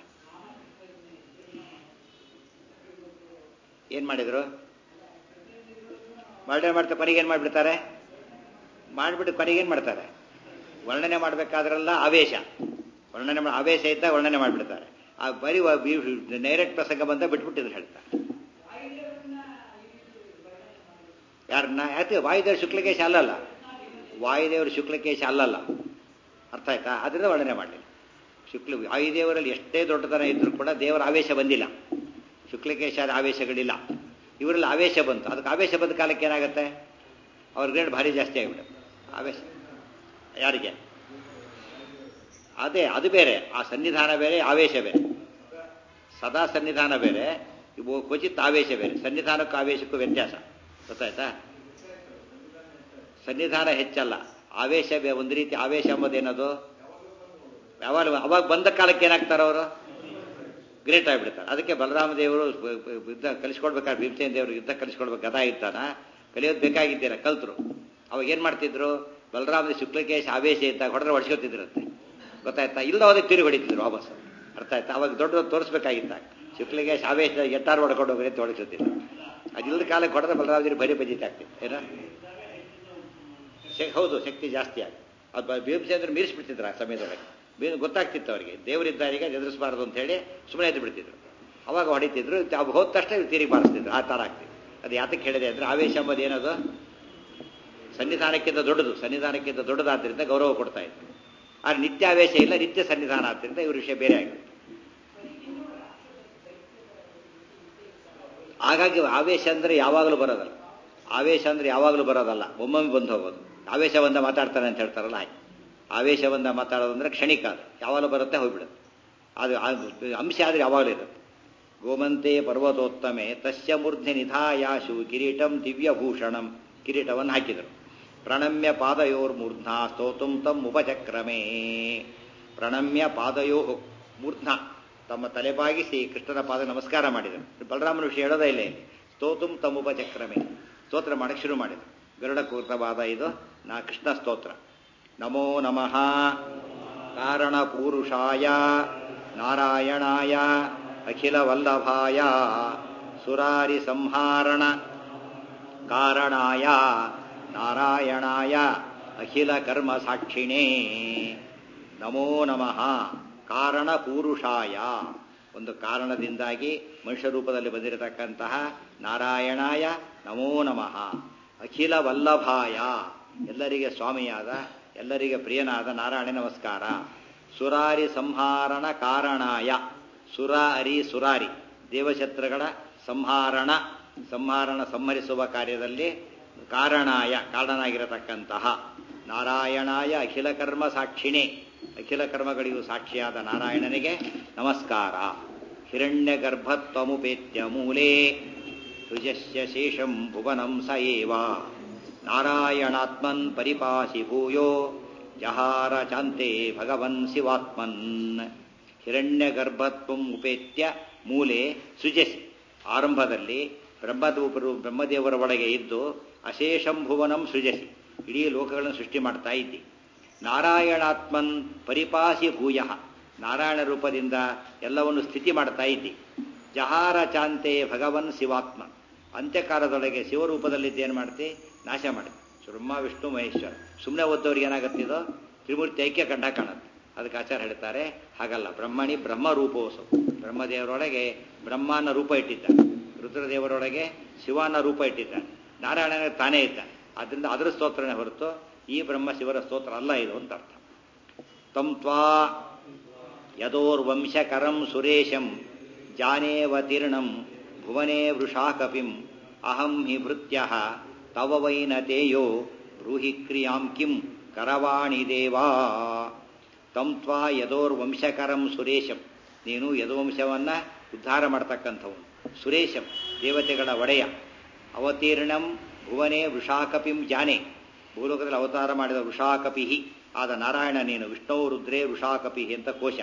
ಏನು ಮಾಡಿದ್ರು ವರ್ಣನೆ ಮಾಡ್ತಾರೆ ಕೊನೆಗೆ ಏನು ಮಾಡಿಬಿಡ್ತಾರೆ ಮಾಡಿಬಿಟ್ಟು ಕೊನೆಗೆ ಏನು ಮಾಡ್ತಾರೆ ವರ್ಣನೆ ಮಾಡಬೇಕಾದ್ರೆಲ್ಲ ಆವೇಶ ವರ್ಣನೆ ಮಾಡಿ ಆವೇಶ ಇದ್ದ ವರ್ಣನೆ ಮಾಡಿಬಿಡ್ತಾರೆ ಆ ಬರೀ ಡೈರೆಕ್ಟ್ ಪ್ರಸಂಗ ಬಂದ ಬಿಟ್ಬಿಟ್ಟಿದ್ರು ಹೇಳ್ತಾರೆ ಯಾರನ್ನ ಯಾಕೆ ವಾಯುದೇವ್ರ ಶುಕ್ಲಕೇಶ ಅಲ್ಲಲ್ಲ ವಾಯುದೇವರ ಶುಕ್ಲಕೇಶ ಅಲ್ಲಲ್ಲ ಅರ್ಥ ಆಯ್ತಾ ಅದರಿಂದ ವರ್ಣನೆ ಮಾಡಲಿಲ್ಲ ಶುಕ್ಲ ವಾಯುದೇವರಲ್ಲಿ ಎಷ್ಟೇ ದೊಡ್ಡತನ ಇದ್ರೂ ಕೂಡ ದೇವರ ಆವೇಶ ಬಂದಿಲ್ಲ ಶುಕ್ಲಕೇಶಾದ ಆವೇಶಗಳಿಲ್ಲ ಇವರಲ್ಲಿ ಆವೇಶ ಬಂತು ಅದಕ್ಕೆ ಆವೇಶ ಬಂದ ಕಾಲಕ್ಕೆ ಏನಾಗುತ್ತೆ ಅವ್ರ ಗ್ರೇಡ್ ಭಾರಿ ಜಾಸ್ತಿ ಆಗಿಬಿಡುತ್ತೆ ಆವೇಶ ಯಾರಿಗೆ ಅದೇ ಅದು ಬೇರೆ ಆ ಸನ್ನಿಧಾನ ಬೇರೆ ಆವೇಶ ಬೇರೆ ಸದಾ ಸನ್ನಿಧಾನ ಬೇರೆ ಇವು ಕ್ವಚಿತ್ ಆವೇಶ ಬೇರೆ ಸನ್ನಿಧಾನಕ್ಕೂ ಆವೇಶಕ್ಕೂ ವ್ಯತ್ಯಾಸ ಗೊತ್ತಾಯ್ತಾ ಸನ್ನಿಧಾನ ಹೆಚ್ಚಲ್ಲ ಆವೇಶ ಬೇ- ಒಂದು ರೀತಿ ಆವೇಶ ಎಂಬುದೇನದು ಯಾವಾಗ ಅವಾಗ ಬಂದ ಕಾಲಕ್ಕೆ ಏನಾಗ್ತಾರೆ ಅವರು ಗ್ರೇಟ್ ಆಗಿಬಿಡ್ತಾರೆ ಅದಕ್ಕೆ ಬಲರಾಮ ದೇವರು ಬ- ಬ- ಯುದ್ಧ ಕಲಿಸ್ಕೊಡ್ಬೇಕಾದ್ರೆ ಭೀಮಸೇನ ದೇವರು ಯುದ್ಧ ಕಲಿಸ್ಕೊಡ್ಬೇಕು ಗದಾ ಇರ್ತಾನ ಕಲಿಯೋದು ಬೇಕಾಗಿದ್ದೀರ ಕಲ್ತರು ಅವಾಗ ಏನ್ ಮಾಡ್ತಿದ್ರು ಬಲರಾಮ ಶುಕ್ಲಕೇಶ ಆವೇಶ ಇದ್ದಾಗ ಹೊಡೆದ್ರೆ ಹೊಡ್ಸ್ಕೊತಿದ್ರಂತೆ ಗೊತ್ತಾಯ್ತಾ ಇಲ್ಲ ಹೋದ್ರೆ ತಿರುಗಿ ಹೊಡಿತಿದ್ರು ವಾಪಸ್ ಅರ್ಥ ಆಯ್ತಾ ಅವಾಗ ದೊಡ್ಡ ತೋರಿಸ್ಬೇಕಾಗಿತ್ತ ಶುಕ್ಲಕೇಶ ಆವೇಶ ಎಟ್ಟಾರು ಹೊಡ್ಕೊಂಡು ಹೋಗ್ರಿ ಅಂತ ಹೊಡಿಸುತ್ತಿದ್ರು ಅದಿಲ್ಲದ ಕಾಲಕ್ಕೆ ಹೊಡೆದ್ರೆ ಬಲರಾಮದೇವರು ಬರೀ ಬಜಿತ ಆಗ್ತಿತ್ತು ಏನ ಶಕ್- ಹೌದು ಶಕ್ತಿ ಜಾಸ್ತಿ ಆಗಿ ಅದು ಭೀಮಸೇಂದ್ರ ಮೀರಿಸ್ಬಿಡ್ತಿದ್ರು ಆ ಸಮಯದೊಳಗೆ ಬೀ- ಗೊತ್ತಾಗ್ತಿತ್ತು ಅವರಿಗೆ ದೇವರಿದ್ದಾರಿಗೆ ಎದುರಿಸಬಾರ್ದು ಅಂತ ಹೇಳಿ ಸುಮ್ಮನೆ ಎದ್ದು ಬಿಡ್ತಿದ್ರು ಅವಾಗ ಹೊಡಿತಿದ್ರು ಅವು ಹೋದ ತಕ್ಷಣ ಇವ್ರು ತಿರುಗಿ ಬಾರಿಸ್ತಿದ್ರು ಆ ಥರ ಆಗ್ತಿತ್ತು ಅದು ಯಾತಕ್ಕೆ ಹೇಳಿದೆ ಅಂದ್ರೆ ಆವೇಶ ಎಂಬುದು ಏನದು ಸನ್ನಿಧಾನಕ್ಕಿಂತ ದೊಡ್ಡದು ಸನ್ನಿಧಾನಕ್ಕಿಂತ ದೊಡ್ಡದಾದ್ರಿಂದ ಗೌರವ ಕೊಡ್ತಾ ಇತ್ತು ಆದ್ರೆ ನಿತ್ಯ ಆವೇಶ ಇಲ್ಲ ನಿತ್ಯ ಸನ್ನಿಧಾನ ಆದ್ದರಿಂದ ಇವ್ರ ವಿಷಯ ಬೇರೆ ಆಗಿದೆ ಹಾಗಾಗಿ ಆವೇಶ ಅಂದ್ರೆ ಯಾವಾಗಲೂ ಬರೋದಲ್ಲ ಆವೇಶ ಅಂದ್ರೆ ಯಾವಾಗಲೂ ಬರೋದಲ್ಲ ಒಮ್ಮೊಮ್ಮೆ ಬಂದು ಹೋಗೋದು ಆವೇಶ ಬಂದ ಮಾತಾಡ್ತಾನೆ ಅಂತ ಹೇಳ್ತಾರಲ್ಲ ಹಾಗೆ ಆವೇಶ ಬಂದ ಮಾತಾಡೋದು ಅಂದ್ರೆ ಕ್ಷಣಿಕ ಅದು ಯಾವಾಗಲೂ ಬರುತ್ತೆ ಹೋಗ್ಬಿಡುತ್ತೆ ಅದು ಆ ಅಂಶ ಆದ್ರೆ ಯಾವಾಗಲೂ ಇರುತ್ತೆ ಗೋಮಂತೆ ಪರ್ವತೋತ್ತಮೆ ತಸ್ಯ ಮೂರ್ಧಿ ನಿಧಾಯಾಶು ಕಿರೀಟಂ ದಿವ್ಯಭೂಷಣಂ ಕಿರೀಟವನ್ನು ಹಾಕಿದರು ಪ್ರಣಮ್ಯ ಪಾದಯೋರ್ ಮೂರ್ಧ್ನಾ ಸ್ತೋತುಂ ತಂ ಉಪಚಕ್ರಮೇ ಪ್ರಣಮ್ಯ ಪಾದಯೋ ಮೂರ್ಧ್ನ ತಮ್ಮ ತಲೆಬಾಗಿಸಿ ಕೃಷ್ಣನ ಪಾದ ನಮಸ್ಕಾರ ಮಾಡಿದರು ಬಲರಾಮನ ವಿಷಯ ಹೇಳೋದೇ ಇಲ್ಲ ಇಲ್ಲಿ ಸ್ತೋತುಂ ತಮ್ ಉಪಚಕ್ರಮೇ ಸ್ತೋತ್ರ ಮಾಡಕ್ಕೆ ಶುರು ಮಾಡಿದರು ಗರುಡ ಕೂರ್ತವಾದ ಇದು ನಾ ಕೃಷ್ಣ ಸ್ತೋತ್ರ ನಮೋ ನಮಃ ಕಾರಣ ಪೂರುಷಾಯ ನಾರಾಯಣಾಯ ಅಖಿಲ ವಲ್ಲಭಾಯ ಸುರಾರಿ ಸಂಹಾರಣ ಕಾರಣಾಯ ನಾರಾಯಣಾಯ ಅಖಿಲ ಕರ್ಮ ಸಾಕ್ಷಿಣೇ ನಮೋ ನಮಃ ಕಾರಣ ಪೂರುಷಾಯ ಒಂದು ಕಾರಣದಿಂದಾಗಿ ಮನುಷ್ಯ ರೂಪದಲ್ಲಿ ಬಂದಿರತಕ್ಕಂತಹ ನಾರಾಯಣಾಯ ನಮೋ ನಮಃ ಅಖಿಲ ವಲ್ಲಭಾಯ ಎಲ್ಲರಿಗೆ ಸ್ವಾಮಿಯಾದ ಎಲ್ಲರಿಗೆ ಪ್ರಿಯನಾದ ನಾರಾಯಣ ನಮಸ್ಕಾರ ಸುರಾರಿ ಸಂಹಾರಣ ಕಾರಣಾಯ ಸುರ ಅರಿ ಸುರಾರಿ ದೇವಶತ್ರುಗಳ ಸಂಹಾರಣ ಸಂಹಾರಣ ಸಂಹರಿಸುವ ಕಾರ್ಯದಲ್ಲಿ ಕಾರಣಾಯ ಕಾರಣನಾಗಿರತಕ್ಕಂತಹ ನಾರಾಯಣಾಯ ಅಖಿಲ ಕರ್ಮ ಸಾಕ್ಷಿಣೆ ಅಖಿಲ ಕರ್ಮಗಳಿಗೂ ಸಾಕ್ಷಿಯಾದ ನಾರಾಯಣನಿಗೆ ನಮಸ್ಕಾರ ಹಿರಣ್ಯ ಗರ್ಭತ್ವಮುಪೇತ್ಯ ಮೂಲೆ ಸೃಜಸ್ಯ ಶೇಷಂ ಭುವನಂ ಸ ಏವ ನಾರಾಯಣಾತ್ಮನ್ ಪರಿಪಾಸಿ ಭೂಯೋ ಜಹಾರ ಚಾಂತೆ ಭಗವನ್ ಶಿವಾತ್ಮನ್ ಹಿರಣ್ಯ ಗರ್ಭತ್ವಂ ಉಪೇತ್ಯ ಮೂಲೆ ಸೃಜಸಿ ಆರಂಭದಲ್ಲಿ ಬ್ರಹ್ಮದೂಪರು ಬ್ರಹ್ಮದೇವರ ಒಳಗೆ ಇದ್ದು ಅಶೇಷಂ ಭುವನಂ ಸೃಜಸಿ ಇಡೀ ಲೋಕಗಳನ್ನು ಸೃಷ್ಟಿ ಮಾಡ್ತಾ ಇದ್ದಿ ನಾರಾಯಣಾತ್ಮನ್ ಪರಿಪಾಸಿ ಭೂಯ ನಾರಾಯಣ ರೂಪದಿಂದ ಎಲ್ಲವನ್ನು ಸ್ಥಿತಿ ಮಾಡ್ತಾ ಇದ್ದಿ ಜಹಾರ ಚಾಂತೆ ಭಗವನ್ ಶಿವಾತ್ಮ ಅಂತ್ಯಕಾಲದೊಳಗೆ ಶಿವರೂಪದಲ್ಲಿದ್ದೇನು ಮಾಡ್ತಿ ನಾಶ ಮಾಡಿ ಬ್ರಹ್ಮ ವಿಷ್ಣು ಮಹೇಶ್ವರ ಸುಮ್ಮನೆ ಓದ್ದವ್ರಿಗೆ ಏನಾಗುತ್ತಿದೋ ತ್ರಿಮೂರ್ತಿ ಐಕ್ಯ ಕಂಡ ಕಾಣುತ್ತೆ ಅದಕ್ಕೆ ಆಚಾರ ಹೇಳ್ತಾರೆ ಹಾಗಲ್ಲ ಬ್ರಹ್ಮಣಿ ಬ್ರಹ್ಮ ರೂಪೋಸು ಬ್ರಹ್ಮದೇವರೊಳಗೆ ಬ್ರಹ್ಮನ ರೂಪ ಇಟ್ಟಿದ್ದಾನೆ ರುದ್ರದೇವರೊಳಗೆ ಶಿವನ ರೂಪ ಇಟ್ಟಿದ್ದಾನೆ ನಾರಾಯಣನ ತಾನೇ ಇದ್ದಾನೆ ಅದರಿಂದ ಅದರ ಸ್ತೋತ್ರನೇ ಹೊರತು ಈ ಬ್ರಹ್ಮ ಶಿವರ ಸ್ತೋತ್ರ ಅಲ್ಲ ಇದು ಅಂತ ಅರ್ಥ ತಂ ತ್ವಾ ಯದೋರ್ವಂಶಕರಂ ಸುರೇಶಂ ಜಾನೇವತೀರ್ಣಂ ಭುವನೇ ವೃಷಾ ಕಪಿಂ ಅಹಂ ಹಿ ಭೃತ್ಯ ತವ ವೈನತೇಯೋ ಬ್ರೂಹಿ ಕ್ರಿಯಾಂ ಕಿಂ ಕರವಾಣಿ ದೇವಾ ತಂ ತ್ವಾ ಯದೋರ್ವಂಶಕರಂ ಸುರೇಶಂ ನೀನು ಯದುವಂಶವನ್ನ ಉದ್ಧಾರ ಮಾಡ್ತಕ್ಕಂಥವನು ಸುರೇಶಂ ದೇವತೆಗಳ ಒಡೆಯ ಅವತೀರ್ಣಂ ಭುವನೇ ವೃಷಾಕಪಿಂ ಜಾನೆ ಭೂಲೋಕದಲ್ಲಿ ಅವತಾರ ಮಾಡಿದ ವೃಷಾಕಪಿಹಿ ಆದ ನಾರಾಯಣ ನೀನು ವಿಷ್ಣು ರುದ್ರೇ ವೃಷಾಕಪಿಹಿ ಅಂತ ಕೋಶ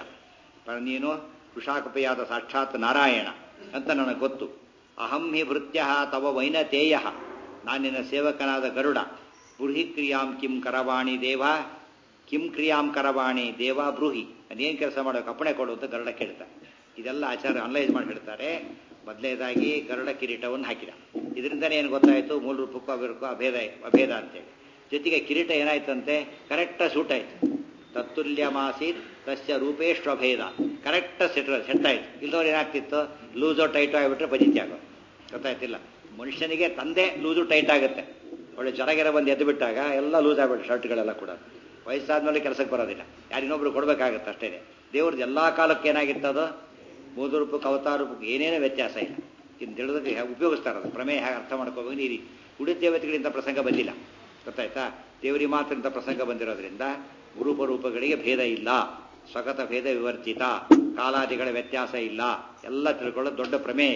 ನೀನು ವೃಷಾಕಪಿಯಾದ ಸಾಕ್ಷಾತ್ ನಾರಾಯಣ ಅಂತ ನನಗೆ ಗೊತ್ತು ಅಹಂ ಹಿ ಭೃತ್ಯ ತವ ವೈನತೇಯ ನಾನಿನ ಸೇವಕನಾದ ಗರುಡ ಬೃಹಿ ಕ್ರಿಯಾಂ ಕಿಂ ಕರವಾಣಿ ದೇವ ಕಿಂ ಕ್ರಿಯಾಂ ಕರವಾಣಿ ದೇವ ಬ್ರೂಹಿ ಅದೇನು ಕೆಲಸ ಮಾಡೋಕೆ ಅಪ್ಪಣೆ ಕೊಡು ಅಂತ ಗರುಡ ಕೇಳ್ತಾರೆ ಇದೆಲ್ಲ ಆಚಾರ ಅನಲೈಸ್ ಮಾಡಿ ಹೇಳ್ತಾರೆ ಮೊದಲನೇದಾಗಿ ಗರುಡ ಕಿರೀಟವನ್ನು ಹಾಕಿದ ಇದರಿಂದನೇ ಏನು ಗೊತ್ತಾಯಿತು ಮೂಲ ರೂಪಕ್ಕೂ ಅಭಿರಕ್ಕೂ ಅಭೇದ ಅಭೇದ ಅಂತೇಳಿ ಜೊತೆಗೆ ಕಿರೀಟ ಏನಾಯ್ತಂತೆ ಕರೆಕ್ಟ ಸೂಟ್ ಆಯ್ತು ತತ್ತುಲ್ಯಮಾಸೀತ್ ತಸ್ಯ ರೂಪೇಶ್ವಭೇದ ಕರೆಕ್ಟ್ ಸೆಟ್ ಸೆಟ್ ಆಯ್ತು ಇಲ್ದವ್ರು ಏನಾಗ್ತಿತ್ತು ಲೂಸೋ ಟೈಟೋ ಆಗಿಬಿಟ್ರೆ ಬಜಿತಿ ಆಗೋದು ಗೊತ್ತಾಯ್ತಿಲ್ಲ ಮನುಷ್ಯನಿಗೆ ತಂದೆ ಲೂಸು ಟೈಟ್ ಆಗುತ್ತೆ ಒಳ್ಳೆ ಜ್ವರಗೆರ ಬಂದು ಎದ್ದು ಬಿಟ್ಟಾಗ ಎಲ್ಲ ಲೂಸ್ ಆಗ್ಬಿಟ್ಟು ಶರ್ಟ್ಗಳೆಲ್ಲ ಕೂಡ ವಯಸ್ಸಾದ್ಮೇಲೆ ಕೆಲಸಕ್ಕೆ ಬರೋದಿಲ್ಲ ಯಾರಿನೊಬ್ರು ಕೊಡ್ಬೇಕಾಗತ್ತೆ ಅಷ್ಟೇ ದೇವ್ರದ್ದು ಎಲ್ಲಾ ಕಾಲಕ್ಕೆ ಏನಾಗಿತ್ತದು ಮೂದು ರೂಪಕ್ಕೆ ಅವತಾರ ರೂಪಕ್ಕೆ ಏನೇನೋ ವ್ಯತ್ಯಾಸ ಇಲ್ಲ ಇನ್ನು ತಿಳಿದಕ್ಕೆ ಉಪಯೋಗಿಸ್ತಾರೆ ಅದು ಪ್ರಮೇಯ ಹೇಗೆ ಅರ್ಥ ಮಾಡ್ಕೋಬೇಕು ನೀರಿ ಉಳಿದ ದೇವತೆಗಳಿಂದ ಪ್ರಸಂಗ ಬಂದಿಲ್ಲ ಗೊತ್ತಾಯ್ತಾ ದೇವರಿಗೆ ಮಾತ್ರ ಇಂಥ ಪ್ರಸಂಗ ಬಂದಿರೋದ್ರಿಂದ ರೂಪ ರೂಪಗಳಿಗೆ ಭೇದ ಇಲ್ಲ ಸ್ವಗತ ಭೇದ ವಿವರ್ಜಿತ ಕಾಲಾದಿಗಳ ವ್ಯತ್ಯಾಸ ಇಲ್ಲ ಎಲ್ಲ ತಿಳ್ಕೊಳ್ಳೋದು ದೊಡ್ಡ ಪ್ರಮೇಯ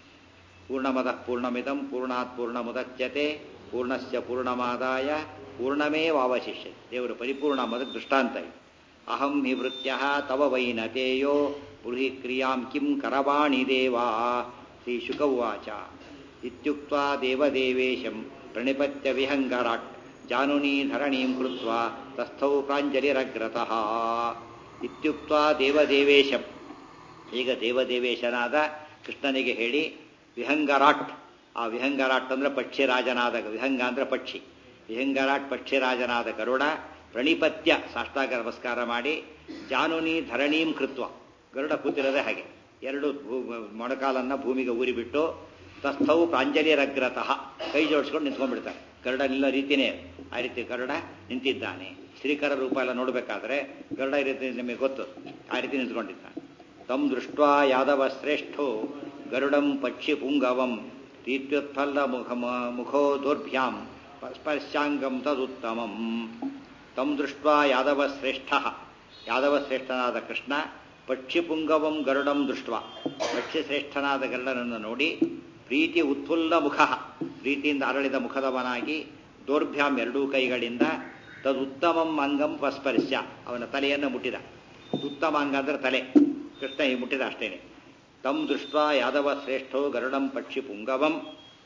ಪೂರ್ಣಮದ ಪೂರ್ಣಮಿದಂ ಪೂರ್ಣಾತ್ ಪೂರ್ಣಮುದಚ್ಯತೆ ಪೂರ್ಣಸ್ಯ ಪೂರ್ಣಮಾದಾಯ ಪೂರ್ಣಮೇವಾವಶಿಷ್ಯ ದೇವರು ಪರಿಪೂರ್ಣ ಮದ ದೃಷ್ಟಾಂತ ಇದೆ ಅಹಂ ಹಿ ಭೃತ್ಯ ತವ ವೈನತೇಯೋ ಬೃಹಿ ಕ್ರಿಯಾಂ ಕಿಂ ಕರವಾಣಿ ದೇವಾ ಶ್ರೀ ಶುಕ ಉವಾಚ ಇತ್ಯುಕ್ತ ದೇವದೇವೇಶಂ ಪ್ರಣಿಪತ್ಯ ವಿಹಂಗರಾಟ್ ಜಾನುನೀ ಧರಣೀಂ ಕೃತ್ವ ತಸ್ಥೌ ಪ್ರಾಂಜಲಿರಗ್ರತಃ ಇತ್ಯುಕ್ತ ದೇವದೇವೇಶಂ ಈಗ ದೇವದೇವೇಶನಾದ ಕೃಷ್ಣನಿಗೆ ಹೇಳಿ ವಿಹಂಗರಾಟ್ ಆ ವಿಹಂಗರಾಟ್ ಅಂದ್ರೆ ಪಕ್ಷಿರಾಜನಾದ ವಿಹಂಗ ಅಂದ್ರೆ ಪಕ್ಷಿ ವಿಹಂಗರಾಟ್ ಪಕ್ಷಿರಾಜನಾದ ಗರುಡ ಪ್ರಣಿಪತ್ಯ ಸಾಷ್ಟಾಗ ನಮಸ್ಕಾರ ಮಾಡಿ ಜಾನುನಿ ಧರಣೀಂ ಕೃತ್ವ ಗರುಡ ಕೂತಿರೋದೇ ಹಾಗೆ ಎರಡು ಮೊಣಕಾಲನ್ನ ಭೂಮಿಗೆ ಊರಿಬಿಟ್ಟು ತಸ್ಥವು ಪ್ರಾಂಜಲಿರಗ್ರತಃ ಕೈ ಜೋಡಿಸ್ಕೊಂಡು ನಿಂತ್ಕೊಂಡ್ಬಿಡ್ತಾರೆ ಗರುಡ ನಿಲ್ಲ ರೀತಿನೇ ಆ ರೀತಿ ಗರುಡ ನಿಂತಿದ್ದಾನೆ ಶ್ರೀಕರ ರೂಪ ಎಲ್ಲ ನೋಡಬೇಕಾದ್ರೆ ಗರುಡ ಈ ರೀತಿ ನಿಮಗೆ ಗೊತ್ತು ಆ ರೀತಿ ನಿಂತ್ಕೊಂಡಿದ್ದಾನೆ ತಮ್ ದೃಷ್ಟ ಯಾದವ ಶ್ರೇಷ್ಠೋ ಗರುಡಂ ಪಕ್ಷಿ ಪುಂಗವಂ ರೀತ್ಯುತ್ಫಲ್ಲ ಮುಖ ಮುಖೋ ದೌರ್ಭ್ಯಾಂ ಸ್ಪರ್ಶಾಂಗಂ ತದುತ್ತಮಂ ತಂ ದೃಷ್ಟ ಯಾದವ ಶ್ರೇಷ್ಠ ಯಾದವ ಶ್ರೇಷ್ಠನಾದ ಕೃಷ್ಣ ಪಕ್ಷಿ ಪುಂಗವಂ ಗರುಡಂ ದೃಷ್ಟ ಪಕ್ಷಿ ಶ್ರೇಷ್ಠನಾದ ಗರುಡನನ್ನು ನೋಡಿ ಪ್ರೀತಿ ಉತ್ಫುಲ್ಲ ಮುಖ ಪ್ರೀತಿಯಿಂದ ಅರಳಿದ ಮುಖದವನಾಗಿ ದೌರ್ಭ್ಯಾಂ ಎರಡೂ ಕೈಗಳಿಂದ ತದುತ್ತಮಂ ಅಂಗಂ ಪಸ್ಪರ್ಶ ಅವನ ತಲೆಯನ್ನು ಮುಟ್ಟಿದ ಉತ್ತಮ ಅಂಗ ಅಂದ್ರೆ ತಲೆ ಕೃಷ್ಣ ಈ ಮುಟ್ಟಿದ ಅಷ್ಟೇನೆ ತಂ ದೃಷ್ಟ ಯಾದವ ಶ್ರೇಷ್ಠೋ ಗರುಡಂ ಪಕ್ಷಿ ಪುಂಗವಂ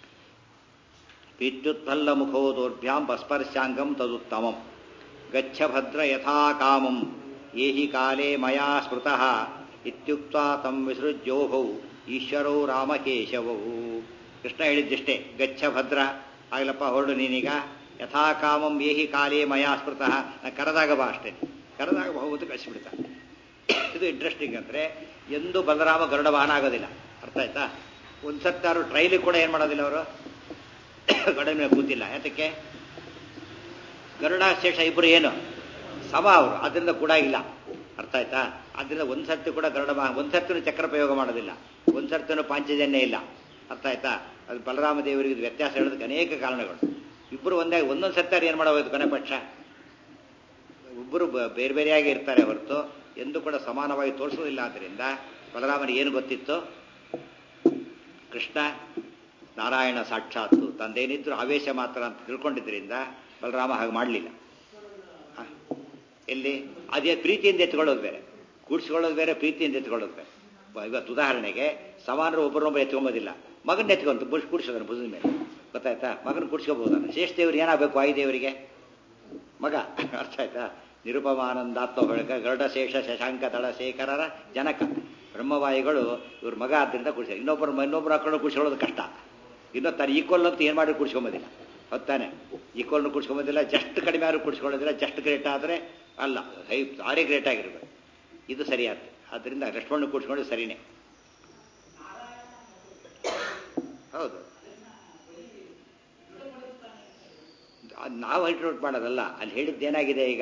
ವಿದ್ಯುತ್ಫಲ್ಲ ಮುಖೋ ದೌರ್ಭ್ಯಾಂ ಪಸ್ಪರ್ಶಾಂಗಂ ತದುತ್ತಮಂ ಗಚ್ಚ ಭದ್ರ ಯಥಾ ಕಾಮಂ ಏಹಿ ಕಾಲೇ ಮಯಾ ಸ್ಮೃತಃ ಇತ್ಯುಕ್ತ ತಂ ವಿಸೃಜ್ಯೋಭೌ ಈಶ್ವರೌ ರಾಮಕೇಶವೌ ಕೃಷ್ಣ ಹೇಳಿದ್ದಿಷ್ಟೇ ಗಚ್ಚ ಭದ್ರ ಆಗ್ಲಪ್ಪ ಹೊರಡು ನೀನೀಗ ಯಥಾ ಕಾಮಂ ಏಹಿ ಕಾಲೇ ಮಯಾ ಸ್ಮೃತಃ ನಾ ಕರೆದಾಗ ಬಾ ಅಷ್ಟೇ ಕರೆದಾಗ ಬಹುಮತ ಕಳಿಸಿಬಿಡ್ತಾ ಇದು ಇಂಟ್ರೆಸ್ಟಿಂಗ್ ಅಂದ್ರೆ ಎಂದು ಬಲರಾಮ ಗರುಡ ವಾಹನ ಆಗೋದಿಲ್ಲ ಅರ್ಥ ಆಯ್ತಾ ಒಂದ್ಸತ್ತಾರು ಟ್ರೈಲಿ ಕೂಡ ಏನ್ ಮಾಡೋದಿಲ್ಲ ಅವರು ಗರುಡ ಮೇಲೆ ಕೂತಿಲ್ಲ ಯಾತಕ್ಕೆ ಗರುಡ ಶೇಷ ಇಬ್ಬರು ಏನು ಸಮ ಅವರು ಅದರಿಂದ ಕೂಡ ಇಲ್ಲ ಅರ್ಥ ಆಯ್ತಾ ಅದರಿಂದ ಒಂದ್ಸರ್ತಿ ಕೂಡ ಗರುಡ ಒಂದ್ಸರ್ತಿನೂ ಚಕ್ರ ಪ್ರಯೋಗ ಮಾಡೋದಿಲ್ಲ ಒಂದ್ಸರ್ತಿನೂ ಪಾಂಚಜನ್ಯ ಇಲ್ಲ ಅರ್ಥ ಆಯ್ತಾ ಅದು ಬಲರಾಮ ದೇವರಿಗೆ ಇದು ವ್ಯತ್ಯಾಸ ಹೇಳೋದಕ್ಕೆ ಅನೇಕ ಕಾರಣಗಳು ಇಬ್ಬರು ಒಂದೇ ಒಂದೊಂದು ಸರ್ತಿ ಏನು ಮಾಡಬಹುದು ಕೊನೆ ಪಕ್ಷ ಇಬ್ಬರು ಬೇರೆ ಬೇರೆಯಾಗಿ ಇರ್ತಾರೆ ಹೊರತು ಎಂದು ಕೂಡ ಸಮಾನವಾಗಿ ತೋರಿಸೋದಿಲ್ಲ ಆದ್ದರಿಂದ ಬಲರಾಮನಿಗೆ ಏನು ಗೊತ್ತಿತ್ತು ಕೃಷ್ಣ ನಾರಾಯಣ ಸಾಕ್ಷಾತ್ತು ತಂದೇನಿದ್ರು ಆವೇಶ ಮಾತ್ರ ಅಂತ ತಿಳ್ಕೊಂಡಿದ್ದರಿಂದ ಬಲರಾಮ ಹಾಗೆ ಮಾಡಲಿಲ್ಲ ಎಲ್ಲಿ ಅದೇ ಪ್ರೀತಿಯಿಂದ ಎತ್ಕೊಳ್ಳೋದು ಬೇರೆ ಕೂಡಿಸ್ಕೊಳ್ಳೋದು ಬೇರೆ ಪ್ರೀತಿಯಿಂದ ಎತ್ಕೊಳ್ಳೋದು ಬೇರೆ ಇವತ್ತು ಉದಾಹರಣೆಗೆ ಸಮಾನರು ಒಬ್ಬರೊಬ್ಬರು ಎತ್ಕೊಂಬೋದಿಲ್ಲ ಮಗನ ಎತ್ಕೊಂತ ಬುಷ್ ಕೂಡಿಸೋದನ್ನು ಭುಜದ ಮೇಲೆ ಗೊತ್ತಾಯ್ತಾ ಮಗನ ಕೂಡಿಸ್ಕೋಬಹುದಲ್ಲ ಶೇಷದೇವ್ರು ಏನಾಗಬೇಕು ವಾಯುದೇವರಿಗೆ ಮಗ ಅರ್ಥ ಆಯ್ತಾ ನಿರುಪಮಾನಂದಾತ್ಮ ಬೆಳಕ ಗರುಡ ಶೇಷ ಶಶಾಂಕ ದಳ ಶೇಖರರ ಜನಕ ಬ್ರಹ್ಮವಾಯುಗಳು ಇವ್ರ ಮಗ ಆದ್ದರಿಂದ ಕುಡಿಸ್ತಾರೆ ಇನ್ನೊಬ್ಬರು ಇನ್ನೊಬ್ಬರು ಹಾಕೊಂಡು ಕುಡಿಸ್ಕೊಳ್ಳೋದು ಕಷ್ಟ ಇನ್ನೂ ತಾನು ಈಕ್ವಲ್ ಅಂತ ಏನು ಮಾಡಿ ಕುಡಿಸ್ಕೊಂಬೋದಿಲ್ಲ ಹೊತ್ತಾನೆ ಈಕ್ವಲ್ನು ಕುಡಿಸ್ಕೊಂಬೋದಿಲ್ಲ ಜಸ್ಟ್ ಕಡಿಮೆ ಆದ್ರೂ ಕುಡಿಸ್ಕೊಳ್ಳೋದಿಲ್ಲ ಜಸ್ಟ್ ಗ್ರೇಟ್ ಆದರೆ ಅಲ್ಲ ಹೈ ಭಾರಿ ಗ್ರೇಟ್ ಆಗಿರ್ಬೇಕು ಇದು ಸರಿಯಾದ ಆದ್ದರಿಂದ ಲಕ್ಷ್ಮಣ ಕೂಡಿಸ್ಕೊಂಡು ಸರಿನೇ ಹೌದು ನಾವು ಹೈಟ್ರೋಟ್ ಮಾಡೋದಲ್ಲ ಅಲ್ಲಿ ಹೇಳಿದ್ದೇನಾಗಿದೆ ಈಗ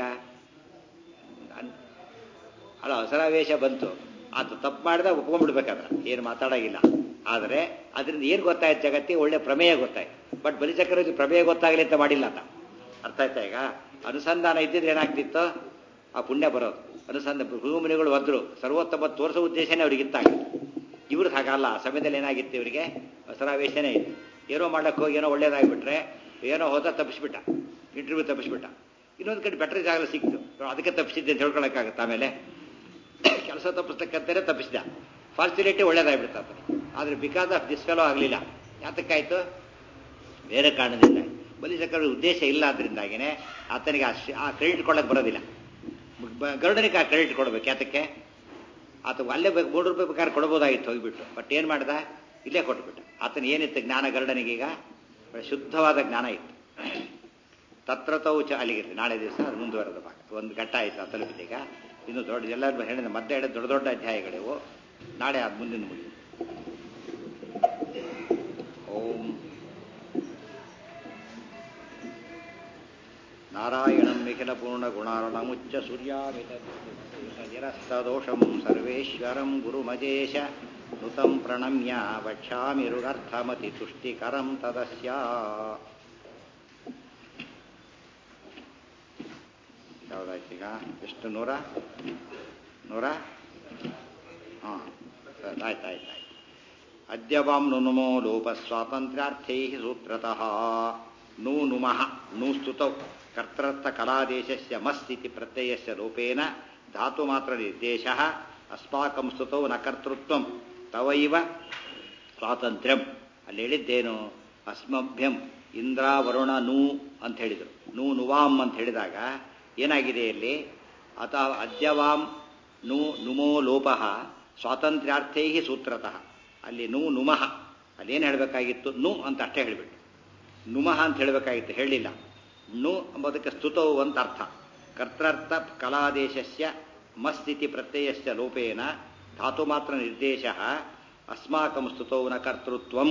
ಅಲ್ಲ ಹೊಸರಾವೇಶ ಬಂತು ಅದು ತಪ್ಪು ಮಾಡಿದ ಒಪ್ಕೊಂಡ್ಬಿಡ್ಬೇಕಾದ್ರೆ ಏನು ಮಾತಾಡೋಗಿಲ್ಲ ಆದರೆ ಅದರಿಂದ ಏನು ಗೊತ್ತಾಯ್ತು ಜಗತ್ತಿಗೆ ಒಳ್ಳೆ ಪ್ರಮೇಯ ಗೊತ್ತಾಯ್ತು ಬಟ್ ಬಲಿಚಕ್ರವರ್ತಿ ಪ್ರಮೇಯ ಗೊತ್ತಾಗಲಿ ಅಂತ ಮಾಡಿಲ್ಲ ಅಂತ ಅರ್ಥ ಆಯ್ತಾ ಈಗ ಅನುಸಂಧಾನ ಇದ್ದಿದ್ರೆ ಏನಾಗ್ತಿತ್ತು ಆ ಪುಣ್ಯ ಬರೋದು ಅನುಸಂಧಾನ ಭೂಮಿನಿಗಳು ಒದ್ರು ಸರ್ವೋತ್ತಮ ತೋರಿಸೋ ಉದ್ದೇಶನೇ ಅವ್ರಿಗೆ ಇತ್ತಾಗ ಇವ್ರದ್ದು ಹಾಗಲ್ಲ ಆ ಸಮಯದಲ್ಲಿ ಏನಾಗಿತ್ತು ಇವರಿಗೆ ಹೊಸರಾವೇಶನೇ ಇತ್ತು ಏನೋ ಮಾಡಕ್ಕೆ ಹೋಗಿ ಏನೋ ಒಳ್ಳೇದಾಗ್ಬಿಟ್ರೆ ಏನೋ ಹೋದ ತಪ್ಪಿಸ್ಬಿಟ್ಟ ಇಂಟರ್ವ್ಯೂ ತಪ್ಪಿಸ್ಬಿಟ್ಟ ಇನ್ನೊಂದು ಕಡೆ ಬೆಟ್ರ್ ಜಾಗ ಸಿಕ್ತು ಅದಕ್ಕೆ ತಪ್ಪಿಸಿದ್ದೆ ಅಂತ ಹೇಳ್ಕೊಳಕ್ಕಾಗತ್ತೆ ಆಮೇಲೆ ಕೆಲಸ ತಪ್ಪಿಸ್ತಕ್ಕಂತಾನೆ ತಪ್ಪಿಸಿದ ಫಾರ್ಚುನೇಟಿ ಒಳ್ಳೇದಾಗ್ಬಿಡ್ತ ಆದರೆ ಬಿಕಾಸ್ ಆಫ್ ದಿಸ್ ಫೆಲೋ ಆಗಲಿಲ್ಲ ಯಾತಕ್ಕಾಯ್ತು ಬೇರೆ ಕಾರಣದಿಂದ ಬಲಿಚಕ್ರ ಉದ್ದೇಶ ಇಲ್ಲ ಅದರಿಂದಾಗಿನೇ ಆತನಿಗೆ ಆ ಕ್ರೆಡಿಟ್ ಕೊಡಕ್ಕೆ ಬರೋದಿಲ್ಲ ಗರುಡನಿಗೆ ಆ ಕ್ರೆಡಿಟ್ ಕೊಡ್ಬೇಕು ಯಾತಕ್ಕೆ ಆತ ಅಲ್ಲೇ ಬೇಕು ಮೂರು ರೂಪಾಯಿ ಬೇಕಾದ್ರೆ ಕೊಡ್ಬೋದಾಗಿತ್ತು ಹೋಗಿಬಿಟ್ಟು ಬಟ್ ಏನು ಮಾಡ್ದ ಇಲ್ಲೇ ಕೊಟ್ಬಿಟ್ಟ ಆತನ ಏನಿತ್ತು ಜ್ಞಾನ ಗರುಡನಿಗೀಗ ಶುದ್ಧವಾದ ಜ್ಞಾನ ಇತ್ತು ತತ್ರತವು ಚ ಅಲ್ಲಿಗಿರ್ಲಿ ನಾಳೆ ದಿವಸ ಅದು ಮುಂದುವರೆದ ಭಾಗ ಒಂದು ಘಟ್ಟ ಆಯಿತು ಆ ತಲುಪಿದೀಗ ಇನ್ನು ದೊಡ್ಡ ಎಲ್ಲರೂ ಹೇಳಿದ ಮತ್ತೆ ಹೇಳಿದ ದೊಡ್ಡ ದೊಡ್ಡ ಅಧ್ಯಾಯಗಳಿವು ನಾಳೆ ಅದು ಮುಂದಿನ ಮುಂದೆ ಓಂ ನಾರಾಯಣಂ ನಿಖಿಲ ಪೂರ್ಣ ಗುಣಾರ್ಣಮುಚ್ಚ ಸೂರ್ಯಾಮಿತರಸ್ತದೋಷಂ ಸರ್ವೇಶ್ವರಂ ಗುರುಮಜೇಶ ನುತಂ ಪ್ರಣಮ್ಯ ವಕ್ಷ್ಯಾಮಿ ಋಗರ್ಥಮತಿ ತುಷ್ಟಿಕರಂ ತದಸ್ಯ ಯಾವುದಾಯ್ತು ಈಗ ಎಷ್ಟು ನೂರ ನೂರ ಹಾಂ ಆಯ್ತು ಆಯ್ತು ಆಯ್ತು ಅದ್ಯವಾಂ ನುನುಮೋ ಲೋಪ ಸ್ವಾತಂತ್ರ್ಯಾರ್ಥೈ ಸೂತ್ರತಃ ನೂ ನುಮಃ ನೂ ಸ್ತುತೌ ಕರ್ತರ್ಥ ಕಲಾದೇಶಸ್ಯ ಮಸ್ ಇತಿ ಪ್ರತ್ಯಯಸ್ಯ ಲೋಪೇನ ಧಾತು ಮಾತ್ರ ನಿರ್ದೇಶ ಅಸ್ಮಾಕಂ ಸ್ತುತೌ ನ ಕರ್ತೃತ್ವಂ ತವೈವ ಸ್ವಾತಂತ್ರ್ಯಂ ಅಲ್ಲಿ ಹೇಳಿದ್ದೇನು ಅಸ್ಮಭ್ಯಂ ಇಂದ್ರ ವರುಣ ನೂ ಅಂತ ಹೇಳಿದರು ನೂ ನುವಾಂ ಅಂತ ಹೇಳಿದಾಗ ಏನಾಗಿದೆ ಇಲ್ಲಿ ಅತ ಅದ್ಯವಾಂ ನು ನುಮೋ ಲೋಪ ಸ್ವಾತಂತ್ರ್ಯಾರ್ಥೈ ಸೂತ್ರತಃ ಅಲ್ಲಿ ನು ನುಮಃ ಅಲ್ಲೇನು ಹೇಳಬೇಕಾಗಿತ್ತು ನು ಅಂತ ಅಷ್ಟೇ ಹೇಳಿಬಿಟ್ಟು ನುಮಃ ಅಂತ ಹೇಳಬೇಕಾಗಿತ್ತು ಹೇಳಿಲ್ಲ ನು ಎಂಬುದಕ್ಕೆ ಸ್ತುತವು ಅಂತ ಅರ್ಥ ಕರ್ತರ್ಥ ಕಲಾದೇಶಸ್ಯ ಮಸ್ಥಿತಿ ಪ್ರತ್ಯಯಸ್ಯ ಲೋಪೇನ ಧಾತು ಮಾತ್ರ ನಿರ್ದೇಶ ಅಸ್ಮಾಕಂ ಸ್ತುತೌ ನ ಕರ್ತೃತ್ವಂ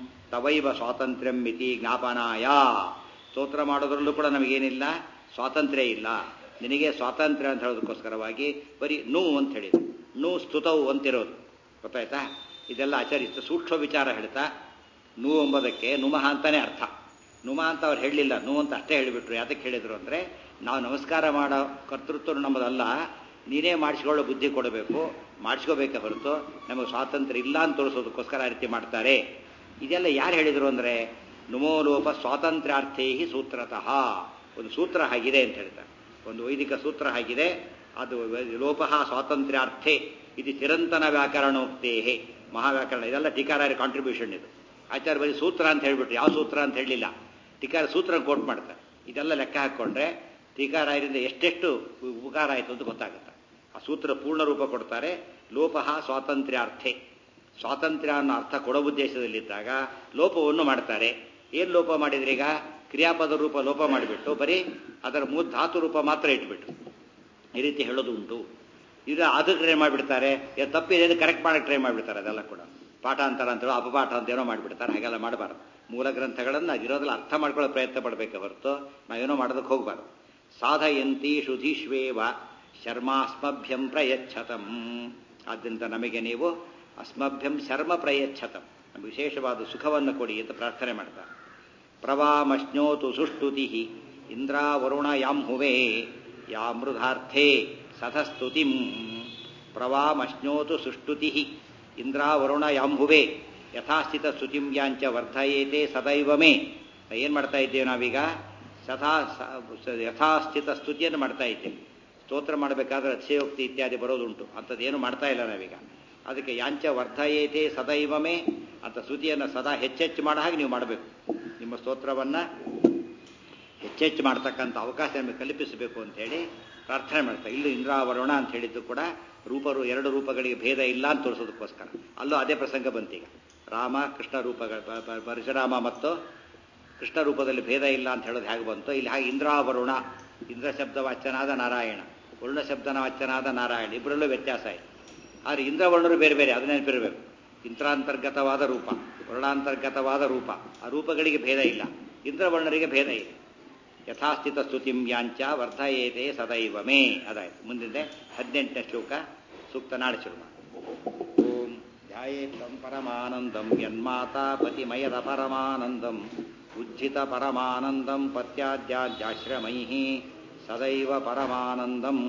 ತವೈವ ಸ್ವಾತಂತ್ರ್ಯಂ ಮಿತಿ ಜ್ಞಾಪನಾಯ ಸ್ತೋತ್ರ ಮಾಡೋದ್ರಲ್ಲೂ ಕೂಡ ನಮಗೇನಿಲ್ಲ ಸ್ವಾತಂತ್ರ್ಯ ಇಲ್ಲ ನಿನಗೆ ಸ್ವಾತಂತ್ರ್ಯ ಅಂತ ಹೇಳೋದಕ್ಕೋಸ್ಕರವಾಗಿ ಬರೀ ನೂ ಅಂತ ಹೇಳಿದ್ರು ನೂ ಸ್ತುತವು ಅಂತಿರೋದು ಗೊತ್ತಾಯ್ತಾ ಇದೆಲ್ಲ ಆಚರಿಸ್ತು ಸೂಕ್ಷ್ಮ ವಿಚಾರ ಹೇಳ್ತಾ ನೂ ಎಂಬುದಕ್ಕೆ ನುಮಃ ಅಂತಾನೆ ಅರ್ಥ ನುಮ ಅಂತ ಅವ್ರು ಹೇಳಲಿಲ್ಲ ನೂ ಅಂತ ಅಷ್ಟೇ ಹೇಳಿಬಿಟ್ರು ಯಾತಕ್ಕೆ ಹೇಳಿದ್ರು ಅಂದರೆ ನಾವು ನಮಸ್ಕಾರ ಮಾಡೋ ಕರ್ತೃತ್ವ ನಮ್ಮದಲ್ಲ ನೀನೇ ಮಾಡಿಸ್ಕೊಳ್ಳೋ ಬುದ್ಧಿ ಕೊಡಬೇಕು ಮಾಡಿಸ್ಕೋಬೇಕೆ ಹೊರತು ನಮಗೆ ಸ್ವಾತಂತ್ರ್ಯ ಇಲ್ಲ ಅಂತ ತೋರಿಸೋದಕ್ಕೋಸ್ಕರ ಆ ರೀತಿ ಮಾಡ್ತಾರೆ ಇದೆಲ್ಲ ಯಾರು ಹೇಳಿದರು ಅಂದರೆ ನುಮೋಲೋಪ ಸ್ವಾತಂತ್ರ್ಯಾರ್ಥೇ ಸೂತ್ರತಃ ಒಂದು ಸೂತ್ರ ಆಗಿದೆ ಅಂತ ಹೇಳ್ತಾರೆ ಒಂದು ವೈದಿಕ ಸೂತ್ರ ಆಗಿದೆ ಅದು ಲೋಪ ಸ್ವಾತಂತ್ರ್ಯಾರ್ಥೆ ಇದು ಚಿರಂತನ ವ್ಯಾಕರಣೋಕ್ತೇಹೆ ಮಹಾವ್ಯಾಕರಣ ಇದೆಲ್ಲ ಟೀಕಾರಾಯ ಕಾಂಟ್ರಿಬ್ಯೂಷನ್ ಇದು ಆಚಾರ್ಯ ಬರೀ ಸೂತ್ರ ಅಂತ ಹೇಳ್ಬಿಟ್ರು ಯಾವ ಸೂತ್ರ ಅಂತ ಹೇಳಲಿಲ್ಲ ಟೀಕಾರ ಸೂತ್ರ ಕೋಟ್ ಮಾಡ್ತಾರೆ ಇದೆಲ್ಲ ಲೆಕ್ಕ ಹಾಕ್ಕೊಂಡ್ರೆ ಟೀಕಾರಾಯರಿಂದ ಎಷ್ಟೆಷ್ಟು ಉಪಕಾರ ಆಯಿತು ಅಂತ ಗೊತ್ತಾಗುತ್ತೆ ಆ ಸೂತ್ರ ಪೂರ್ಣ ರೂಪ ಕೊಡ್ತಾರೆ ಲೋಪಃ ಸ್ವಾತಂತ್ರ್ಯಾರ್ಥೆ ಸ್ವಾತಂತ್ರ್ಯ ಅನ್ನೋ ಅರ್ಥ ಕೊಡೋ ಉದ್ದೇಶದಲ್ಲಿದ್ದಾಗ ಲೋಪವನ್ನು ಮಾಡ್ತಾರೆ ಏನು ಲೋಪ ಮಾಡಿದ್ರೆ ಈಗ ಕ್ರಿಯಾಪದ ರೂಪ ಲೋಪ ಮಾಡಿಬಿಟ್ಟು ಬರೀ ಅದರ ಮೂ ಧಾತು ರೂಪ ಮಾತ್ರ ಇಟ್ಬಿಟ್ಟು ಈ ರೀತಿ ಹೇಳೋದು ಉಂಟು ಇದು ಅದು ಟ್ರೈ ಮಾಡಿಬಿಡ್ತಾರೆ ತಪ್ಪಿದೆ ಕರೆಕ್ಟ್ ಮಾಡಕ್ಕೆ ಟ್ರೈ ಮಾಡಿಬಿಡ್ತಾರೆ ಅದೆಲ್ಲ ಕೂಡ ಪಾಠ ಅಂತಾರ ಅಂತೇಳೋ ಅಪಪಾಠ ಅಂತ ಏನೋ ಮಾಡಿಬಿಡ್ತಾರೆ ಹಾಗೆಲ್ಲ ಮಾಡಬಾರ್ದು ಮೂಲ ಗ್ರಂಥಗಳನ್ನು ಇರೋದ್ರಲ್ಲಿ ಅರ್ಥ ಮಾಡ್ಕೊಳ್ಳೋ ಪ್ರಯತ್ನ ಪಡಬೇಕೆ ಹೊರತು ನಾವೇನೋ ಮಾಡೋದಕ್ಕೆ ಹೋಗಬಾರ್ದು ಸಾಧಯಂತಿ ಶುಧೀಶ್ವೇವ ಶರ್ಮಾಸ್ಮಭ್ಯಂ ಪ್ರಯಚ್ಛತಂ ಆದ್ದರಿಂದ ನಮಗೆ ನೀವು ಅಸ್ಮಭ್ಯಂ ಶರ್ಮ ಪ್ರಯಚ್ಛತಂ ನಮಗೆ ವಿಶೇಷವಾದ ಸುಖವನ್ನು ಕೊಡಿ ಅಂತ ಪ್ರಾರ್ಥನೆ ಮಾಡ್ತಾರೆ ಪ್ರವಾಮಶ್ನೋತು ಸುಷ್ಟುತಿ ಇಂದ್ರ ವರುಣ ಯಾಂ ಹುವೆ ಯಾಮೃಧಾರ್ಥೇ ಸತಸ್ತುತಿಂ ಪ್ರವಾಮಶ್ನೋತು ಸುಷ್ಟುತಿ ಇಂದ್ರಾವರುಣ ಯಾಂಭುವೆ ಯಥಾಸ್ಥಿತ ಸ್ತುತಿಂ ಯಾಂಚ ವರ್ಧಯೇತೆ ಸದೈವ ಮೇ ಏನು ಮಾಡ್ತಾ ಇದ್ದೇವೆ ನಾವೀಗ ಸದಾ ಯಥಾಸ್ಥಿತ ಸ್ತುತಿಯನ್ನು ಮಾಡ್ತಾ ಇದ್ದೇವೆ ಸ್ತೋತ್ರ ಮಾಡಬೇಕಾದ್ರೆ ಅತಿಶಯೋಕ್ತಿ ಇತ್ಯಾದಿ ಬರೋದುಂಟು ಅಂಥದ್ದೇನು ಮಾಡ್ತಾ ಇಲ್ಲ ನಾವೀಗ ಅದಕ್ಕೆ ಯಾಂಚ ವರ್ಧಯೇತೆ ಸದೈವಮೇ ಅಂತ ಸ್ತುತಿಯನ್ನು ಸದಾ ಹೆಚ್ಚೆಚ್ಚು ಮಾಡೋ ಹಾಗೆ ನೀವು ಮಾಡಬೇಕು ನಿಮ್ಮ ಸ್ತೋತ್ರವನ್ನು ಹೆಚ್ಚೆಚ್ಚು ಮಾಡ್ತಕ್ಕಂಥ ಅವಕಾಶ ನಮಗೆ ಕಲ್ಪಿಸಬೇಕು ಅಂತೇಳಿ ಪ್ರಾರ್ಥನೆ ಮಾಡ್ತಾರೆ ಇಲ್ಲೂ ಇಂದ್ರಾವರುಣ ಅಂತ ಹೇಳಿದ್ದು ಕೂಡ ರೂಪರು ಎರಡು ರೂಪಗಳಿಗೆ ಭೇದ ಇಲ್ಲ ಅಂತ ತೋರಿಸೋದಕ್ಕೋಸ್ಕರ ಅಲ್ಲೂ ಅದೇ ಪ್ರಸಂಗ ಬಂತೀಗ ರಾಮ ಕೃಷ್ಣ ರೂಪಗಳ ಪರಶುರಾಮ ಮತ್ತು ಕೃಷ್ಣ ರೂಪದಲ್ಲಿ ಭೇದ ಇಲ್ಲ ಅಂತ ಹೇಳೋದು ಹೇಗೆ ಬಂತು ಇಲ್ಲಿ ಹಾಗೆ ಇಂದ್ರಾವರುಣ ಇಂದ್ರ ಶಬ್ದ ವಾಚ್ಯನಾದ ನಾರಾಯಣ ವರುಣ ಶಬ್ದನ ವಾಚ್ಯನಾದ ನಾರಾಯಣ ಇಬ್ಬರಲ್ಲೂ ವ್ಯತ್ಯಾಸ ಇದೆ ಆದರೆ ಇಂದ್ರವರ್ಣರು ಬೇರೆ ಬೇರೆ ಅದು ನೆನಪಿರಬೇಕು ಇಂದ್ರಾಂತರ್ಗತವಾದ ರೂಪ ವರ್ಣಾಂತರ್ಗತವಾದ ರೂಪ ಆ ರೂಪಗಳಿಗೆ ಭೇದ ಇಲ್ಲ ಇಂದ್ರವರ್ಣರಿಗೆ ಭೇದ ಇದೆ ಯಥಾಸ್ಥಿತ ಸ್ತುತಿಂ ಯಾಂಚ ವರ್ಧಯೇತೆ ಸದೈವ ಮೇ ಅದಾಯ್ತು ಮುಂದಿದೆ ಹದಿನೆಂಟನೇ ಶ್ಲೋಕ ಸೂಕ್ತ ನಾಳೆ ಶುರು ಮಾಡಿ ಓಂ ಧ್ಯಾಯೇತ್ತಂ ಪರಮಾನಂದಂ ಯನ್ಮಾತಾ ಪತಿಮಯದ ಪರಮಾನಂದಂ ಉಜ್ಜಿತ ಪರಮಾನಂದಂ ಪತ್ಯಾದ್ಯಾಶ್ರಮೈ ಸದೈವ ಪರಮಾನಂದಂ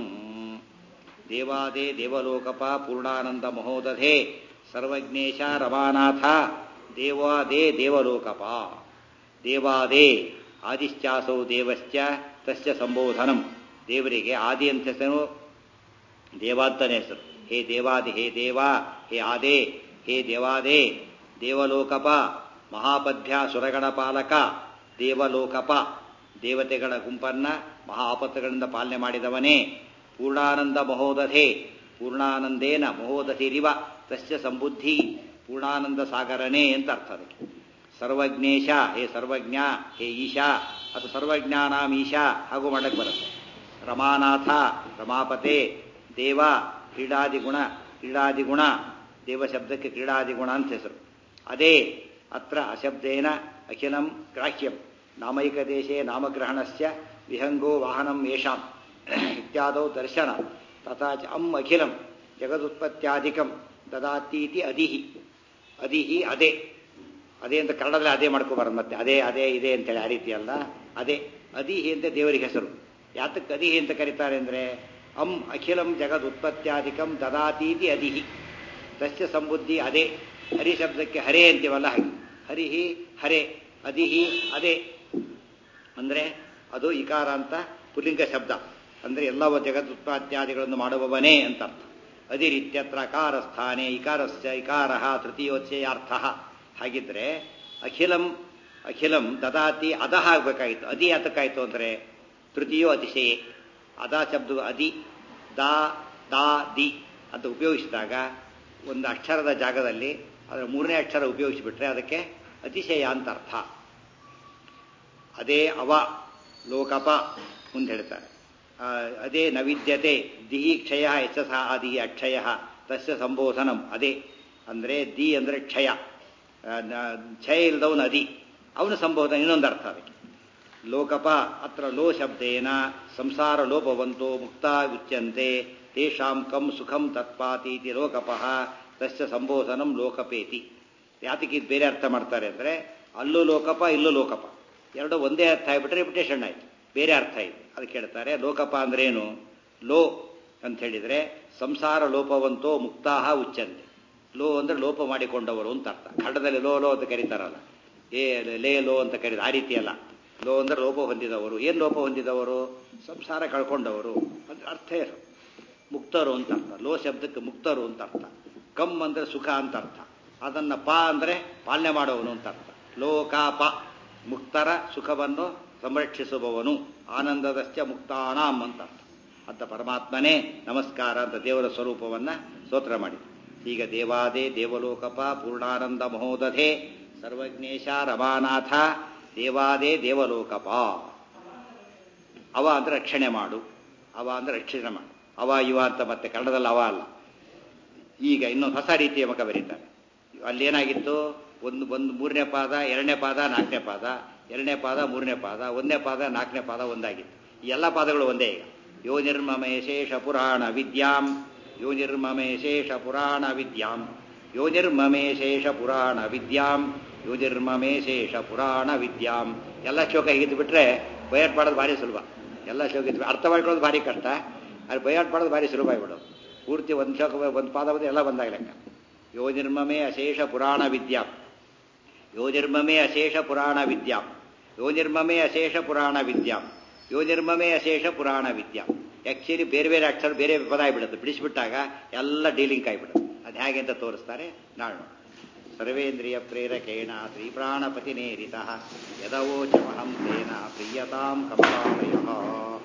ದೇವಾದೇ ದೇವಲೋಕಪ ಪೂರ್ಣಾನಂದ ಮಹೋದಧೆ ಸರ್ವಜ್ಞೇಶ ರಮಾನಾಥ ದೇವಾದೇ ದೇವಲೋಕಪ ದೇವಾದೇ ಆದಿಶ್ಚಾಸೌ ದೇವಶ್ಚ ತಸ್ಯ ಸಂಬೋಧನಂ ದೇವರಿಗೆ ಆದಿ ಅಂತ ಹೆಸರು ದೇವಾಂತನೇ ಹೆಸರು ಹೇ ದೇವಾದಿ ಹೇ ದೇವ ಹೇ ಆದೇ ಹೇ ದೇವಾದೇ ದೇವಲೋಕಪ ಮಹಾಪದ್ಯ ಸುರಗಣ ಪಾಲಕ ದೇವಲೋಕಪ ದೇವತೆಗಳ ಗುಂಪನ್ನ ಮಹಾ ಆಪತ್ತುಗಳಿಂದ ಪಾಲನೆ ಮಾಡಿದವನೇ ಪೂರ್ಣಾನಂದ ಮಹೋದಧೆ ಪೂರ್ಣಾನಂದೇನ ಮಹೋದಧಿರಿವ ತಸ್ಯ ಸಂಬುದ್ಧಿ ಪೂರ್ಣಾನಂದ ಸಾಗರನೇ ಅಂತ ಅರ್ಥ ಅದಕ್ಕೆ ಸರ್ವಜ್ಞೇಶ ಹೇ ಸರ್ವಜ್ಞ ಹೇ ಈಶಾ ಅಥವಾ ಸರ್ವಜ್ಞಾನಾಂ ಈಶಾ ಹಾಗೂ ಮಾಡಕ್ಕೆ ಬರುತ್ತೆ ರಮಾನಾಥ ರಮಾಪತೆ ದೇವ ಕ್ರೀಡಾದಿಗುಣ ಕ್ರೀಡಾದಿಗುಣ ದೇವ ಶಬ್ದಕ್ಕೆ ಕ್ರೀಡಾದಿಗುಣ ಅಂತ ಹೆಸರು ಅದೇ ಅತ್ರ ಅಶಬ್ದೇನ ಅಖಿಲಂ ಗ್ರಾಹ್ಯಂ ನಾಮೈಕದೇಶೇ ನಾಮಗ್ರಹಣಸ್ಯ ವಿಹಂಗೋ ವಾಹನಂ ಯೇಷಾಂ ಇತ್ಯಾದೌ ದರ್ಶನ ತಥಾ ಚ ಅಂ ಅಖಿಲಂ ಜಗದುತ್ಪತ್ತ್ಯಾಧಿಕಂ ದದಾತೀತಿ ಅದಿಹಿ ಅದಿಹಿ ಅದೇ ಅದೇ ಅಂತ ಕನ್ನಡದಲ್ಲಿ ಅದೇ ಮಾಡ್ಕೋಬಾರ್ದು ಮತ್ತೆ ಅದೇ ಅದೇ ಇದೆ ಅಂತೇಳಿ ಆ ರೀತಿ ಅಲ್ಲ ಅದೇ ಅದಿಹಿ ಅಂತ ದೇವರಿಗೆ ಹೆಸರು ಯಾತಕ್ಕೆ ಅದಿಹಿ ಅಂತ ಕರೀತಾರೆ ಅಂದರೆ ಅಂ ಅಖಿಲಂ ಜಗದ್ ಉತ್ಪತ್ತ್ಯಾಧಿಕಂ ದದಾತೀತಿ ಅದಿಹಿ ತಸ್ಯ ಸಂಬುದ್ಧಿ ಅದೇ ಹರಿ ಶಬ್ದಕ್ಕೆ ಹರೇ ಅಂತೀವಲ್ಲ ಹಾಗೆ ಹರಿಹಿ ಹರೇ ಅದಿಹಿ ಅದೇ ಅಂದರೆ ಅದು ಇಕಾರ ಅಂತ ಪುಲ್ಲಿಂಗ ಶಬ್ದ ಅಂದರೆ ಎಲ್ಲವ ಜಗದುತ್ಪಾತ್ಯಾದಿಗಳನ್ನು ಮಾಡುವವನೇ ಅಂತ ಅರ್ಥ ಅದಿರಿತ್ಯತ್ರ ಅಕಾರ ಸ್ಥಾನೆ ಇಕಾರಸ್ಯ ಇಕಾರ ತೃತೀಯೋಚ್ಛಯಾರ್ಥ ಹಾಗಿದ್ರೆ ಅಖಿಲಂ ಅಖಿಲಂ ದದಾತಿ ಅದಹ ಆಗಬೇಕಾಗಿತ್ತು ಅದಿ ಯಾತಕ್ಕಾಯ್ತು ಅಂದರೆ ತೃತೀಯೋ ಅತಿಶಯೇ ಅದ ಶಬ್ದ ಅದಿ ದಾ ದಾ ದಿ ಅಂತ ಉಪಯೋಗಿಸಿದಾಗ ಒಂದು ಅಕ್ಷರದ ಜಾಗದಲ್ಲಿ ಅದರ ಮೂರನೇ ಅಕ್ಷರ ಉಪಯೋಗಿಸಿಬಿಟ್ರೆ ಅದಕ್ಕೆ ಅತಿಶಯ ಅಂತ ಅರ್ಥ ಅದೇ ಅವ ಲೋಕಪ ಮುಂದೆ ಹೇಳ್ತಾರೆ ಅದೇ ನವಿದ್ಯತೆ ದಿಹಿ ಕ್ಷಯ ಯಶಸ ಆದಿ ಅಕ್ಷಯ ತಸ್ಯ ಸಂಬೋಧನಂ ಅದೇ ಅಂದರೆ ದಿ ಅಂದರೆ ಕ್ಷಯ ಕ್ಷಯ ಇಲ್ಲದವನು ಅದಿ ಅವನ ಸಂಬೋಧನ ಇನ್ನೊಂದು ಅರ್ಥ ಅದಕ್ಕೆ ಲೋಕಪ ಅತ್ರ ಲೋ ಶಬ್ದೇನ ಸಂಸಾರ ಲೋಪವಂತೋ ಮುಕ್ತ ಉಚ್ಯಂತೆ ತೇಷಾಂ ಕಂ ಸುಖಂ ತತ್ಪಾತೀತಿ ಲೋಕಪಃ ತಸ್ಯ ಸಂಬೋಧನಂ ಲೋಕಪೇತಿ ಯಾತಕ್ಕೆ ಬೇರೆ ಅರ್ಥ ಮಾಡ್ತಾರೆ ಅಂದರೆ ಅಲ್ಲೂ ಲೋಕಪ ಇಲ್ಲೂ ಲೋಕಪ ಎರಡು ಒಂದೇ ಅರ್ಥ ಆಗಿಬಿಟ್ರೆ ರಿಪಿಟೇಷನ್ ಆಯ್ತು ಬೇರೆ ಅರ್ಥ ಇದೆ ಅದಕ್ಕೆ ಹೇಳ್ತಾರೆ ಲೋಕಪ ಅಂದ್ರೇನು ಲೋ ಅಂತ ಹೇಳಿದ್ರೆ ಸಂಸಾರ ಲೋಪವಂತೋ ಮುಕ್ತಾಹ ಉಚ್ಚಂತೆ ಲೋ ಅಂದ್ರೆ ಲೋಪ ಮಾಡಿಕೊಂಡವರು ಅಂತ ಅರ್ಥ ಖಂಡದಲ್ಲಿ ಲೋ ಲೋ ಅಂತ ಕರೀತಾರಲ್ಲ ಏ ಲೇ ಲೋ ಅಂತ ಕರೀದ ಆ ರೀತಿ ಅಲ್ಲ ಲೋ ಅಂದ್ರೆ ಲೋಪ ಹೊಂದಿದವರು ಏನು ಲೋಪ ಹೊಂದಿದವರು ಸಂಸಾರ ಕಳ್ಕೊಂಡವರು ಅಂದ್ರೆ ಅರ್ಥ ಏನು ಮುಕ್ತರು ಅಂತ ಅರ್ಥ ಲೋ ಶಬ್ದಕ್ಕೆ ಮುಕ್ತರು ಅಂತ ಅರ್ಥ ಕಮ್ ಅಂದ್ರೆ ಸುಖ ಅಂತ ಅರ್ಥ ಅದನ್ನ ಪ ಅಂದ್ರೆ ಪಾಲನೆ ಮಾಡುವವನು ಅಂತ ಅರ್ಥ ಲೋಕಾಪ ಮುಕ್ತರ ಸುಖವನ್ನು ಸಂರಕ್ಷಿಸುವವನು ಆನಂದದಶ್ಚ ಮುಕ್ತಾನಾಂ ಅಂತ ಅರ್ಥ ಅಂತ ಪರಮಾತ್ಮನೇ ನಮಸ್ಕಾರ ಅಂತ ದೇವರ ಸ್ವರೂಪವನ್ನ ಸ್ತೋತ್ರ ಮಾಡಿ ಈಗ ದೇವಾದೇ ದೇವಲೋಕಪ ಪೂರ್ಣಾನಂದ ಮಹೋದಧೆ ಸರ್ವಜ್ಞೇಶ ರಮಾನಾಥ ದೇವಾದೇ ದೇವಲೋಕಪ ಅವ ಅಂದ್ರೆ ರಕ್ಷಣೆ ಮಾಡು ಅವ ಅಂದ್ರೆ ರಕ್ಷಣೆ ಮಾಡು ಅವ ಇವ ಅಂತ ಮತ್ತೆ ಕನ್ನಡದಲ್ಲಿ ಅವ ಅಲ್ಲ ಈಗ ಇನ್ನೊಂದು ಹೊಸ ರೀತಿಯ ಮಗ ಬರೀತಾರೆ ಅಲ್ಲೇನಾಗಿತ್ತು ಒಂದು ಒಂದು ಮೂರನೇ ಪಾದ ಎರಡನೇ ಪಾದ ನಾಲ್ಕನೇ ಪಾದ ಎರಡನೇ ಪಾದ ಮೂರನೇ ಪಾದ ಒಂದನೇ ಪಾದ ನಾಲ್ಕನೇ ಪಾದ ಒಂದಾಗಿತ್ತು ಈ ಎಲ್ಲ ಪಾದಗಳು ಒಂದೇ ಈಗ ಯೋ ನಿರ್ಮಮೇ ಶೇಷ ಪುರಾಣ ವಿದ್ಯಾಂ ಯೋ ನಿರ್ಮಮೇ ಶೇಷ ಪುರಾಣ ವಿದ್ಯಾಂ ಯೋ ನಿರ್ಮಮೇ ಶೇಷ ಪುರಾಣ ವಿದ್ಯಾಂ ಯೋ ನಿರ್ಮಮೇ ಶೇಷ ಪುರಾಣ ವಿದ್ಯಾಂ ಎಲ್ಲ ಶ್ಲೋಕ ಹೀಗಿದ್ದು ಬಿಟ್ರೆ ಬಯಟ್ ಮಾಡೋದು ಭಾರಿ ಸುಲಭ ಎಲ್ಲ ಶ್ಲೋಕ ಇದ್ವಿ ಅರ್ಥ ಮಾಡ್ಕೊಳ್ಳೋದು ಭಾರಿ ಕಷ್ಟ ಅದು ಬೈಯಾಟ್ ಮಾಡೋದು ಭಾರಿ ಸುಲಭ ಆಗ್ಬಿಡೋದು ಪೂರ್ತಿ ಒಂದು ಶ್ಲೋಕ ಒಂದು ಪಾದ ಬಂದು ಎಲ್ಲ ಬಂದಾಗ ಲೆಕ್ಕ ಯೋ ನಿರ್ಮಮೇ ಅಶೇಷ ಪುರಾಣ ವಿದ್ಯಾ ಯೋ ನಿರ್ಮಮೇ ಅಶೇಷ ಪುರಾಣ ವಿದ್ಯಾ ಯೋ ನಿರ್ಮಮೇ ಅಶೇಷ ಪುರಾಣ ವಿದ್ಯಾ ಯೋ ನಿರ್ಮಮೇ ಅಶೇಷ ಪುರಾಣ ವಿದ್ಯಾ ಆ್ಯಕ್ಚುಲಿ ಬೇರೆ ಬೇರೆ ಅಕ್ಷರ ಬೇರೆ ಪದ ಆಗಿಬಿಡುತ್ತೆ ಬಿಡಿಸ್ಬಿಟ್ಟಾಗ ಎಲ್ಲ ಡೀಲಿಂಗ್ ಆಗಿಬಿಡುತ್ತೆ ಅದು ಹೇಗೆ ಅಂತ ತೋರಿಸ್ತಾರೆ ನಾಳು ಸರ್ವೇಂದ್ರಿಯ ಪ್ರೇರಕೇಣ ಶ್ರೀಪ್ರಾಣಪತಿನೇರಿತ ಯದವೋಚಮಹಂ ತೇನ ಪ್ರಿಯತಾಂ ಕಮಲಾಲಯ